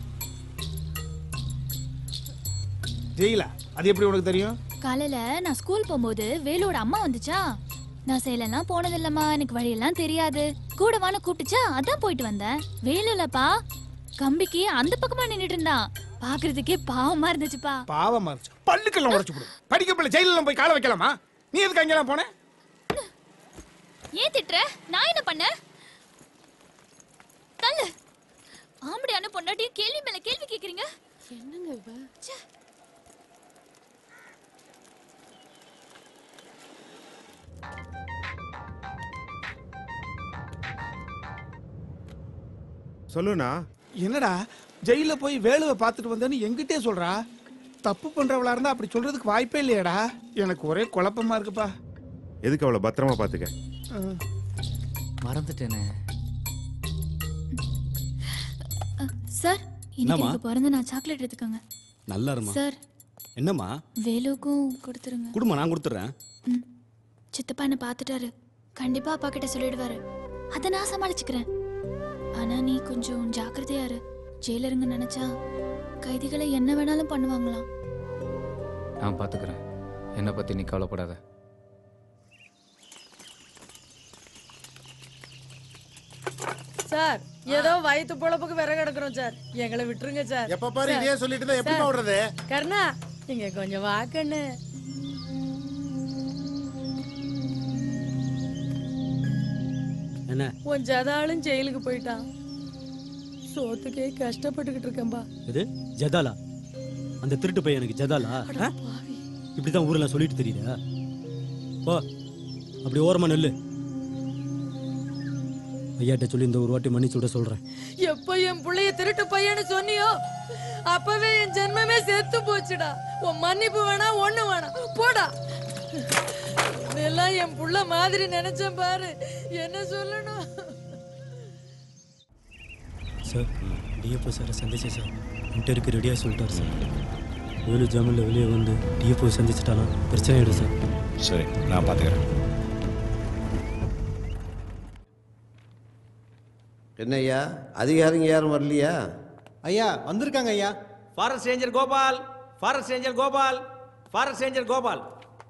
ஜெயிலா அது எப்படி உனக்கு தெரியும் காலையில நான் ஸ்கூல் போகும்போது வேலோட அம்மா வந்துச்சா நான் சேலம்லாம் போனதில்லம்மா எனக்கு வழியெல்லாம் தெரியாது கூட வான்னு கூப்பிட்டுச்சா அதான் போயிட்டு வந்தேன் வேலுலப்பா கம்பிக்கு அந்த பக்கமா நின்னுட்டு இருந்தான் பாக்குறதுக்கே பாவமா இருந்துச்சுப்பா பாவமா இருந்துச்சு பல்லுக்கெல்லாம் உடைச்சு போடு படிக்க பிள்ளை ஜெயிலெல்லாம் போய் காலை வைக்கலாமா நீ எதுக்கு அங்கெல்லாம் போன ஏன் திட்டுற நான் என்ன பண்ண தள்ளு ஆம்படியான பொண்டாட்டியும் கேள்வி மேல கேள்வி கேக்குறீங்க என்னங்க இவ சொல்லுண்ணா என்னடா ஜெயில போய் வேலுவை பார்த்துட்டு வந்தேன்னு எங்கிட்டே சொல்றா தப்பு பண்றவளா இருந்தா அப்படி சொல்றதுக்கு வாய்ப்பே இல்லையாடா எனக்கு ஒரே குழப்பமா இருக்குப்பா எதுக்கு அவளை பத்திரமா பார்த்துக்க அஹ், மறந்துட்டேனே சார் இன்னைக்கு என்னம்மா? எனக்கு பிறந்த நான் சாக்லேட் எடுத்துக்கோங்க நல்லா இருமா சார் என்னம்மா வேலுக்கும் கொடுத்துருங்க குடும்பம் நான் கொடுத்துட்றேன் ம். சித்தப்பா என்ன பார்த்துட்டாரு கண்டிப்பா அப்பா கிட்ட சொல்லிடுவாரு அதை நான் சமாளிச்சுக்கிறேன் ஆனா நீ கொஞ்சம் ஜாக்கிரதையா இரு ஜெயிலருங்க நினைச்சா கைதிகளை என்ன வேணாலும் பண்ணுவாங்களாம் நான் பார்த்துக்கிறேன் என்னை பற்றி நீ கவலைப்படாத சார் ஏதோ வயித்து பொழப்புக்கு விறகு எடுக்கிறோம் சார் எங்களை விட்டுருங்க சார் எப்ப பாரு சார், இதையே சொல்லிட்டு இருந்தா எப்படிம்மா சார், விடுறது? கருணா நீங்க கொஞ்சம் வாக்கண்ணு என்ன உன் ஜதாளும் ஜெயிலுக்கு போயிட்டான் சோத்துக்கே கஷ்டப்பட்டுக்கிட்டு இருக்கேன்பா இது ஜதாலா அந்த திருட்டு பையன் எனக்கு ஜதாலா ஆ? இப்படிதான் ஊர்ல சொல்லிட்டு தெரியுதா போ அப்படி ஓரமா நெல்லு ஐயாட்ட சொல்லி இந்த ஒரு வாட்டி மன்னிச்சு விட சொல்றேன் எப்ப என் புள்ளைய திருட்டு பையன்னு சொன்னியோ அப்பவே என் ஜென்மமே செத்து போச்சுடா உன் மன்னிப்பு வேணா ஒண்ணு வேணாம் போடா இதெல்லாம் என் புள்ள மாதிரி நினைச்சேன் பாரு என்ன சொல்லணும் சார் டிஎஃப்ஓ சாரை சந்திச்சேன் சார் இன்டருக்கு ரெடியாக சொல்லிட்டார் சார் வேலு ஜாமீனில் வெளியே வந்து டிஎஃப்ஓ சந்திச்சிட்டாலும் பிரச்சனை ஆயிடும் சார் சரி நான் பார்த்துக்கிறேன் என்னய்யா அதிகாரிங்க யாரும் வரலையா ஐயா வந்திருக்காங்க ஐயா forest ranger Gopal forest ranger Gopal forest ranger Gopal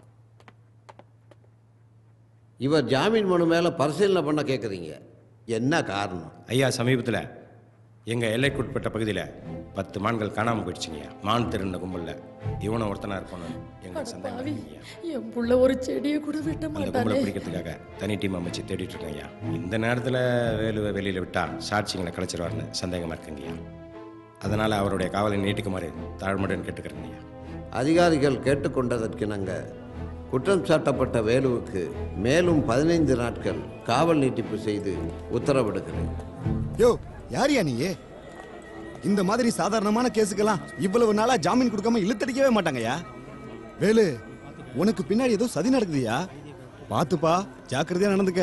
இவர் ஜாமீன் மனு மேல பரிசீலனை பண்ண கேட்குறீங்க என்ன காரணம் ஐயா சமீபத்தில் எங்கள் எல்லைக்குட்பட்ட பகுதியில் பத்து மான்கள் காணாமல் போயிடுச்சுங்க மான் திருந்த கும்பலில் இவனை ஒருத்தனா இருப்பானு எங்கள் சந்தேகம் பாவி இருக்குங்கய்யா. என் புள்ள ஒரு செடியை கூட வெட்ட அந்த கும்பலை மாட்டானே பிடிக்கிறதுக்காக தனி டீம் அமைச்சு தேடிட்டு இருக்கேன் ஐயா இந்த நேரத்தில் வேலுவை வெளியில் விட்டா சாட்சிங்களை கலைச்சிருவாருன்னு சந்தேகமாக இருக்குங்கய்யா அதனால் அவருடைய காவலை நீட்டிக்குமாறு தாழ்மையுடன் கேட்டுக்கிறேங்க ஐயா அதிகாரிகள் கேட்டுக்கொண்டதற்கிணங்க குற்றம் சாட்டப்பட்ட வேலுவுக்கு மேலும் பதினைந்து நாட்கள் காவல் நீட்டிப்பு செய்து உத்தரவிடுகிறேன் யோ யாரியா நீ இந்த மாதிரி சாதாரணமான கேஸுக்கெல்லாம் இவ்வளவு நாளா ஜாமீன் கொடுக்காம இழுத்தடிக்கவே மாட்டாங்கய்யா வேலு உனக்கு பின்னாடி ஏதோ சதி நடக்குதுயா பாத்துப்பா ஜாக்கிரதையா நடந்துக்க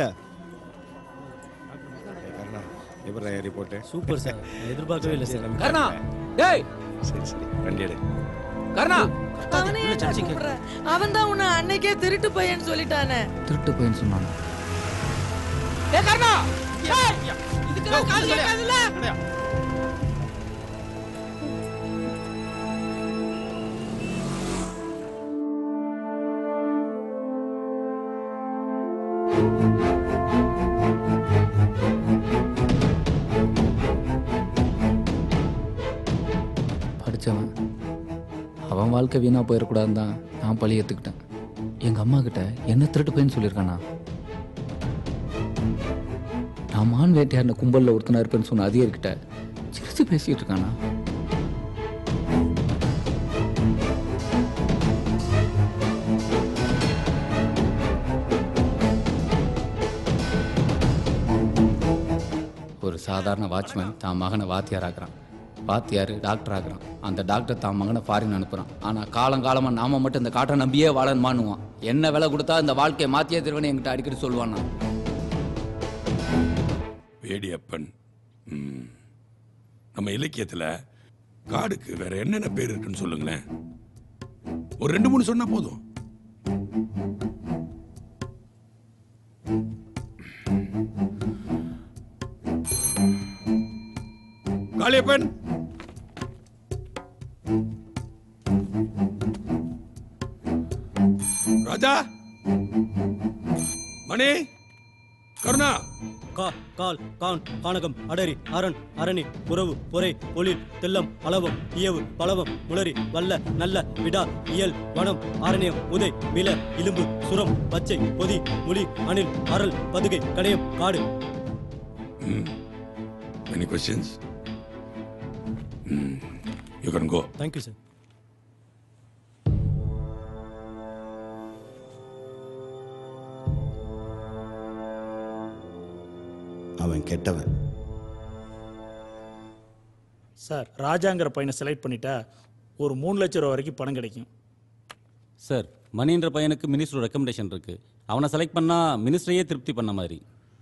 எப்படி ரிப்போர்ட்டு சூப்பர் சார் நான் எதிர்பார்க்கவே இல்லை சார் கருணா டேய் சரி சரி வண்டி எடு கருணா அவனே என்ன கூப்பிடுற அவன் தான் உன்னை அன்னைக்கே திருட்டு பையன்னு சொல்லிட்டானே திருட்டு பையன் சொன்னான் ஏ கருணா ஏய் இதுக்கு தான் கால் கேட்காதுல்ல படித்தவன் அவன் வாழ்க்கை வீணாக போயிடக்கூடாதுன்னு தான் நான் பழி ஏற்றுக்கிட்டேன் எங்கள் அம்மா கிட்ட என்ன திருட்டு பையன் சொல்லியிருக்கானா நான் மான் வேட்டையாடின கும்பலில் ஒருத்தனா இருப்பேன்னு சொன்ன அதிகாரிக்கிட்ட சிரிச்சு பேசிட்டு இருக்கானா ஒரு சாதாரண வாட்ச்மேன் தான் மகனை வாத்தியார் ஆக்குறான் வாத்தியார் டாக்டர் ஆக்குறான் அந்த டாக்டர் தான் மகனை ஃபாரின் அனுப்புறான் ஆனால் காலங்காலமாக நாம மட்டும் இந்த காட்டை நம்பியே வாழன்னு மாணுவான் என்ன விலை கொடுத்தா இந்த வாழ்க்கையை மாத்தியே திருவனு என்கிட்ட அடிக்கடி சொல்லுவானா வேடியப்பன் ம். நம்ம இலக்கியத்துல காடுக்கு வேற என்னென்ன பேர் இருக்குன்னு சொல்லுங்களேன் ஒரு ரெண்டு மூணு சொன்னா போதும் காளியப்பன் ராஜா மணி கருணா கா கால் கான் கானகம் அடரி அரண் அரணி புறவு பொறை பொழில் தெல்லம் அளவம் இயவு பலவம் முளரி வல்ல நல்ல விடா இயல் வனம் ஆரண்யம் உதை வில இலும்பு சுரம் பச்சை பொதி முடி அணில் அரல் பதுகை கடையம் காடு Any questions? Mm. You can go. Thank you sir அவன் கெட்டவன் சார் ராஜாங்கிற பையனை செலக்ட் பண்ணிட்டா ஒரு மூணு லட்சம் ரூபா வரைக்கும் பணம் கிடைக்கும் சார் மணின்ற பையனுக்கு மினிஸ்டர் ரெக்கமெண்டேஷன் இருக்கு அவனை செலக்ட் பண்ணா மினிஸ்டரையே திருப்தி பண்ண மாதிரி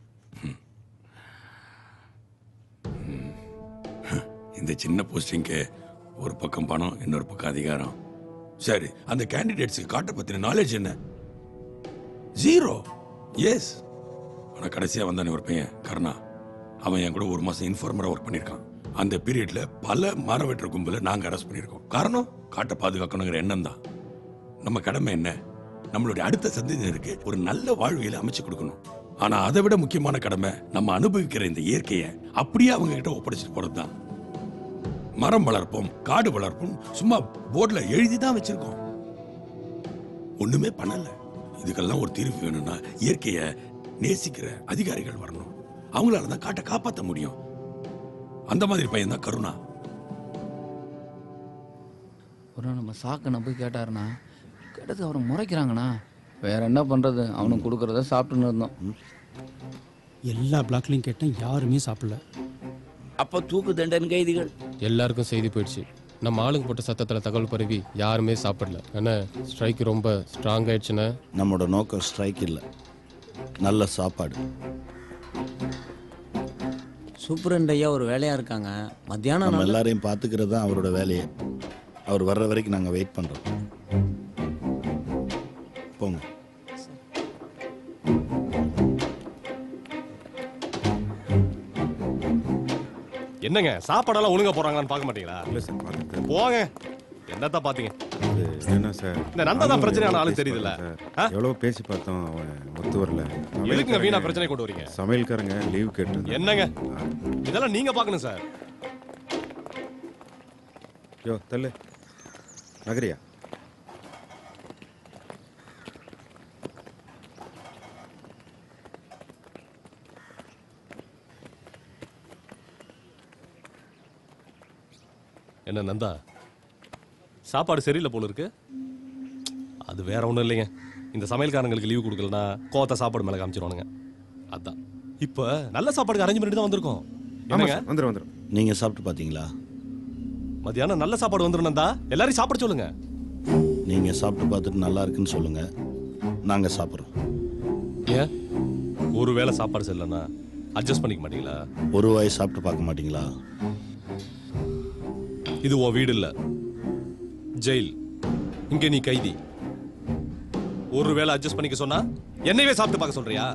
இந்த சின்ன போஸ்டிங்க்கு ஒரு பக்கம் பணம் இன்னொரு பக்கம் அதிகாரம் சரி அந்த கேண்டிடேட்ஸுக்கு காட்ட பத்தின நாலேஜ் என்ன ஜீரோ எஸ் ஆனா கடைசியா வந்தானே ஒரு பையன் கருணா அவன் என் கூட ஒரு மாசம் இன்ஃபார்மரா ஒர்க் பண்ணியிருக்கான் அந்த பீரியட்ல பல மரம் வெட்டுற கும்பல நாங்க அரெஸ்ட் பண்ணியிருக்கோம் காரணம் காட்டை பாதுகாக்கணுங்கிற எண்ணம் தான் நம்ம கடமை என்ன நம்மளுடைய அடுத்த சந்ததியினருக்கு ஒரு நல்ல வாழ்வியலை அமைச்சு கொடுக்கணும் ஆனா அதை விட முக்கியமான கடமை நம்ம அனுபவிக்கிற இந்த இயற்கையை அப்படியே அவங்க கிட்ட ஒப்படைச்சிட்டு போறது தான் மரம் வளர்ப்போம் காடு வளர்ப்போம் சும்மா போர்ட்ல எழுதி தான் வச்சிருக்கோம் ஒண்ணுமே பண்ணல இதுக்கெல்லாம் ஒரு தீர்வு வேணும்னா இயற்கையை நேசிக்கிற அதிகாரிகள் வரணும் அவங்களால தான் காட்டை காப்பாற்ற முடியும் அந்த மாதிரி பையன் தான் கருணா ஒரு நாள் நம்ம சாக்கனை போய் கேட்டாருண்ணா கேட்டது அவரை முறைக்கிறாங்கண்ணா வேற என்ன பண்றது அவனுக்கு கொடுக்கறத சாப்பிட்டுன்னு இருந்தோம் எல்லா பிளாக்லையும் கேட்டேன் யாருமே சாப்பிடல அப்ப தூக்கு தண்டனை கைதிகள் எல்லாருக்கும் செய்தி போயிடுச்சு நம்ம ஆளுங்க போட்ட சத்தத்துல தகவல் பரவி யாருமே சாப்பிடல என்ன ஸ்ட்ரைக் ரொம்ப ஸ்ட்ராங் ஆயிடுச்சுன்னா நம்மளோட நோக்கம் ஸ்ட்ரைக் இல்லை நல்ல சாப்பாடு சூப்பரண்ட் ஐயா ஒரு வேலையா இருக்காங்க மத்தியானம் நம்ம நல்ல- எல்லாரையும் பார்த்துக்கிறது தான் அவரோட வேலையே அவர் வர்ற வரைக்கும் நாங்கள் வெயிட் பண்ணுறோம் போங்க என்னங்க சாப்பாடெல்லாம் ஒழுங்கா போறாங்களான்னு பார்க்க மாட்டீங்களா இல்ல சார் பார்த்துட்டு போங்க என்னத்த பாத்தீங்க என்ன சார் இந்த நந்தா தான் பிரச்சனையான ஆளு தெரியுதுல்ல எவ்வளோ பேசி பார்த்தோம் அவன் ஒத்து வரல எதுக்குங்க வீணா பிரச்சனை கொண்டு வரீங்க சமையல்காரங்க லீவ் கேட்டு என்னங்க இதெல்லாம் நீங்க பார்க்கணும் சார் யோ தள்ளு நகரியா என்ன நந்தா சாப்பாடு சரியில்லை போல இருக்கு அது வேற ஒண்ணும் இல்லைங்க இந்த சமையல்காரங்களுக்கு லீவு கொடுக்கலனா கோத்த சாப்பாடு மேல காமிச்சிருவானுங்க அதான் இப்ப நல்ல சாப்பாடுக்கு அரேஞ்ச் பண்ணிட்டு தான் வந்திருக்கோம் என்னங்க வந்துடும் வந்துடும் நீங்கள் சாப்பிட்டு பார்த்தீங்களா மத்தியானம் நல்ல சாப்பாடு வந்துடும் நந்தா எல்லாரையும் சாப்பிட சொல்லுங்க நீங்கள் சாப்பிட்டு பார்த்துட்டு நல்லா இருக்குன்னு சொல்லுங்கள் நாங்கள் சாப்பிட்றோம் ஏன் ஒரு வேளை சாப்பாடு சரியில்லைன்னா அட்ஜஸ்ட் பண்ணிக்க மாட்டீங்களா ஒரு வாய் சாப்பிட்டு பார்க்க மாட்டீங்களா இது உன் வீடு இல்ல ஜெயில் இங்க நீ கைதி ஒரு வேளை அட்ஜஸ்ட் பண்ணிக்க சொன்னா என்னையவே சாப்பிட்டு பார்க்க சொல்றியா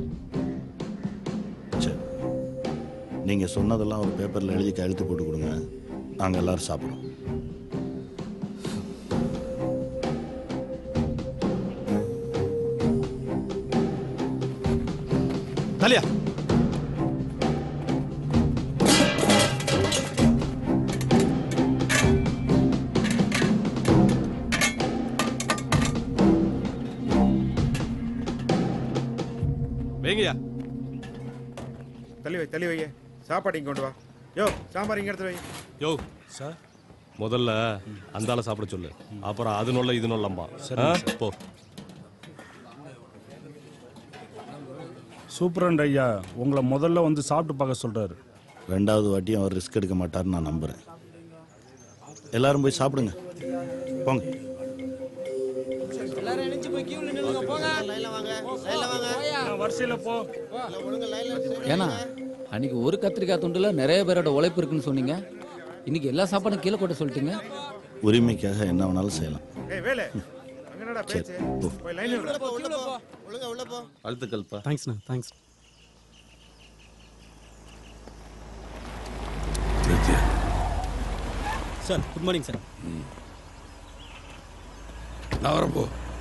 நீங்கள் சொன்னதெல்லாம் ஒரு பேப்பரில் எழுதி கையெழுத்து போட்டு கொடுங்க நாங்கள் எல்லாரும் சாப்பிடுவோம் தலியா வைங்கய்யா தள்ளி வை தள்ளி வைங்க சாப்பாடு இங்கே கொண்டு வா யோ சாம்பார் இங்கே எடுத்து வை யோ சார் முதல்ல அந்தால சாப்பிட சொல்லு அப்புறம் அது நொல்ல இது நொல்லம்பா சரிங்க ஆ? சார். போ சூப்பரண்ட் ஐயா உங்களை முதல்ல வந்து சாப்பிட்டு பார்க்க சொல்றாரு ரெண்டாவது வாட்டியும் அவர் ரிஸ்க் எடுக்க மாட்டாருன்னு நான் நம்புகிறேன் எல்லாரும் போய் சாப்பிடுங்க போங்க எல்லாரும் இணைஞ்சு வரிசையில போ ஏன்னா அன்னைக்கு ஒரு கத்திரிக்காய் துண்டுல நிறைய பேரோட உழைப்பு இருக்குன்னு சொன்னீங்க இன்னைக்கு எல்லா சாப்பாடும் கீழே கொட்ட சொல்லிட்டீங்க உரிமைக்காக என்ன வேணாலும் செய்யலாம் ஏய் வேலு அங்க என்னடா சரி, பேச்சு போ. போய் லைன்ல உள்ள போ உள்ள போ ஒழுங்கா உள்ள போ வாழ்த்துக்கள்ப்பா தேங்க்ஸ்ண்ணா thanks sir good morning sir நான் வரப்போ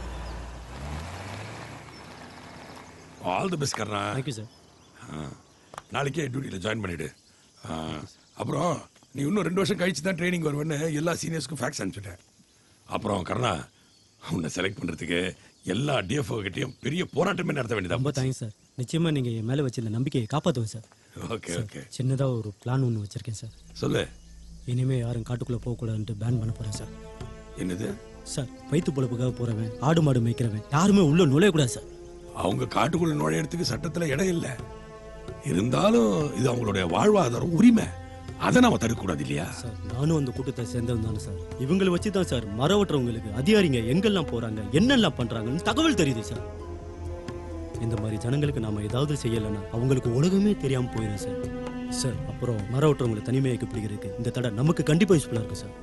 all the best Karna thank you sir நாளைக்கே டியூட்டியில் ஜாயின் பண்ணிடு ஆ, அப்புறம் நீ இன்னும் ரெண்டு வருஷம் கழிச்சு தான் ட்ரைனிங் வருவேன்னு எல்லா சீனியர்ஸ்க்கும் ஃபேக்ஸ் அனுப்பிச்சிட்டேன் அப்புறம் கர்ணா உன்னை செலக்ட் பண்ணுறதுக்கு எல்லா டிஎஃப்ஓ கிட்டையும் பெரிய போராட்டமே நடத்த வேண்டியதா ரொம்ப தேங்க்ஸ் சார் நிச்சயமா நீங்க என் மேல வச்சிருந்த நம்பிக்கையை காப்பாத்துவேன் சார் ஓகே ஓகே சின்னதா ஒரு பிளான் ஒன்று வச்சிருக்கேன் சார் சொல்லு இனிமே யாரும் காட்டுக்குள்ள போகக்கூடாதுன்ட்டு பேன் பண்ண போறேன் சார் என்னது சார் வயிற்று பொழப்புக்காக போறவன் ஆடு மாடு மேய்க்கிறவன் யாருமே உள்ள நுழையக்கூடாது சார் அவங்க காட்டுக்குள்ள நுழையறதுக்கு சட்டத்தில் இடம் இல்லை இருந்தாலும் இது அவங்களுடைய வாழ்வாதாரம் உரிமை அதை நாம தடுக்கக்கூடாது இல்லையா சார் நானும் அந்த கூட்டத்தை சேர்ந்தவன் தானே சார் இவங்களை வச்சு தான் சார் மரம் வெட்டுறவங்களுக்கு அதிகாரிங்க எங்கெல்லாம் போறாங்க என்னெல்லாம் பண்றாங்கன்னு தகவல் தெரியுது சார் இந்த மாதிரி ஜனங்களுக்கு நாம ஏதாவது செய்யலைன்னா அவங்களுக்கு உலகமே தெரியாம போயிடும் சார் சார் அப்புறம் மரம் வெட்டுறவங்களை தனிமையாக்கி பிடிக்கிறதுக்கு இந்த தடை நமக்கு கண்டிப்பா யூஸ்ஃபுல்லா இருக்கும் sir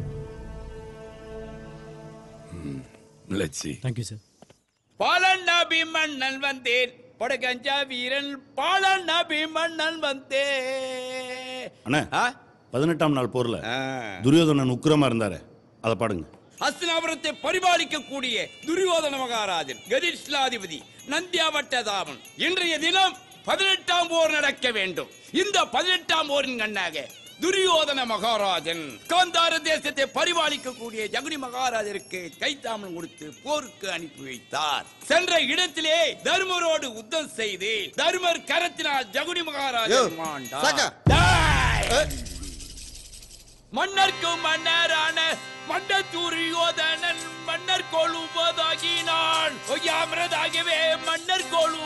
let's see thank you sir Balan நபி மன்னன் வந்தேன் படகஞ்சா வீரன் பாலன் நபி மன்னன் வந்தேன் அண்ணா பதினெட்டாம் நாள் போர்ல துரியோதனன் உக்கிரமா இருந்தாரு அதை பாடுங்க ஹஸ்தினாபுரத்தை பரிபாலிக்கக்கூடிய துரியோதன மகாராஜன் கதிர்ஷ்லாதிபதி நந்தியாவட்டதாமன் இன்றைய தினம் பதினெட்டாம் போர் நடக்க வேண்டும் இந்த பதினெட்டாம் போரின் கண்ணாக துரியோதன மகாராஜன் காந்தார தேசத்தை பரிபாலிக்கக்கூடிய ஜகுனி மகாராஜருக்கு கைத்தாமன் கொடுத்து போருக்கு அனுப்பி வைத்தார் சென்ற இடத்திலே தர்மரோடு யுத்தம் செய்து தர்மர் கரத்தினால் ஜகுனி மகாராஜன் மாண்டார் டேய்! மன்னர்க்கு மன்னரான மன்ன துரியோதனன் மன்னர் கொழுவதாகினான் ஒய்யாமரதாகவே மன்னர்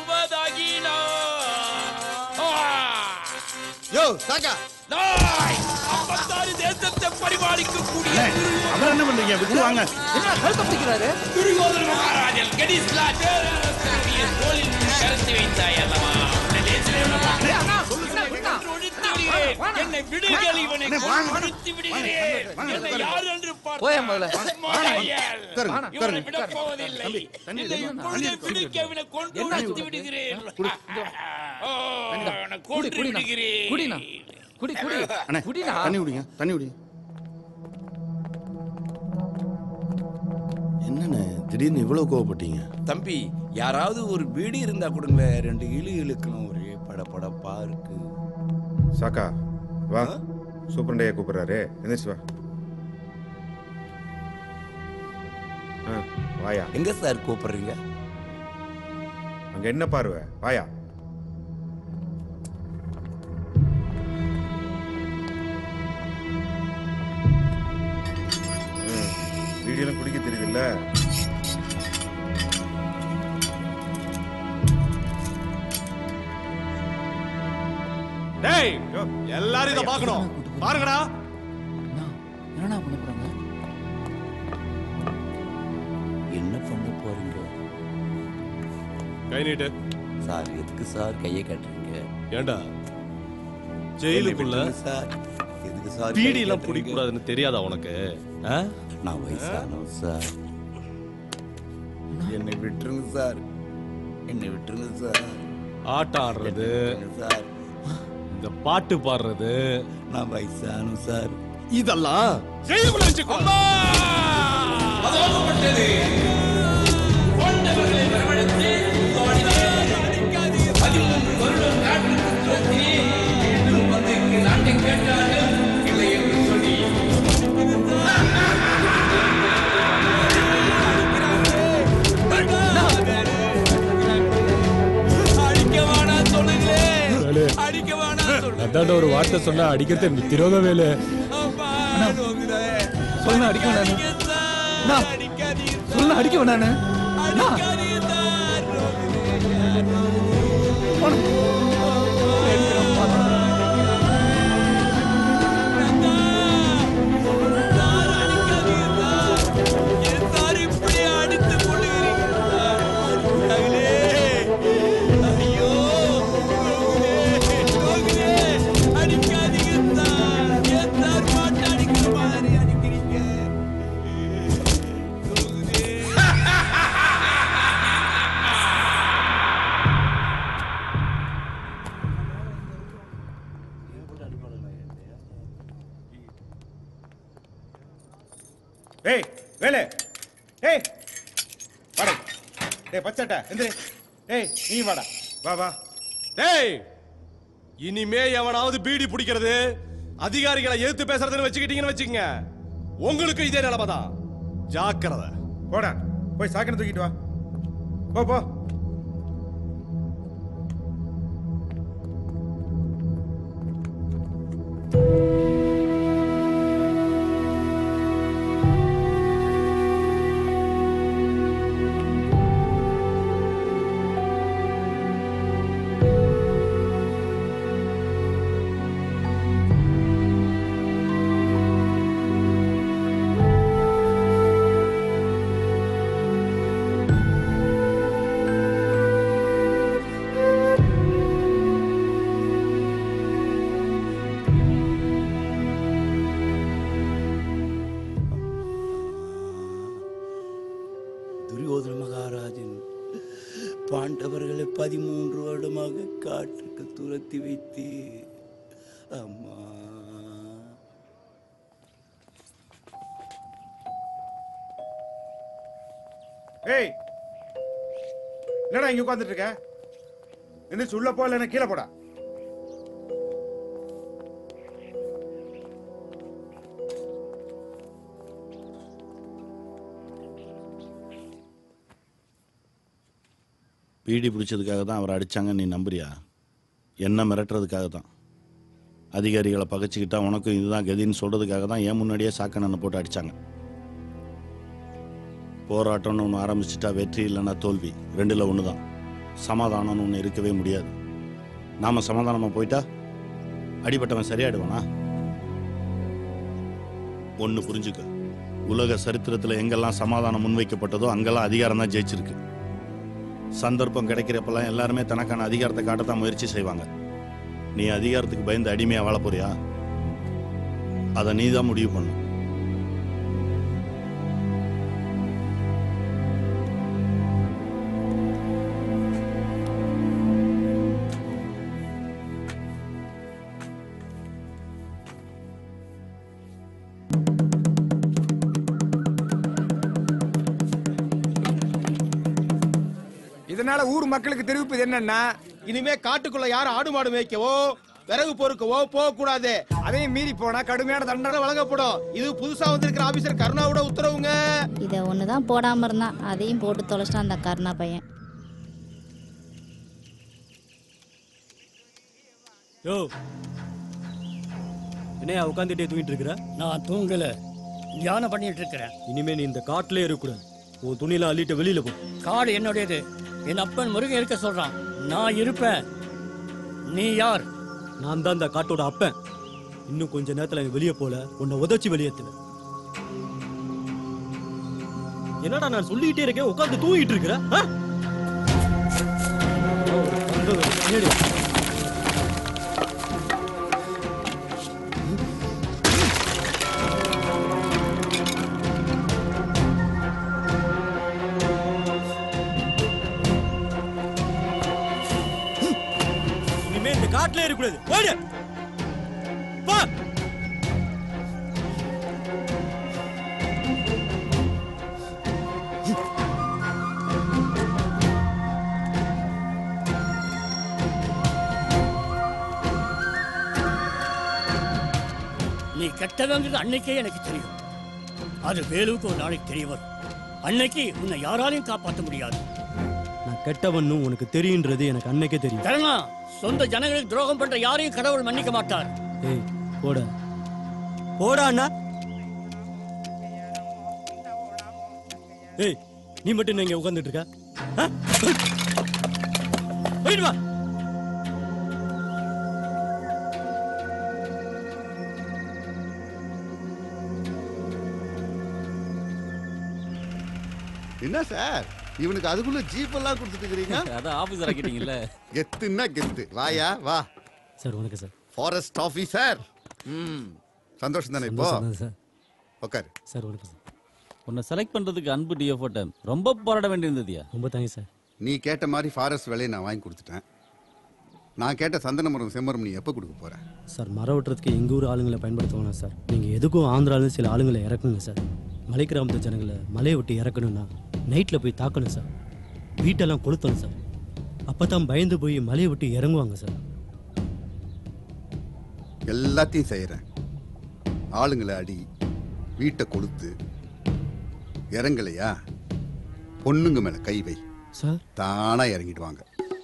கொழுவதாகினான் யோ சாக்கா நாய் ஐம்பத்தாறு தேசத்தை பரிபாலிக்கக்கூடிய அவர் என்ன பண்றீங்க விட்டு வாங்க என்ன கழுத்த பிடிக்கிறாரு துரியோதன மகாராஜன் கடிஸ்லா தேவராஜனுடைய தோளில் கருத்து வைத்தாய் அல்லவா உன்னை லேசிலே விட மாட்டேன். ஒழித்து விடுகிறேன். என்னை விடுங்கள் இவனை ஒழித்து விடுகிறேன் என்னை யார் என்று போய் முதல்ல. பார்த்தால் உட்காருங்க, இவனை உட்காருங்க. விடப் போவதில்லை என்னை இப்பொழுதே பிடிக்க இவனை கொண்டு ஒழித்து விடுகிறேன் ஓ, இவனை கொன்று குடிண்ணா. விடுகிறேன் குடிண்ணா. குடி குடி அண்ணே குடிண்ணா. தண்ணி குடிங்க தண்ணி குடிங்க என்னண்ணே திடீர்னு இவ்வளவு கோவப்பட்டீங்க தம்பி யாராவது ஒரு வீடு இருந்தா கொடுங்களேன் ரெண்டு இழு இழுக்கணும் ஒரே படபடப்பா இருக்கு சாக்கா வா சூப்பரண்டையா கூப்பிடுறாரு எந்திரிச்சு வா ஆ, வாயா எங்க சார் கூப்பிடுறீங்க அங்க என்ன பார்வை வாயா ம், வீடியோலாம் குடிக்க தெரியுதுல்ல டேய் எல்லாரும் இதை பார்க்கணும் பாருங்கடா என்னடா பண்ண போறாங்க என்ன பண்ண போறீங்க கை நீட்டு சார் எதுக்கு சார் கையை கட்டுறீங்க ஏண்டா ஜெயிலுக்குள்ள என்னை விட்டுருங்க சார் எதுக்கு சார் பீடி கையை எல்லாம் கட்டுறீங்க? பிடிக்க கூடாதுன்னு தெரியாதா உனக்கு ஆ? நான் வயசானவன் சார் என்னை விட்டுருங்க சார் என்னை விட்டுருங்க சார் ஆட்டம் ஆடுறது சார் இந்த பாட்டு பாடுறது நான் வயசானவன் சார் இதெல்லாம் ஜெயிலுக்குள்ள வச்சுக்கோ அதோகப்பட்டது கொண்டவர்களை வரவழைத்து பதிமூன்று வருடம் நாட்டுக்கு துரத்தினே மீண்டும் வந்து இங்கு நாட்டை கேட்டார்கள் இல்லை என்று சொல்லி அடிக்க வேணாம் சொல்லுங்களேன் அடிக்க வேணாம் சொல்லுங்க அதாண்ட ஒரு வார்த்தை சொன்னா அடிக்கிறது நித்திரோக வேலை சொல்ல அடிக்க வேணானு சொல்ல அடிக்க வேணானு சார் இப்படி அடித்து கொள்ளுகிறீங்க ஏய் வேலு ஏய் வாடா டேய் பச்சட்டா எந்திரி ஏய் நீ வாடா வா வா டேய் இனிமே எவனாவது பீடி பிடிக்கிறது அதிகாரிகளை எதிர்த்து பேசுறதுன்னு வச்சுக்கிட்டீங்கன்னு வச்சுக்கங்க உங்களுக்கு இதே நிலைமை தான் ஜாக்கிரதை போடா போய் சாக்கனை தூக்கிட்டு வா போ போ துரியோதன மகாராஜன் பாண்டவர்களை பதிமூன்று வருடமாக காட்டுக்கு துரத்தி வைத்து அம்மா ஏய் என்னடா இங்க உட்கார்ந்துட்டு இருக்க எந்திரிச்சு உள்ள போ இல்லைன்னா கீழே போடா பீடி பிடிச்சதுக்காக தான் அவரை அடிச்சாங்க நீ நம்புறியா என்ன மிரட்டுறதுக்காக தான் அதிகாரிகளை பகைச்சிக்கிட்டா உனக்கும் இதுதான் கதின்னு சொல்றதுக்காக தான் ஏன் முன்னாடியே சாக்கண்ணனை போட்டு அடிச்சாங்க போராட்டம்னு ஒன்று ஆரம்பிச்சிட்டா வெற்றி இல்லைன்னா தோல்வி ரெண்டில் ஒன்று தான் சமாதானம்னு ஒன்று இருக்கவே முடியாது நாம் சமாதானமாக போயிட்டா அடிபட்டவன் சரியாயிடுவானா ஒன்று புரிஞ்சுக்க உலக சரித்திரத்தில் எங்கெல்லாம் சமாதானம் முன்வைக்கப்பட்டதோ அங்கெல்லாம் அதிகாரம் தான் ஜெயிச்சிருக்கு சந்தர்ப்பம் கிடைக்கிறப்பெல்லாம் எல்லாருமே தனக்கான அதிகாரத்தை காட்டத்தான் முயற்சி செய்வாங்க நீ அதிகாரத்துக்கு பயந்து அடிமையா வாழ போறியா அதை நீ தான் முடிவு பண்ணு இதனால ஊர் மக்களுக்கு தெரிவிப்பது என்னன்னா இனிமே காட்டுக்குள்ள யாரும் ஆடு மாடு மேய்க்கவோ விறகு பொறுக்கவோ போக கூடாது அதையும் மீறி போனா கடுமையான தண்டனை வழங்கப்படும் இது புதுசா வந்திருக்கிற ஆபீசர் கருணாவோட உத்தரவுங்க இதை ஒன்று தான் போடாமல் இருந்தான் அதையும் போட்டு தொலைச்சிட்டான் அந்த கருணா பையன் யோ என்னையா உட்காந்துட்டே தூங்கிட்டு இருக்கிற நான் தூங்கல தியானம் பண்ணிட்டு இருக்கிறேன் இனிமே நீ இந்த காட்டிலே இருக்கக்கூடாது உன் துணியில அள்ளிட்டு வெளியில போ காடு என்னுடையது என் அப்பன் முருகன் இருக்க சொல்றான் நான் இருப்பேன் நீ யார் நான் தான் இந்த காட்டோட அப்பன் இன்னும் கொஞ்ச நேரத்துல நீ வெளியே போல உன்னை உதச்சி வெளியேத்துவேன் என்னடா நான் சொல்லிக்கிட்டே இருக்கேன் உட்காந்து தூங்கிட்டு இருக்கிற ஆ? என்னடி? இனிமே இந்த காட்டுல இருக்கக்கூடாது போயிடு போ நீ கெட்டவங்கிறது அன்னைக்கே எனக்கு தெரியும் அது வேலுவுக்கு ஒரு நாளைக்கு தெரிய வரும் அன்னைக்கு உன்னை யாராலையும் காப்பாற்ற முடியாது நான் கெட்டவன்னு உனக்கு தெரியுன்றது எனக்கு அன்னைக்கே தெரியும் கருணா சொந்த ஜனங்களுக்கு துரோகம் பண்ற யாரையும் கடவுள் மன்னிக்க மாட்டார் ஏய் போட போடா அண்ணா ஏய் நீ மட்டும் என்ன இங்க உட்கார்ந்துட்டு இருக்க ஆ? போயிட்டு வா என்ன சார் இவனுக்கு அதுக்குள்ள ஜீப் எல்லாம் கொடுத்துட்டு இருக்கிறீங்க அதான் ஆபீசர் ஆக்கிட்டீங்கல்ல கெத்துன்னா கெத்து வாயா வா சார் வணக்கம் சார் ஃபாரஸ்ட் ஆஃபீஸர் ம் சந்தோஷம் தானே இப்போ சந்தோஷம் தான் சார் உட்காரு சார் வணக்கம் சார் உன்னை செலக்ட் பண்றதுக்கு அன்பு டிஎஃப்ஓட்ட ரொம்ப போராட வேண்டியிருந்ததுயா ரொம்ப தேங்க்ஸ் சார் நீ கேட்ட மாதிரி ஃபாரஸ்ட் வேலையை நான் வாங்கி கொடுத்துட்டேன் நான் கேட்ட சந்தன மரம் செம்மரம் நீ எப்போ கொடுக்க போற சார் மரம் வெட்டுறதுக்கு எங்கள் ஊர் ஆளுங்களை பயன்படுத்த வேணாம் சார் நீங்கள் எதுக்கும் ஆந்திராவில் சில ஆளுங்களை இறக்குங்க சார் மலை கிராமத்து ஜனங்களை மலையை விட்டு இறக்கணும்னா நைட்டில் போய் தாக்கணும் சார் வீட்டெல்லாம் கொளுத்தணும் சார் அப்போ தான் பயந்து போய் மலையை விட்டு இறங்குவாங்க சார் எல்லாத்தையும் செய்கிறேன் ஆளுங்களை அடி வீட்டை கொளுத்து இறங்கலையா பொண்ணுங்க மேல கை வை சார் தானா இறங்கிடுவாங்க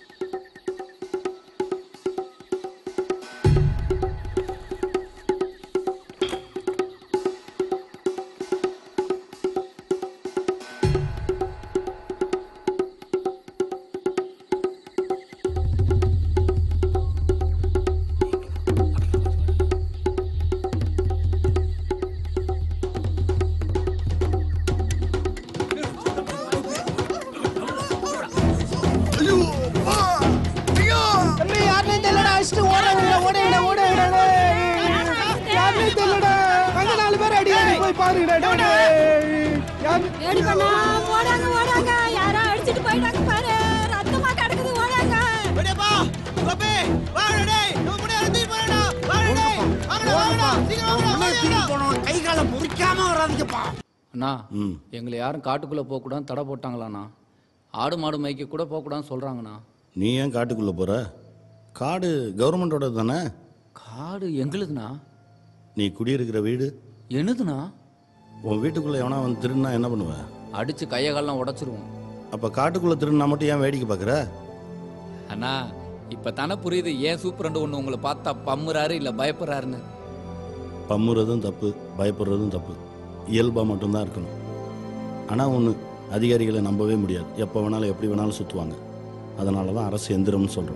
தம்பி யாருன்னு தெரியலடா அடிச்சுட்டு ஓடுறாங்க ஓடுங்கடா ஓடுங்கடா யாருன்னு தெரியலடா அங்க நாலு பேர் அடி அடி போய் பாருங்கடா டேய். யாரு ஏடி பண்ணா ஓடாங்க ஓடாங்க யாரோ அடிச்சிட்டு போயிட்டாங்க பாரு ரத்தமா கிடக்குது ஓடாங்க விடப்பா கோபி வாடா டேய் நம்ம முடி அறுத்தி போறடா வாடா டேய் வாங்கடா வாங்கடா சீக்கிரம் வாங்கடா போனவன் கை காலை முறிக்காம வராதீங்கப்பா அண்ணா எங்களை யாரும் காட்டுக்குள்ளே போகக்கூடாது தடை போட்டாங்களாண்ணா ஆடு மாடு மேய்க்க கூட போகக்கூடாதுன்னு சொல்கிறாங்கண்ணா நீ ஏன் காட்டுக்குள்ளே போகிற காடு கவர்மெண்டோட தானே காடு எங்களுதுண்ணா நீ குடியிருக்கிற வீடு என்னதுண்ணா உன் வீட்டுக்குள்ளே எவனா வந்து திருடினா என்ன பண்ணுவ அடித்து கையை காலெல்லாம் உடச்சிருவோம் அப்போ காட்டுக்குள்ளே திருடினா மட்டும் ஏன் வேடிக்கை பார்க்குற அண்ணா இப்போ தானே புரியுது ஏன் சூப்பரண்டு ஒன்று உங்களை பார்த்தா பம்முறாரு இல்லை பயப்படுறாருன்னு பம்முறதும் தப்பு பயப்படுறதும் தப்பு இயல்பாக மட்டும்தான் இருக்கணும் ஆனால் ஒன்று அதிகாரிகளை நம்பவே முடியாது எப்போ வேணாலும் எப்படி வேணாலும் சுற்றுவாங்க அதனால தான் அரசு எந்திரம்னு சொல்கிறோம்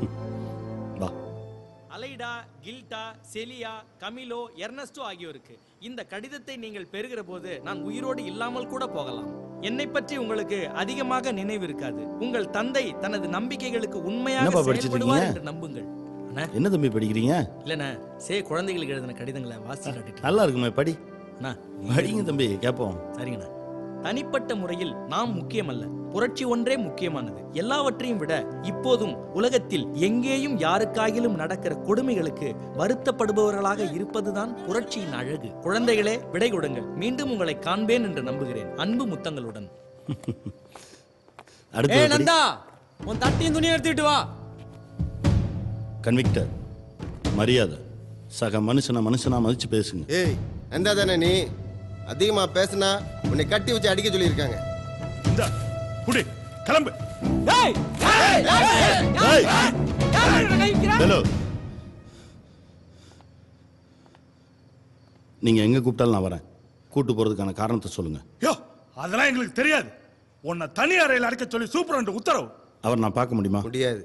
வா அலைடா கில்டா செலியா கமிலோ எர்னஸ்டோ ஆகியோருக்கு இந்த கடிதத்தை நீங்கள் பெறுகிற போது நான் உயிரோடு இல்லாமல் கூட போகலாம் என்னை பற்றி உங்களுக்கு அதிகமாக நினைவு இருக்காது உங்கள் தந்தை தனது நம்பிக்கைகளுக்கு உண்மையாக என்னப்பா படிச்சிட்டு செயல்படுவார் இருக்கீங்க? என்று நம்புங்கள் அண்ணா, என்ன தம்பி படிக்கிறீங்க இல்லண்ணா சே குழந்தைகளுக்கு எழுதின கடிதங்களை வாசிச்சு காட்டிட்டு நல்லா இருக்குமே படி அண்ணா, படிங்க தம்பி கேட்போம் சரிங்கண்ணா தனிப்பட்ட முறையில் நாம் முக்கியமல்ல புரட்சி ஒன்றே முக்கியமானது எல்லாவற்றையும் விட இப்போதும் உலகத்தில் எங்கேயும் யாருக்காகிலும் நடக்கிற கொடுமைகளுக்கு வருத்தப்படுபவர்களாக இருப்பதுதான் புரட்சியின் அழகு குழந்தைகளே விடை கொடுங்கள் மீண்டும் உங்களை காண்பேன் என்று நம்புகிறேன் அன்பு முத்தங்களுடன் அடுத்து ஏய் நந்தா உன் தட்டியும் துணியை எடுத்துட்டு வா கன்விக்டர் மரியாதை சக மனுஷனை மனுஷனா மதிச்சு பேசுங்க ஏய் எந்த தானே நீ அதிகமா பேசுனா உன்னை கட்டி வச்சு அடிக்க சொல்லியிருக்காங்க இந்த குடி கிளம்பு ஹலோ நீங்கள் எங்கே கூப்பிட்டாலும் நான் வரேன் கூட்டு போகிறதுக்கான காரணத்தை சொல்லுங்கள் யோ அதெல்லாம் எங்களுக்கு தெரியாது உன்னை தனி அறையில் அடைக்க சொல்லி சூப்பரண்ட் உத்தரவு அவர் நான் பார்க்க முடியுமா முடியாது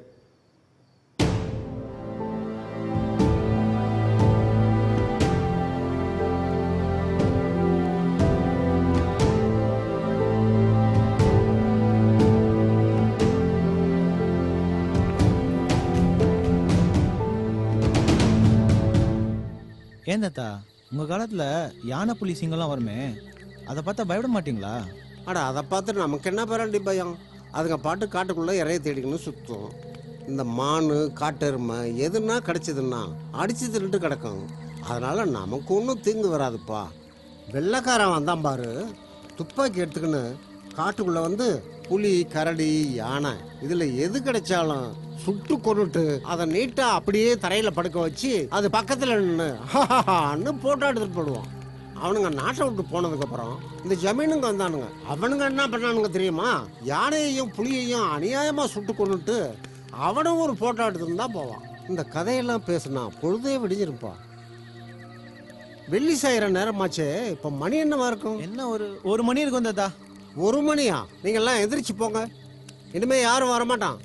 ஏன் தாத்தா உங்க காலத்துல யானை புலி சிங்கம்லாம் வருமே அதை பார்த்தா பயப்பட மாட்டீங்களா அட அதை பார்த்து நமக்கு என்ன பேராண்டி பயம் அதுங்க பாட்டு காட்டுக்குள்ளே இறைய தேடிக்கணும் சுத்தும் இந்த மான் காட்டெருமை எதுனா கிடைச்சதுன்னா அடிச்சு திருட்டு கிடக்கும் அதனால நமக்கு ஒன்றும் தீங்கு வராதுப்பா வெள்ளைக்காரன் வந்தான் பாரு துப்பாக்கி எடுத்துக்கின்னு காட்டுக்குள்ளே வந்து புலி கரடி யானை இதில் எது கிடைச்சாலும் சுட்டு கொண்டுட்டு அதை நீட்டாக அப்படியே தரையில் படுக்க வச்சு அது பக்கத்தில் நின்று போட்டோ எடுத்துட்டு போடுவான் அவனுங்க நாட்டை விட்டு போனதுக்கு அப்புறம் இந்த ஜமீனுங்க வந்தானுங்க அவனுங்க என்ன பண்ணானுங்க தெரியுமா யானையையும் புலியையும் அநியாயமா சுட்டு கொண்டுட்டு அவனும் ஒரு போட்டோ எடுத்துட்டு தான் போவான் இந்த கதையெல்லாம் பேசுனா பொழுதே விடிஞ்சிருப்பா வெள்ளி சாயிர நேரமாச்சே இப்ப மணி என்னவா இருக்கும் என்ன ஒரு ஒரு மணி இருக்கும் தாத்தா ஒரு மணியா நீங்க எல்லாம் எந்திரிச்சு போங்க இனிமே யாரும் வரமாட்டான்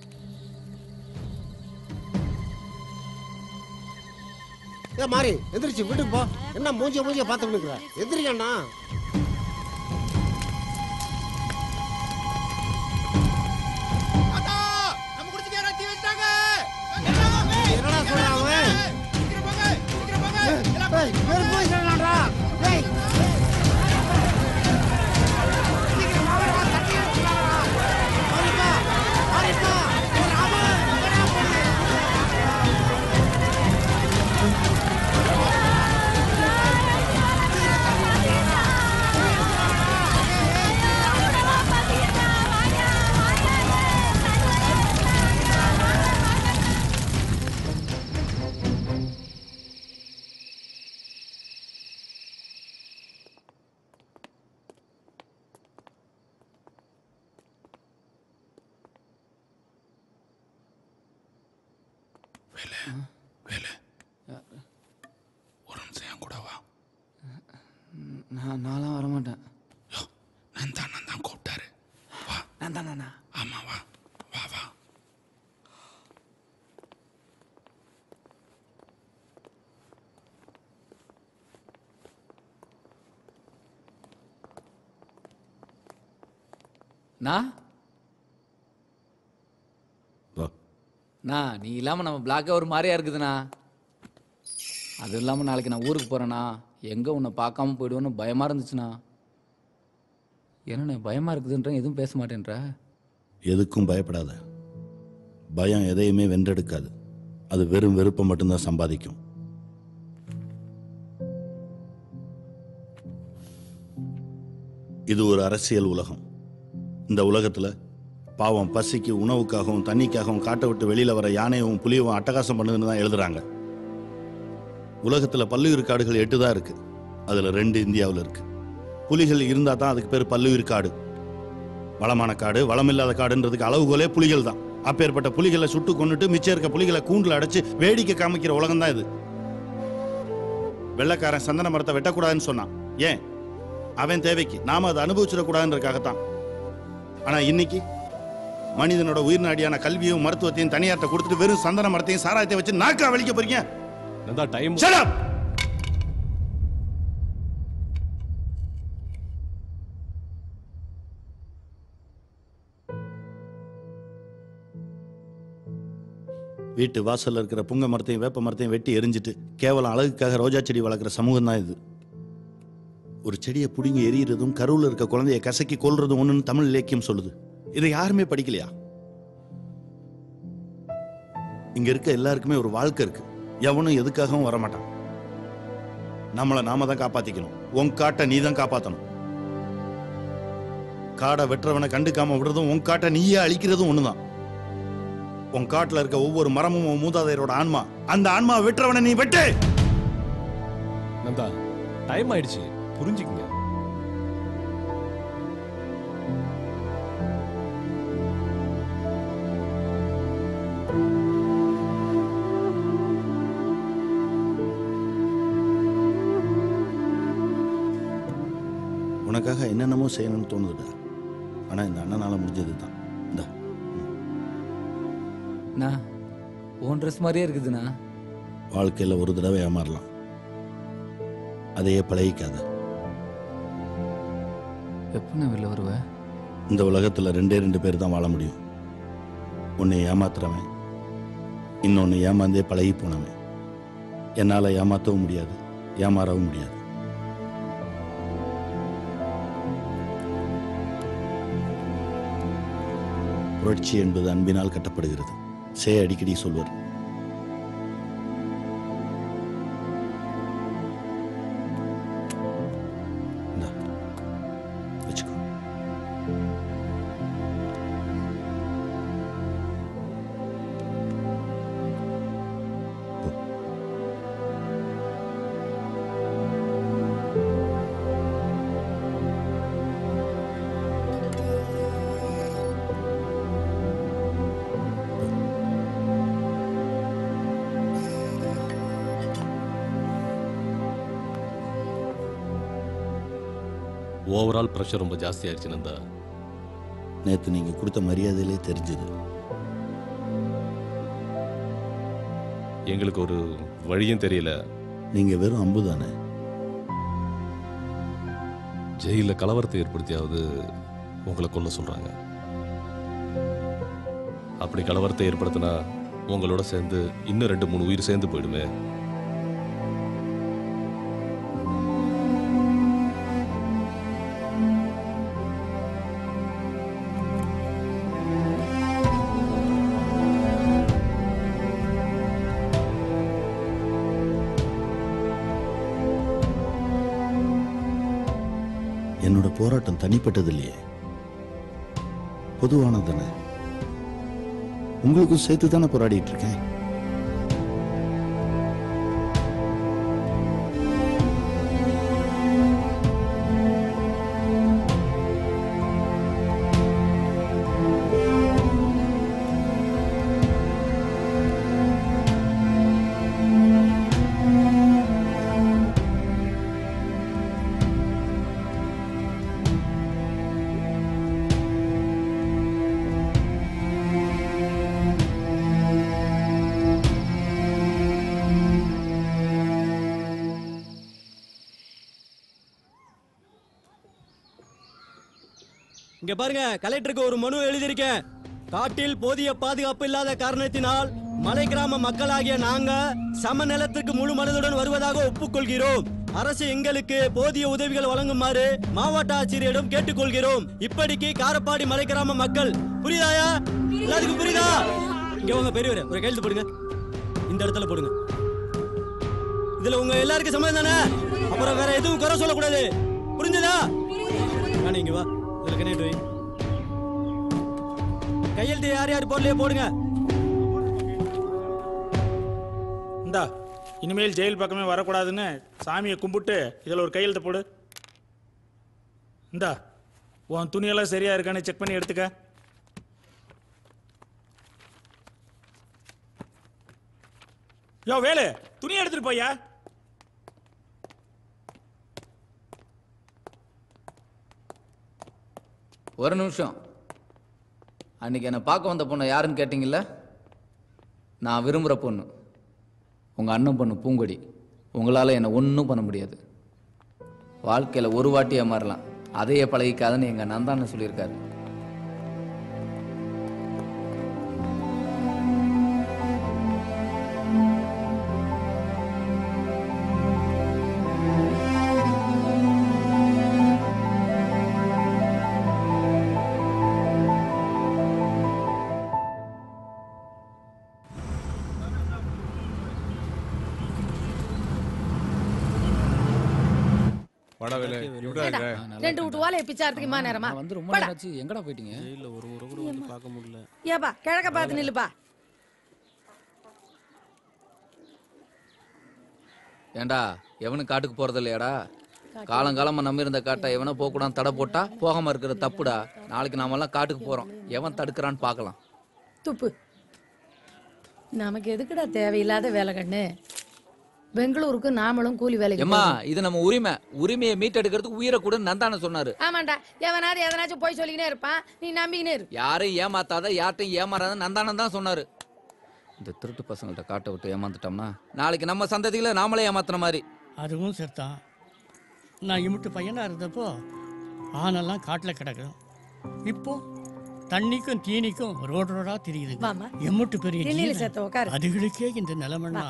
ஏ மாறி எந்திரிச்சு வீட்டுக்கு போ என்ன மூஞ்சிய மூஞ்சிய பார்த்து நிற்கிற எந்திரிக்கண்ணா என்னடா சொல்றான் அவன்? ஏய், வேறு போய் சொல்றான்டா. ஏய். சீக்கிரம் வாடா, தண்ணி எடுத்துட்டு வாடா. மாறிப்பா, மாறிப்பா. ஒரு ஆமா, எங்கடா போன? வேலை வேலை ஒரு நிமிஷம் என் கூட வா நான் நான்லாம் வரமாட்டேன் நான் தான் நான் தான் கூப்பிட்டாரு நான் தான் நானா ஆமா வா வா வா நான் வா நான் நீ இல்லாமல் நம்ம பிளாக்கே ஒரு மாதிரியா இருக்குதுண்ணா அது இல்லாமல் நாளைக்கு நான் ஊருக்கு போகிறேண்ணா எங்கே உன்னை பார்க்காம போயிடுவோன்னு பயமாக இருந்துச்சுண்ணா என்னண்ணே பயமாக இருக்குதுன்ற எதுவும் பேச மாட்டேன்ற எதுக்கும் பயப்படாத பயம் எதையுமே வென்றெடுக்காது அது வெறும் வெறுப்பை மட்டும்தான் சம்பாதிக்கும் இது ஒரு அரசியல் உலகம் இந்த உலகத்துல பாவம் பசிக்கு உணவுக்காகவும் தண்ணிக்காகவும் காட்டை விட்டு வெளியில வர யானையும் புலியும் அட்டகாசம் பண்ணுதுன்னு தான் எழுதுறாங்க உலகத்துல பல்லுயிர் காடுகள் எட்டு தான் இருக்கு அதுல ரெண்டு இந்தியாவில் இருக்கு புலிகள் இருந்தா தான் அதுக்கு பேர் பல்லுயிர் காடு வளமான காடு வளமில்லாத காடுன்றதுக்கு அளவுகோலே புலிகள் தான் அப்பேற்பட்ட புலிகளை சுட்டு கொன்னுட்டு மிச்சம் இருக்க புலிகளை கூண்டுல அடைச்சு வேடிக்கை காமிக்கிற உலகம் தான் இது வெள்ளைக்காரன் சந்தன மரத்தை வெட்டக்கூடாதுன்னு சொன்னான் ஏன் அவன் தேவைக்கு நாம அதை அனுபவிச்சிடக்கூடாதுன்றதுக்காகத்தான் ஆனா இன்னைக்கு மனிதனோட உயிர் நாடியான கல்வியும் மருத்துவத்தையும் தனியார்ட்ட கொடுத்துட்டு வெறும் சந்தன மரத்தையும் சாராயத்தையும் வச்சு நாக்கா வலிக்க போறீங்க நந்தா டைம் Shut up! வீட்டு வாசல்ல இருக்கிற புங்க மரத்தையும் வேப்ப மரத்தையும் வெட்டி எரிஞ்சிட்டு கேவலம் அழகுக்காக ரோஜா செடி வளர்க்குற சமூகம் தான் இது ஒரு செடியை பிடுங்கி எரியிறதும் கருவில் இருக்க குழந்தையை கசக்கி கொல்றதும் ஒண்ணுன்னு தமிழ் இலக்கியம் சொல்லுது இதை யாருமே படிக்கலையா இங்க இருக்க எல்லாருக்குமே ஒரு வாழ்க்கை இருக்கு எவனும் எதுக்காகவும் வரமாட்டான் நம்மளை நாம தான் காப்பாத்திக்கணும் உன் காட்டை நீ தான் காப்பாத்தணும் காடை வெட்டுறவனை கண்டுக்காம விடுறதும் உன் காட்டை நீயே அழிக்கிறதும் ஒண்ணுதான் உன் காட்டுல இருக்க ஒவ்வொரு மரமும் உன் மூதாதையரோட ஆன்மா அந்த ஆன்மா வெட்டுறவனை நீ வெட்டு நந்தா டைம் ஆயிடுச்சு புரிஞ்சுக்கங்க உனக்காக என்னென்னமோ செய்யணும்னு தோணுதுடா ஆனா இந்த அண்ணனால முடிஞ்சது தான் இந்த நான் உன் ட்ரெஸ் மாதிரியே இருக்குதுண்ணா வாழ்க்கையில ஒரு தடவை ஏமாறலாம் அதையே பழகிக்காத எப்போ நான் வெளில வருவேன் இந்த உலகத்துல ரெண்டே ரெண்டு பேர் தான் வாழ முடியும் உன்னை ஏமாத்துறவன் இன்னொன்னு ஏமாந்தே பழகி போனவன் என்னால ஏமாத்தவும் முடியாது ஏமாறவும் முடியாது புரட்சி என்பது அன்பினால் கட்டப்படுகிறது சே அடிக்கடி சொல்வர் இந்தா, வச்சுக்கோ ஓவரால் ப்ரெஷர் ரொம்ப ஜாஸ்தி ஆயிடுச்சு நந்தா நேத்து நீங்க கொடுத்த மரியாதையிலே தெரிஞ்சது எங்களுக்கு ஒரு வழியும் தெரியல நீங்க வெறும் அம்பு தானே ஜெயில கலவரத்தை ஏற்படுத்தியாவது உங்களை கொல்ல சொல்றாங்க அப்படி கலவரத்தை ஏற்படுத்தினா உங்களோட சேர்ந்து இன்னும் ரெண்டு மூணு உயிர் சேர்ந்து போயிடுமே என்னோட போராட்டம் தனிப்பட்டது இல்லையே பொதுவானது தானே உங்களுக்கும் சேர்த்து தானே போராடிட்டு இருக்கேன் இங்க பாருங்க கலெக்டருக்கு ஒரு மனு எழுதியிருக்கேன் காட்டில் போதிய பாதுகாப்பு இல்லாத காரணத்தினால் மலை கிராம மக்களாகிய நாங்க சம நிலத்துக்கு முழு மனதுடன் வருவதாக ஒப்புக்கொள்கிறோம் அரசு எங்களுக்கு போதிய உதவிகள் வழங்குமாறு மாவட்ட ஆட்சியரிடம் கேட்டுக்கொள்கிறோம் இப்படிக்கு காரப்பாடி மலை கிராம மக்கள் புரியுதாயா எல்லாத்துக்கும் புரியுதா இங்க உங்க பெரியவர் ஒரு கையெழுத்து போடுங்க இந்த இடத்துல போடுங்க இதுல உங்க எல்லாருக்கும் சம்மதம் தானே அப்புறம் வேற எதுவும் குறை சொல்லக்கூடாது புரிஞ்சதா நான் இங்க வா இதுல கனெக்ட் வை கையெழுத்து யார் யார் போடலையே போடுங்க இந்தா இனிமேல் ஜெயில் பக்கமே வரக்கூடாதுன்னு சாமியை கும்பிட்டு இதில் ஒரு கையெழுத்து போடு இந்தா உன் துணியெல்லாம் சரியா இருக்கான்னு செக் பண்ணி எடுத்துக்க யோ வேலு துணி எடுத்துட்டு போயா ஒரு நிமிஷம் அன்னைக்கு என்னை பார்க்க வந்த பொண்ணை யாருன்னு கேட்டிங்கல்ல நான் விரும்புகிற பொண்ணு உங்கள் அண்ணன் பொண்ணு பூங்கொடி உங்களால் என்னை ஒன்றும் பண்ண முடியாது வாழ்க்கையில் ஒரு வாட்டி ஏமாறலாம் அதையே பழகிக்காதுன்னு எங்கள் நந்தான்னு சொல்லியிருக்காரு வாடா வேலு இப்படிடா ஏண்டா, இருக்க ரெண்டு விட்டு ஓலையை பிச்சாரத்துக்கு இம்மா நேரமா வந்து ரொம்ப வாடா. நேரம் ஆச்சு எங்கடா போயிட்டீங்க இல்ல ஒரு முறை கூட வந்து பார்க்க முடியல ஏப்பா கிழக்க பார்த்து நில்லுப்பா ஏண்டா எவனும் காட்டுக்கு போறது இல்லையாடா காலங்காலமா நம்பி இருந்த காட்டை எவனோ போகக்கூடாது தடை போட்டா போகாம இருக்கிற தப்புடா நாளைக்கு நாமெல்லாம் காட்டுக்கு போறோம் எவன் தடுக்கிறான்னு பார்க்கலாம் துப்பு நமக்கு எதுக்குடா தேவையில்லாத வேலை கண்ணு பெங்களூருக்கு நாமளும் கூலி வேலைக்கு எம்மா போகணும். இது நம்ம உரிமை உரிமையை மீட்டெடுக்கிறதுக்கு உயிரை கூட நந்தான சொன்னாரு ஆமாண்டா எவனாவது எதனாச்சும் போய் சொல்லிக்கினே இருப்பான் நீ நம்பிக்கினே இரு யாரையும் ஏமாத்தாத யார்ட்டையும் ஏமாறாத நந்தானம் தான் சொன்னாரு இந்த திருட்டு பசங்கள்ட்ட காட்டை விட்டு ஏமாந்துட்டோம்னா நாளைக்கு நம்ம சந்ததிகளை நாமளே ஏமாத்துன மாதிரி அதுவும் சரிதான் நான் இமுட்டு பையனாக இருந்தப்போ ஆனெல்லாம் காட்டில் கிடக்கும் இப்போ தண்ணிக்கும் தீனிக்கும் ரோடு ரோடா தெரியுது வாம்மா. எம்முட்டு பெரிய திண்ணையில ஜீவன். சேர்த்து உட்காரு. அதுகளுக்கே இந்த நிலைமைன்னா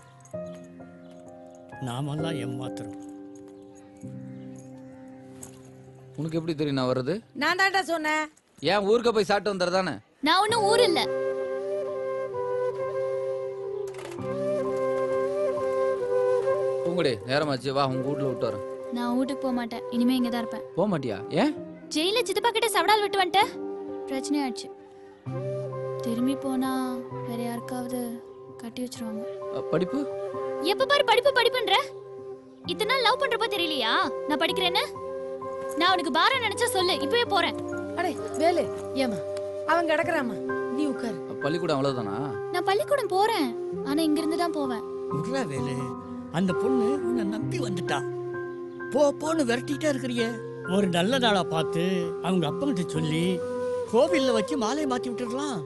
நாமெல்லாம் ஏமாத்துறோம் உனக்கு எப்படி தெரியும் நான் வர்றது நான் தான்டா சொன்னேன் ஏன் ஊருக்கு போய் சாப்பிட்டு வந்துடுறதானே நான் ஒன்றும் ஊர் இல்லை பூங்குடி நேரமாச்சு வா உங்க வீட்ல விட்டு வரேன் நான் வீட்டுக்கு போக மாட்டேன் இனிமே இங்கே தான் இருப்பேன் போக மாட்டியா ஏன் ஜெயில சித்தப்பா கிட்ட சவடால் விட்டு வந்துட்டேன் பிரச்சனையாச்சு திரும்பி போனா வேற யாருக்காவது கட்டி வச்சிருவாங்க அ, படிப்பு எப்ப பாரு படிப்பு படிப்புன்ற இத்தனை நாள் லவ் பண்றப்ப தெரியலையா நான் படிக்கிறேன்னு நான் உனக்கு பாரம் நினைச்சா சொல்லு இப்பவே போறேன் அடே வேலு ஏமா அவன் கிடக்குறாமா நீ உட்காரு பள்ளிக்கூடம் அவ்வளவுதானா நான் பள்ளிக்கூடம் போறேன் ஆனா இங்க இருந்து தான் போவேன் விட்றா வேலு அந்த பொண்ணு உன்னை நம்பி வந்துட்டா போ போன்னு விரட்டிட்டே இருக்கிறிய ஒரு நல்ல நாளா பார்த்து அவங்க அப்பங்கிட்ட சொல்லி கோவில்ல வச்சு மாலையை மாத்தி விட்டுடலாம்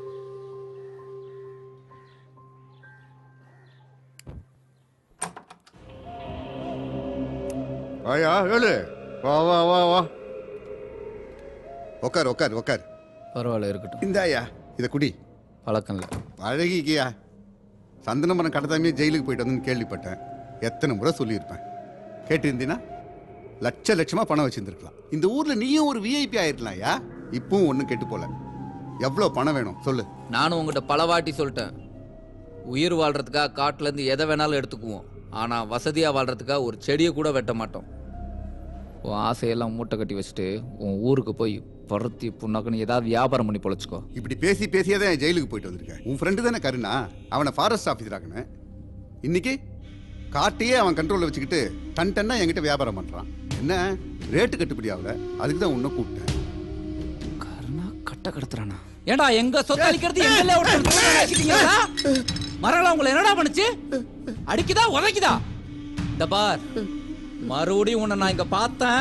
ஆயா ஏழு வா வா வா வா உட்கார் உட்கார் உட்கார் பரவாயில்ல இருக்கட்டும் இந்தாயா இதை குடி பழக்கம் இல்லை அழகிக்கியா சந்தனமரம் கடத்தாமே ஜெயிலுக்கு போயிட்டு வந்து கேள்விப்பட்டேன் எத்தனை முறை சொல்லியிருப்பேன் கேட்டிருந்தீன்னா லட்ச லட்சமா பணம் வச்சிருந்துருக்கலாம் இந்த ஊர்ல நீயும் ஒரு விஐபி ஆயிருக்கலாம்யா இப்பவும் ஒன்றும் கெட்டு போல எவ்வளோ பணம் வேணும் சொல்லு நானும் உங்ககிட்ட பல வாட்டி சொல்லிட்டேன் உயிர் வாழ்றதுக்காக காட்டுல இருந்து எதை வேணாலும் எடுத்துக்குவோம் ஆனா வசதியா வாழ்றதுக்காக ஒரு செடியை கூட வெட்ட மாட்டோம் உன் ஆசையெல்லாம் மூட்டை கட்டி வச்சுட்டு உன் ஊருக்கு போய் பருத்தி புண்ணாக்குன்னு ஏதாவது வியாபாரம் பண்ணி பொழைச்சிக்கோ இப்படி பேசி பேசியே தான் ஜெயிலுக்கு போயிட்டு வந்திருக்கேன் உன் ஃப்ரெண்டு தானே கருணா அவனை ஃபாரஸ்ட் ஆஃபீஸர் ஆக்கினேன் இன்னைக்கு காட்டையே அவன் கண்ட்ரோலில் வச்சுக்கிட்டு டன் டன்னா என்கிட்ட வியாபாரம் பண்ணுறான் என்ன ரேட்டு கட்டுப்படி ஆகல அதுக்கு தான் உன்னை கூப்பிட்டேன் கட்ட கடத்துறானா ஏண்டா எங்க சொத்து அழிக்கிறது எங்கெல்லாம் விட்டுறீங்களா மரலாம் உங்களை என்னடா பண்ணுச்சு அடிக்குதா உதைக்குதா இந்த பார் மறுபடியும் உன்னை நான் இங்க பார்த்தேன்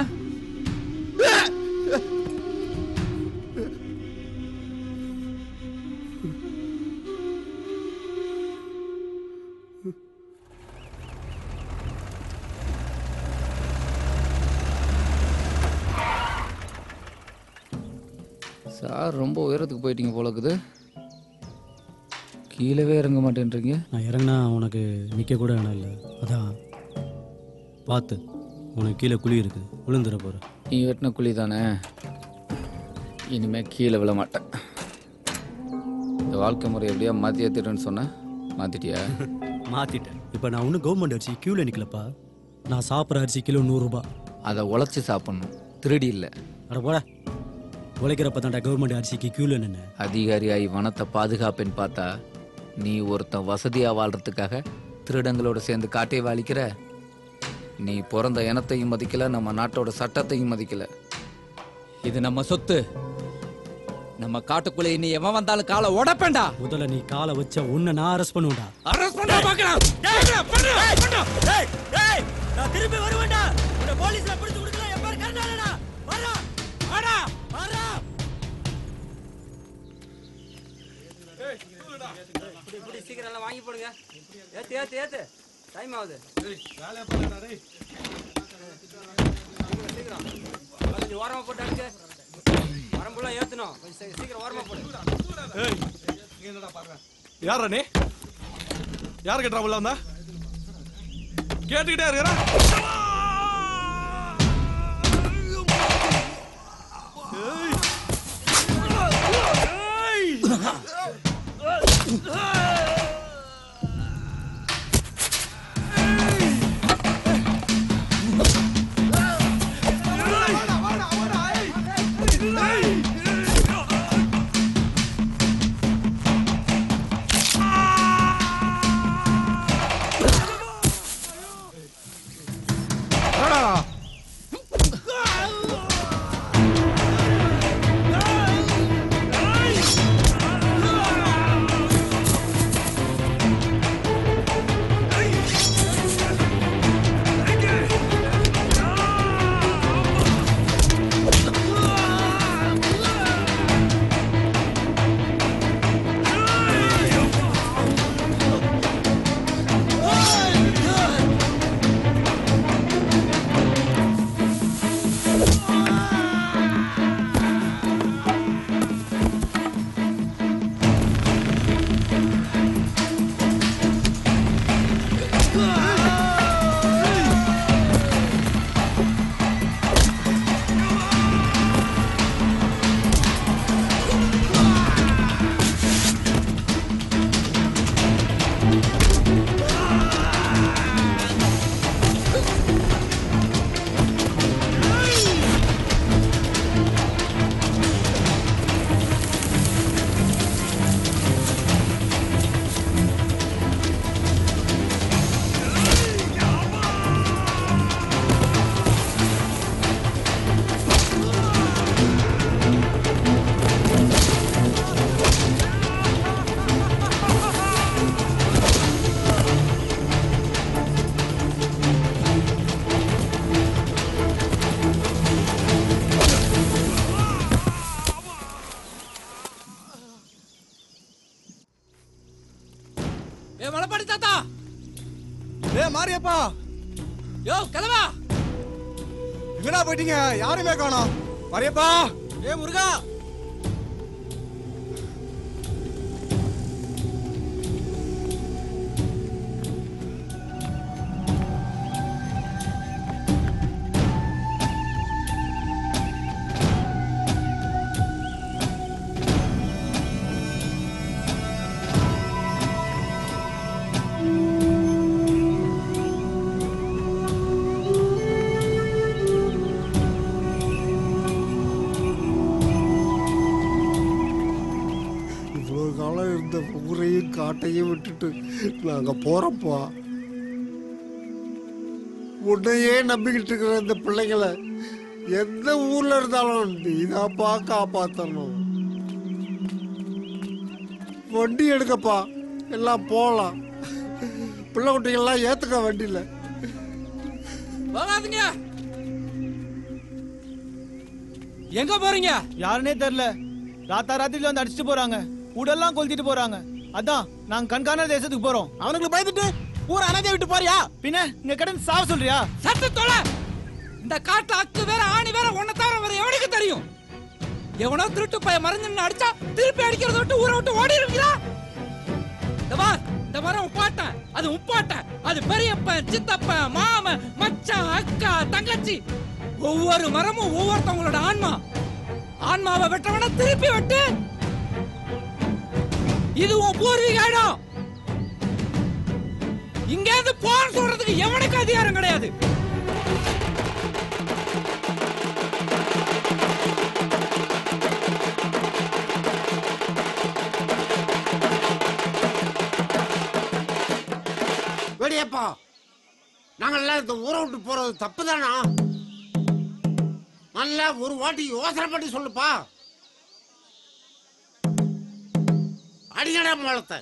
சார் ரொம்ப உயரத்துக்கு போயிட்டீங்க போல இருக்குது கீழவே இறங்க மாட்டேன்றீங்க நான் இறங்கினா உனக்கு நிற்க கூட இடம் இல்லை அதான் பார்த்து உனக்கு கீழே குழி இருக்குது விழுந்துட போகிற நீ வெட்டின குழி தானே இனிமே கீழே விழ மாட்டேன் இந்த வாழ்க்கை முறை எப்படியா மாற்றி ஏற்றிடுன்னு சொன்னேன் மாற்றிட்டியா மாற்றிட்டேன் இப்போ நான் ஒன்றும் கவர்மெண்ட் அரிசி க்யூவில் நிற்கலப்பா நான் சாப்பிட்ற அரிசி கிலோ நூறுரூபா அதை உழைச்சி சாப்பிட்ணும் திருடி இல்லை அட போட உழைக்கிறப்ப தான்டா கவர்மெண்ட் அரிசிக்கு க்யூவில் நின்று அதிகாரியாகி வனத்தை பாதுகாப்பேன்னு பார்த்தா நீ ஒருத்தன் வசதியாக வாழ்றதுக்காக திருடங்களோட சேர்ந்து காட்டையை வாழிக்கிற நீ பிறந்த இனத்தையும் மதிக்கல நம்ம நாட்டோட சட்டத்தையும் மதிக்கல இது நம்ம சொத்து நம்ம காட்டுக்குள்ளே இனி எவன் வந்தாலும் காலை உடப்பேன்டா முதல்ல நீ காலை வச்ச உன்னை நான் அரெஸ்ட் பண்ணுவேன்டா அரெஸ்ட் பண்ணா பார்க்கலாம் டேய் டேய் நான் திரும்பி வருவேன்டா உன்னை போலீஸ்ல பிடிச்சு கொடுக்கலாம் எப்ப கர்நாடகா வரா வாடா வரா இப்படி இப்படி சீக்கிரம் எல்லாம் வாங்கி போடுங்க ஏத்து ஏத்து ஏத்து டைம் ஆகுது சீக்கிரம் கொஞ்சம் ஓரமா போட்டு அடிச்சு வரம்புள்ள ஏத்தணும் கொஞ்சம் சீ- சீக்கிரம் ஓரமா போடு யாரா நீ யார் கேட்டா உள்ள வந்தா கேட்டுக்கிட்டே இருக்கிறா ஏ மலப்பாடி தாத்தா ஏ மாரியப்பா யோ கிளம்பா எங்கடா போயிட்டீங்க யாருமே காணோம் மாரியப்பா ஏ முருகா இவ்வளோ காலம் இருந்த ஊரையும் காட்டையும் விட்டுட்டு நாங்கள் போகிறோம்ப்பா உன்னையே நம்பிக்கிட்டு இருக்கிற இந்த பிள்ளைங்களை எந்த ஊர்ல இருந்தாலும் நீதான்ப்பா காப்பாற்றணும் வண்டி எடுக்கப்பா எல்லாம் போகலாம் பிள்ளை குட்டிகள்லாம் ஏற்றுக்க வண்டியில் போகாதீங்க எங்க போறீங்க யாருன்னே தெரியல ராத்தா ராத்திரில வந்து அடிச்சுட்டு போறாங்க உடெல்லாம் கொளுத்திட்டு போறாங்க அதான் நாங்க கண்காண தேசத்துக்கு போறோம் அவனுக்கு பயந்துட்டு ஊரை அனாதைய விட்டு போறியா பின்ன இங்க கிடந்து சாவ சொல்றியா சத்து தொலை இந்த காட்டு அக்கு வேற ஆணி வேற உன்னை தவிர வேற எவனுக்கு தெரியும் எவனோ திருட்டு பைய மறைஞ்சு அடிச்சா திருப்பி அடிக்கிறத விட்டு ஊரை விட்டு ஓடிடுவீங்களா இந்த பார் இந்த மரம் உப்பாட்டன் அது உப்பாட்டன் அது பெரியப்பன் சித்தப்பன் மாமன் மச்சான் அக்கா தங்கச்சி ஒவ்வொரு மரமும் ஒவ்வொருத்தவங்களோட ஆன்மா ஆன்மாவை வெட்டவன திருப்பி வெட்டு இது உன் பூர்வீக இடம் இங்க இருந்து போன்னு சொல்றதுக்கு எவனுக்கு அதிகாரம் கிடையாது வெடியப்பா நாங்கெல்லாம் இந்த ஊரை விட்டு போறது தப்பு தானா நல்லா ஒரு வாட்டி யோசனை பண்ணி சொல்லுப்பா அடிக்கடா மூலத்தை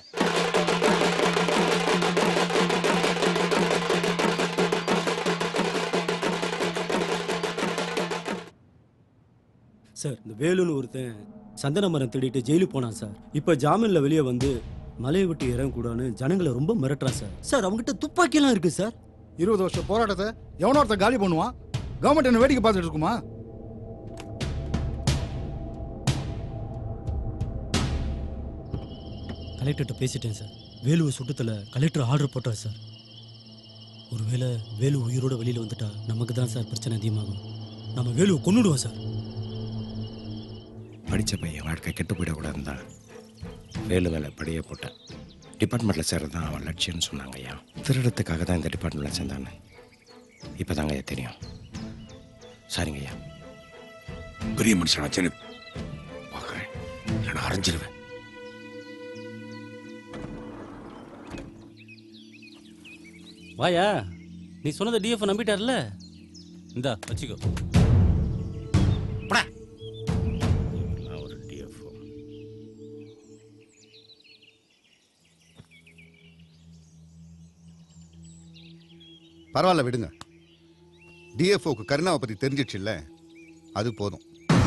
சார் இந்த வேலுன்னு ஒருத்தன் சந்தன மரம் திருடிட்டு ஜெயிலுக்கு போனான் சார் இப்போ ஜாமீன்ல வெளியே வந்து மலையை விட்டு இறங்கக்கூடாதுன்னு ஜனங்களை ரொம்ப மிரட்டுறான் சார் சார் அவங்ககிட்ட துப்பாக்கியெல்லாம் இருக்கு சார் இருபது வருஷம் போராட்டத்தை எவனோ ஒருத்தன் காலி பண்ணுவான் கவர்மெண்ட் என்ன வேடிக்கை பார்த்துட்டு இருக்குமா கலெக்டர்கிட்ட பேசிட்டேன் சார் வேலுவை சுட்டத்தில் கலெக்டர் ஆர்டர் போட்டார் சார் ஒருவேளை வேலு உயிரோட வெளியில் வந்துட்டா நமக்கு தான் சார் பிரச்சனை அதிகமாகும் நம்ம வேலுவை கொன்னுடுவோம் சார் படித்த பையன் வாழ்க்கை கெட்டு போயிடக்கூடாதுன்னு தான் வேலு வேலை படியே போட்டேன் டிபார்ட்மெண்ட்டில் சேர்றது தான் அவன் லட்சியம்னு சொன்னாங்க ஐயா திருடத்துக்காக தான் இந்த டிபார்ட்மெண்ட்டில் சேர்ந்தான்னு இப்போ தாங்க ஐயா தெரியும் சரிங்க ஐயா பெரிய மனுஷனாச்சேன்னு பார்க்குறேன் இல்லைன்னா அரைஞ்சிருவேன் வாயா நீ சொன்னதை டிஎஃப் நம்பிட்டார்ல இந்தா வச்சுக்கோ நான் ஒரு டிஎஃப்ஓ பரவாயில்ல விடுங்க டிஎஃப்ஓக்கு கருணாவை பற்றி தெரிஞ்சிடுச்சு இல்ல அது போதும்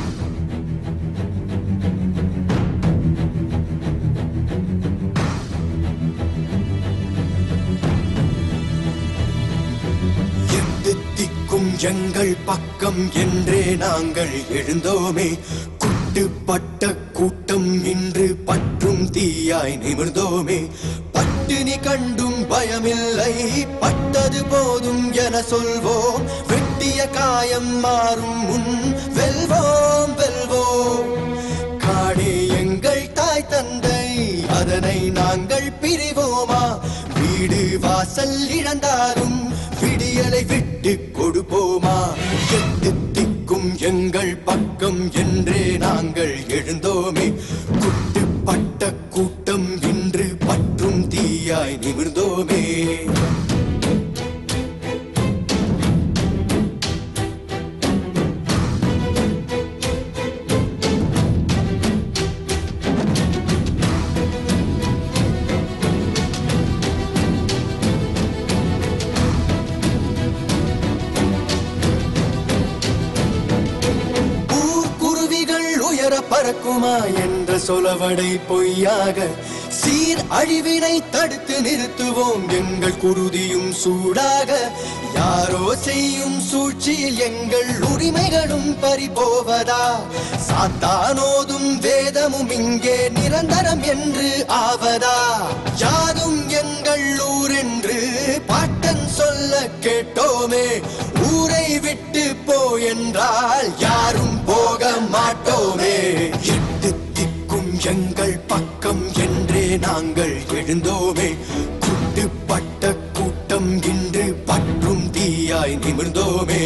எட்டு திக்கும் எங்கள் பக்கம் என்றே நாங்கள் எழுந்தோமே குட்டுப்பட்ட கூட்டம் இன்று பற்றும் தீயாய் நிமிர்ந்தோமே பட்டினி கண்டும் பயமில்லை பட்டது போதும் என சொல்வோம் வெட்டிய காயம் மாறும் முன் வெல்வோம் வெல்வோம் காடே எங்கள் தாய் தந்தை அதனை நாங்கள் பிரிவோமா வீடு வாசல் இழந்தாலும் விடியலை விட்டு கொடுப்போமா எட்டு திக்கும் எங்கள் பக்கம் என்றே நாங்கள் எழுந்தோமே குட்டுப்பட்ட கூட்டம் இன்று பற்றும் தீயாய் நிமிர்ந்தோமே ஊர்க்குருவிகள் உயர பறக்குமா என்ற சொலவடை பொய்யாக சீர் அழிவினை தடுத்து நிறுத்துவோம் எங்கள் குருதியும் சூடாக யாரோ செய்யும் சூழ்ச்சியில் எங்கள் உரிமைகளும் பறிபோவதா சாத்தானோதும் வேதமும் இங்கே நிரந்தரம் என்று ஆவதா யாதும் எங்கள் ஊர் என்று பாட்டன் சொல்ல கேட்டோமே ஊரை விட்டு போ என்றால் யாரும் போக மாட்டோமே எட்டு திக்கும் எங்கள் பக்கம் என்றே நாங்கள் எழுந்தோமே குட்டுப்பட்ட கூட்டம் இன்று பற்றும் தீயாய் நிமிர்ந்தோமே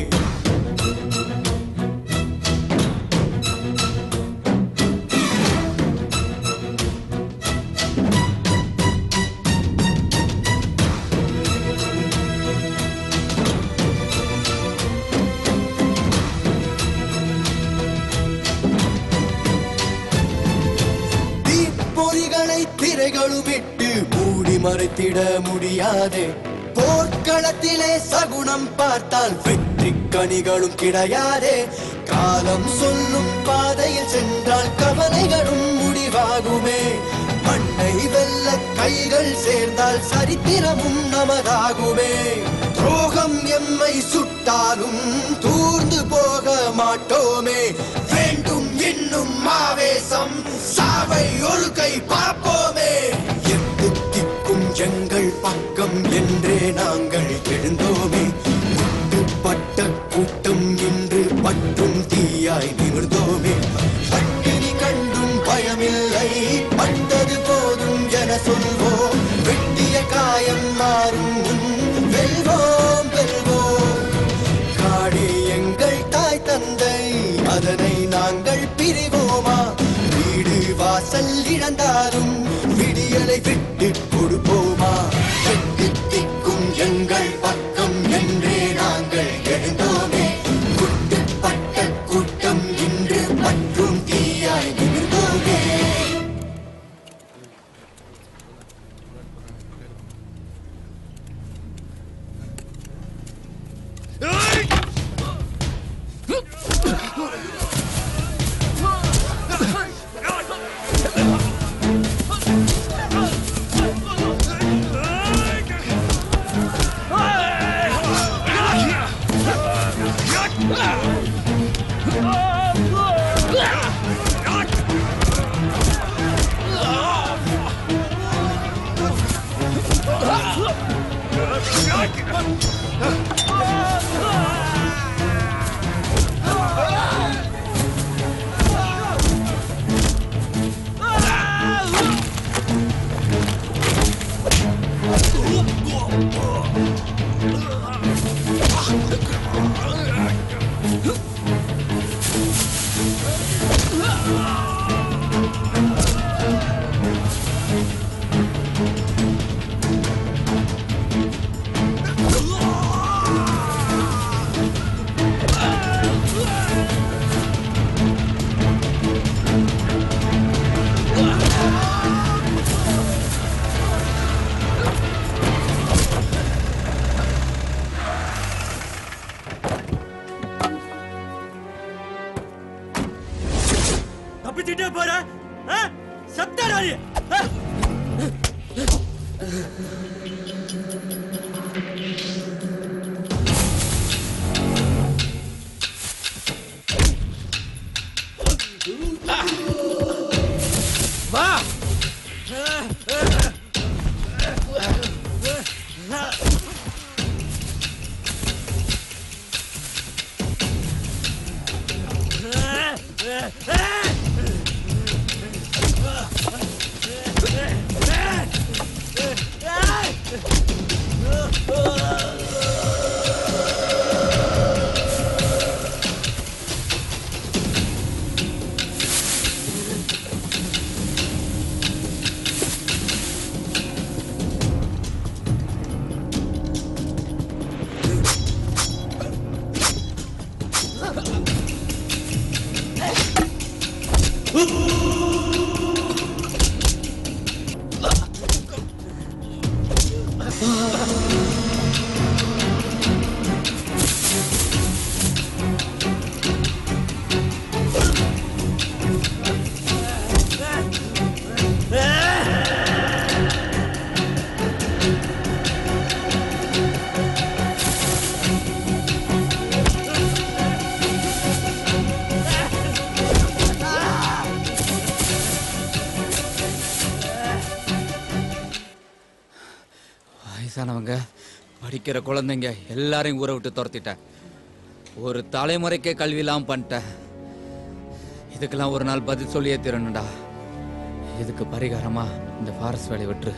தீப்பொறிகளை திரைகளும் விட்டு மூடி மறைத்திட முடியாதே போர்க்களத்திலே சகுனம் பார்த்தால் வெற்றி கனிகளும் கிடையாதே காலம் சொல்லும் பாதையில் சென்றால் கவலைகளும் முடிவாகுமே மண்ணை வெல்ல கைகள் சேர்ந்தால் சரித்திரமும் நமதாகுமே துரோகம் எம்மை சுட்டாலும் தூர்ந்து போக மாட்டோமே வேண்டும் மின்னும் ஆவேசம் சாவை ஒரு கை பார்ப்போமே எட்டு திக்கும் எங்கள் பக்கம் என்றே நாங்கள் எழுந்தோமே பட்ட கூட்டம் இன்று பற்றும் தீயாய் நிமிர்ந்தோமே பட்டினி கண்டும் பயமில்லை பட்டது போதும் என சொல்வோம் வெட்டிய காயம் மாறும் முன் வெல்வோம் வெல்வோம் காடே எங்கள் தாய் தந்தை அதனை நாங்கள் பிரிவோமா வீடு வாசல் இழந்தாலும் விடியலை விட்டு கொடுப்போமா எட்டு திக்கும் எங்கள் பக்கம் என்றே நாங்கள் எழுந்தோமே குட்டுப்பட்ட கூட்டம் இன்று மற்றும் தீயாய் நிமிர்ந்தோமே தப்பிச்சுட்டே போற ஆ? சத்தடா நீ ஆ? வா வயசானவங்க படிக்கிற குழந்தைங்க எல்லாரையும் ஊரை விட்டு துரத்திட்டேன் ஒரு தலைமுறைக்கே கல்வி இல்லாம பண்ணிட்டேன் இதுக்கெல்லாம் ஒரு நாள் பதில் சொல்லியே தீரணும்டா இதுக்கு பரிகாரமா இந்த ஃபாரஸ்ட் வேலையை விட்டுரு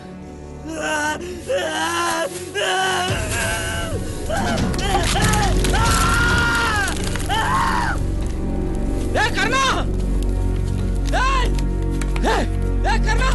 ஏய் கர்ணா ஏய் ஏய் ஏய் கர்ணா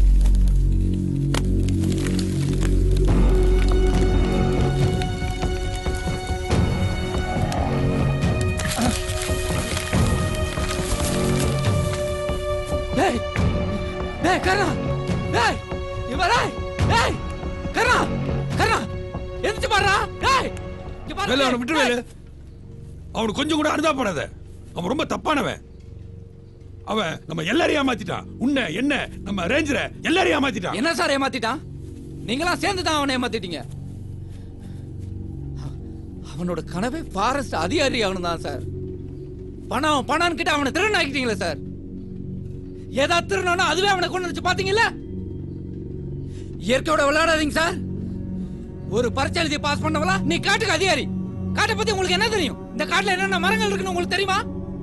ஏய் ஏய் கர்ணா ஏய் இவரா ஏய் கர்ணா கர்ணா எந்திச்சு பாருடா ஏய் இங்க பாரு வேலு அவனை விட்டு வேலு அவனுக்கு கொஞ்சம் கூட அனுதாபப்படாத அவன் ரொம்ப தப்பானவன் அவன் நம்ம எல்லாரையும் ஏமாத்திட்டான் உன்னை என்ன நம்ம ரேஞ்சரை எல்லாரையும் ஏமாத்திட்டான் என்ன சார் ஏமாத்திட்டான் நீங்களாம் சேர்ந்து தான் அவனை ஏமாத்திட்டீங்க அவனோட கனவே ஃபாரஸ்ட் அதிகாரி ஆகணும் தான் சார் பணம் பணம் கிட்ட அவனை திருடன் ஆக்கிட்டீங்களா சார் ஏதாவது திருடனா அதுவே அவனை கொண்டு வச்சு பாத்தீங்கல்ல இயற்கையோட விளையாடாதீங்க சார் ஒரு பரீட்சை எழுதி பாஸ் பண்ணவளா நீ காட்டுக்கு அதிகாரி காட்டை பத்தி உங்களுக்கு என்ன தெரியும் இந்த காட்டுல என்னென்ன மரங்கள் இருக்குன்னு உங்களுக்கு தெரியுமா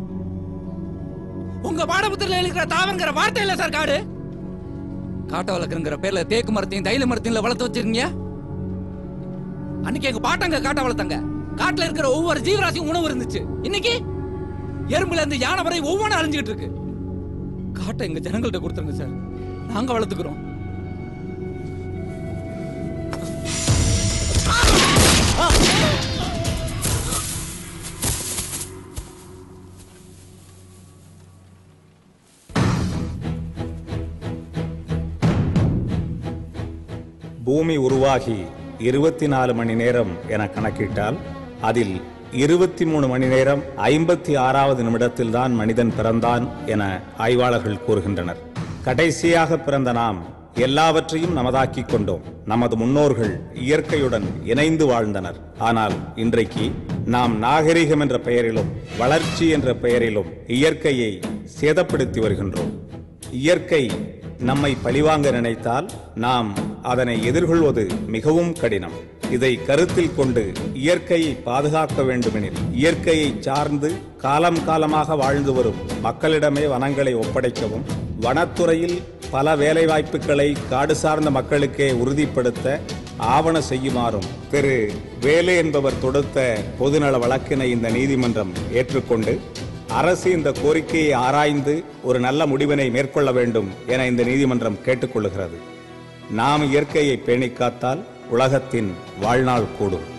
உங்க பாடபுத்திரில இருக்கிற தாவங்கிற வார்த்தை இல்ல சார் காடு காட்டை வளர்க்குங்கிற பேர்ல தேக்கு மரத்தையும் தைல மரத்தையும் வளர்த்து வச்சிருக்கீங்க அன்னைக்கு எங்க பாட்டங்க காட்டை வளர்த்தாங்க காட்டுல இருக்கிற ஒவ்வொரு ஜீவராசியும் உணவு இருந்துச்சு இன்னைக்கு எறும்புல இருந்து யானை வரை ஒவ்வொன்றும் அழிஞ்சுக்கிட்டு இருக்கு காட்டை எங்க ஜனங்கள்ட்ட கொடுத்துருங்க சார் நாங்க வளர்த்துக்கிறோம் பூமி உருவாகி இருபத்தி நாலு மணி நேரம் என கணக்கிட்டால் அதில் இருபத்தி மூணு மணி நேரம் ஐம்பத்தி ஆறாவது நிமிடத்தில்தான் மனிதன் பிறந்தான் என ஆய்வாளர்கள் கூறுகின்றனர் கடைசியாக பிறந்த நாம் எல்லாவற்றையும் நமதாக்கிக் கொண்டோம் நமது முன்னோர்கள் இயற்கையுடன் இணைந்து வாழ்ந்தனர் ஆனால் இன்றைக்கு நாம் நாகரிகம் என்ற பெயரிலும் வளர்ச்சி என்ற பெயரிலும் இயற்கையை சேதப்படுத்தி வருகின்றோம் இயற்கை நம்மை பழிவாங்க நினைத்தால் நாம் அதனை எதிர்கொள்வது மிகவும் கடினம் இதை கருத்தில் கொண்டு இயற்கையை பாதுகாக்க வேண்டுமெனில் இயற்கையை சார்ந்து காலம் காலமாக வாழ்ந்து வரும் மக்களிடமே வனங்களை ஒப்படைக்கவும் வனத்துறையில் பல வேலைவாய்ப்புகளை காடு சார்ந்த மக்களுக்கே உறுதிப்படுத்த ஆவண செய்யுமாறும் திரு வேலு என்பவர் தொடுத்த பொதுநல வழக்கினை இந்த நீதிமன்றம் ஏற்றுக்கொண்டு அரசு இந்த கோரிக்கையை ஆராய்ந்து ஒரு நல்ல முடிவினை மேற்கொள்ள வேண்டும் என இந்த நீதிமன்றம் கேட்டுக்கொள்கிறது நாம் இயற்கையை பேணிக்காத்தால் உலகத்தின் வாழ்நாள் கூடும்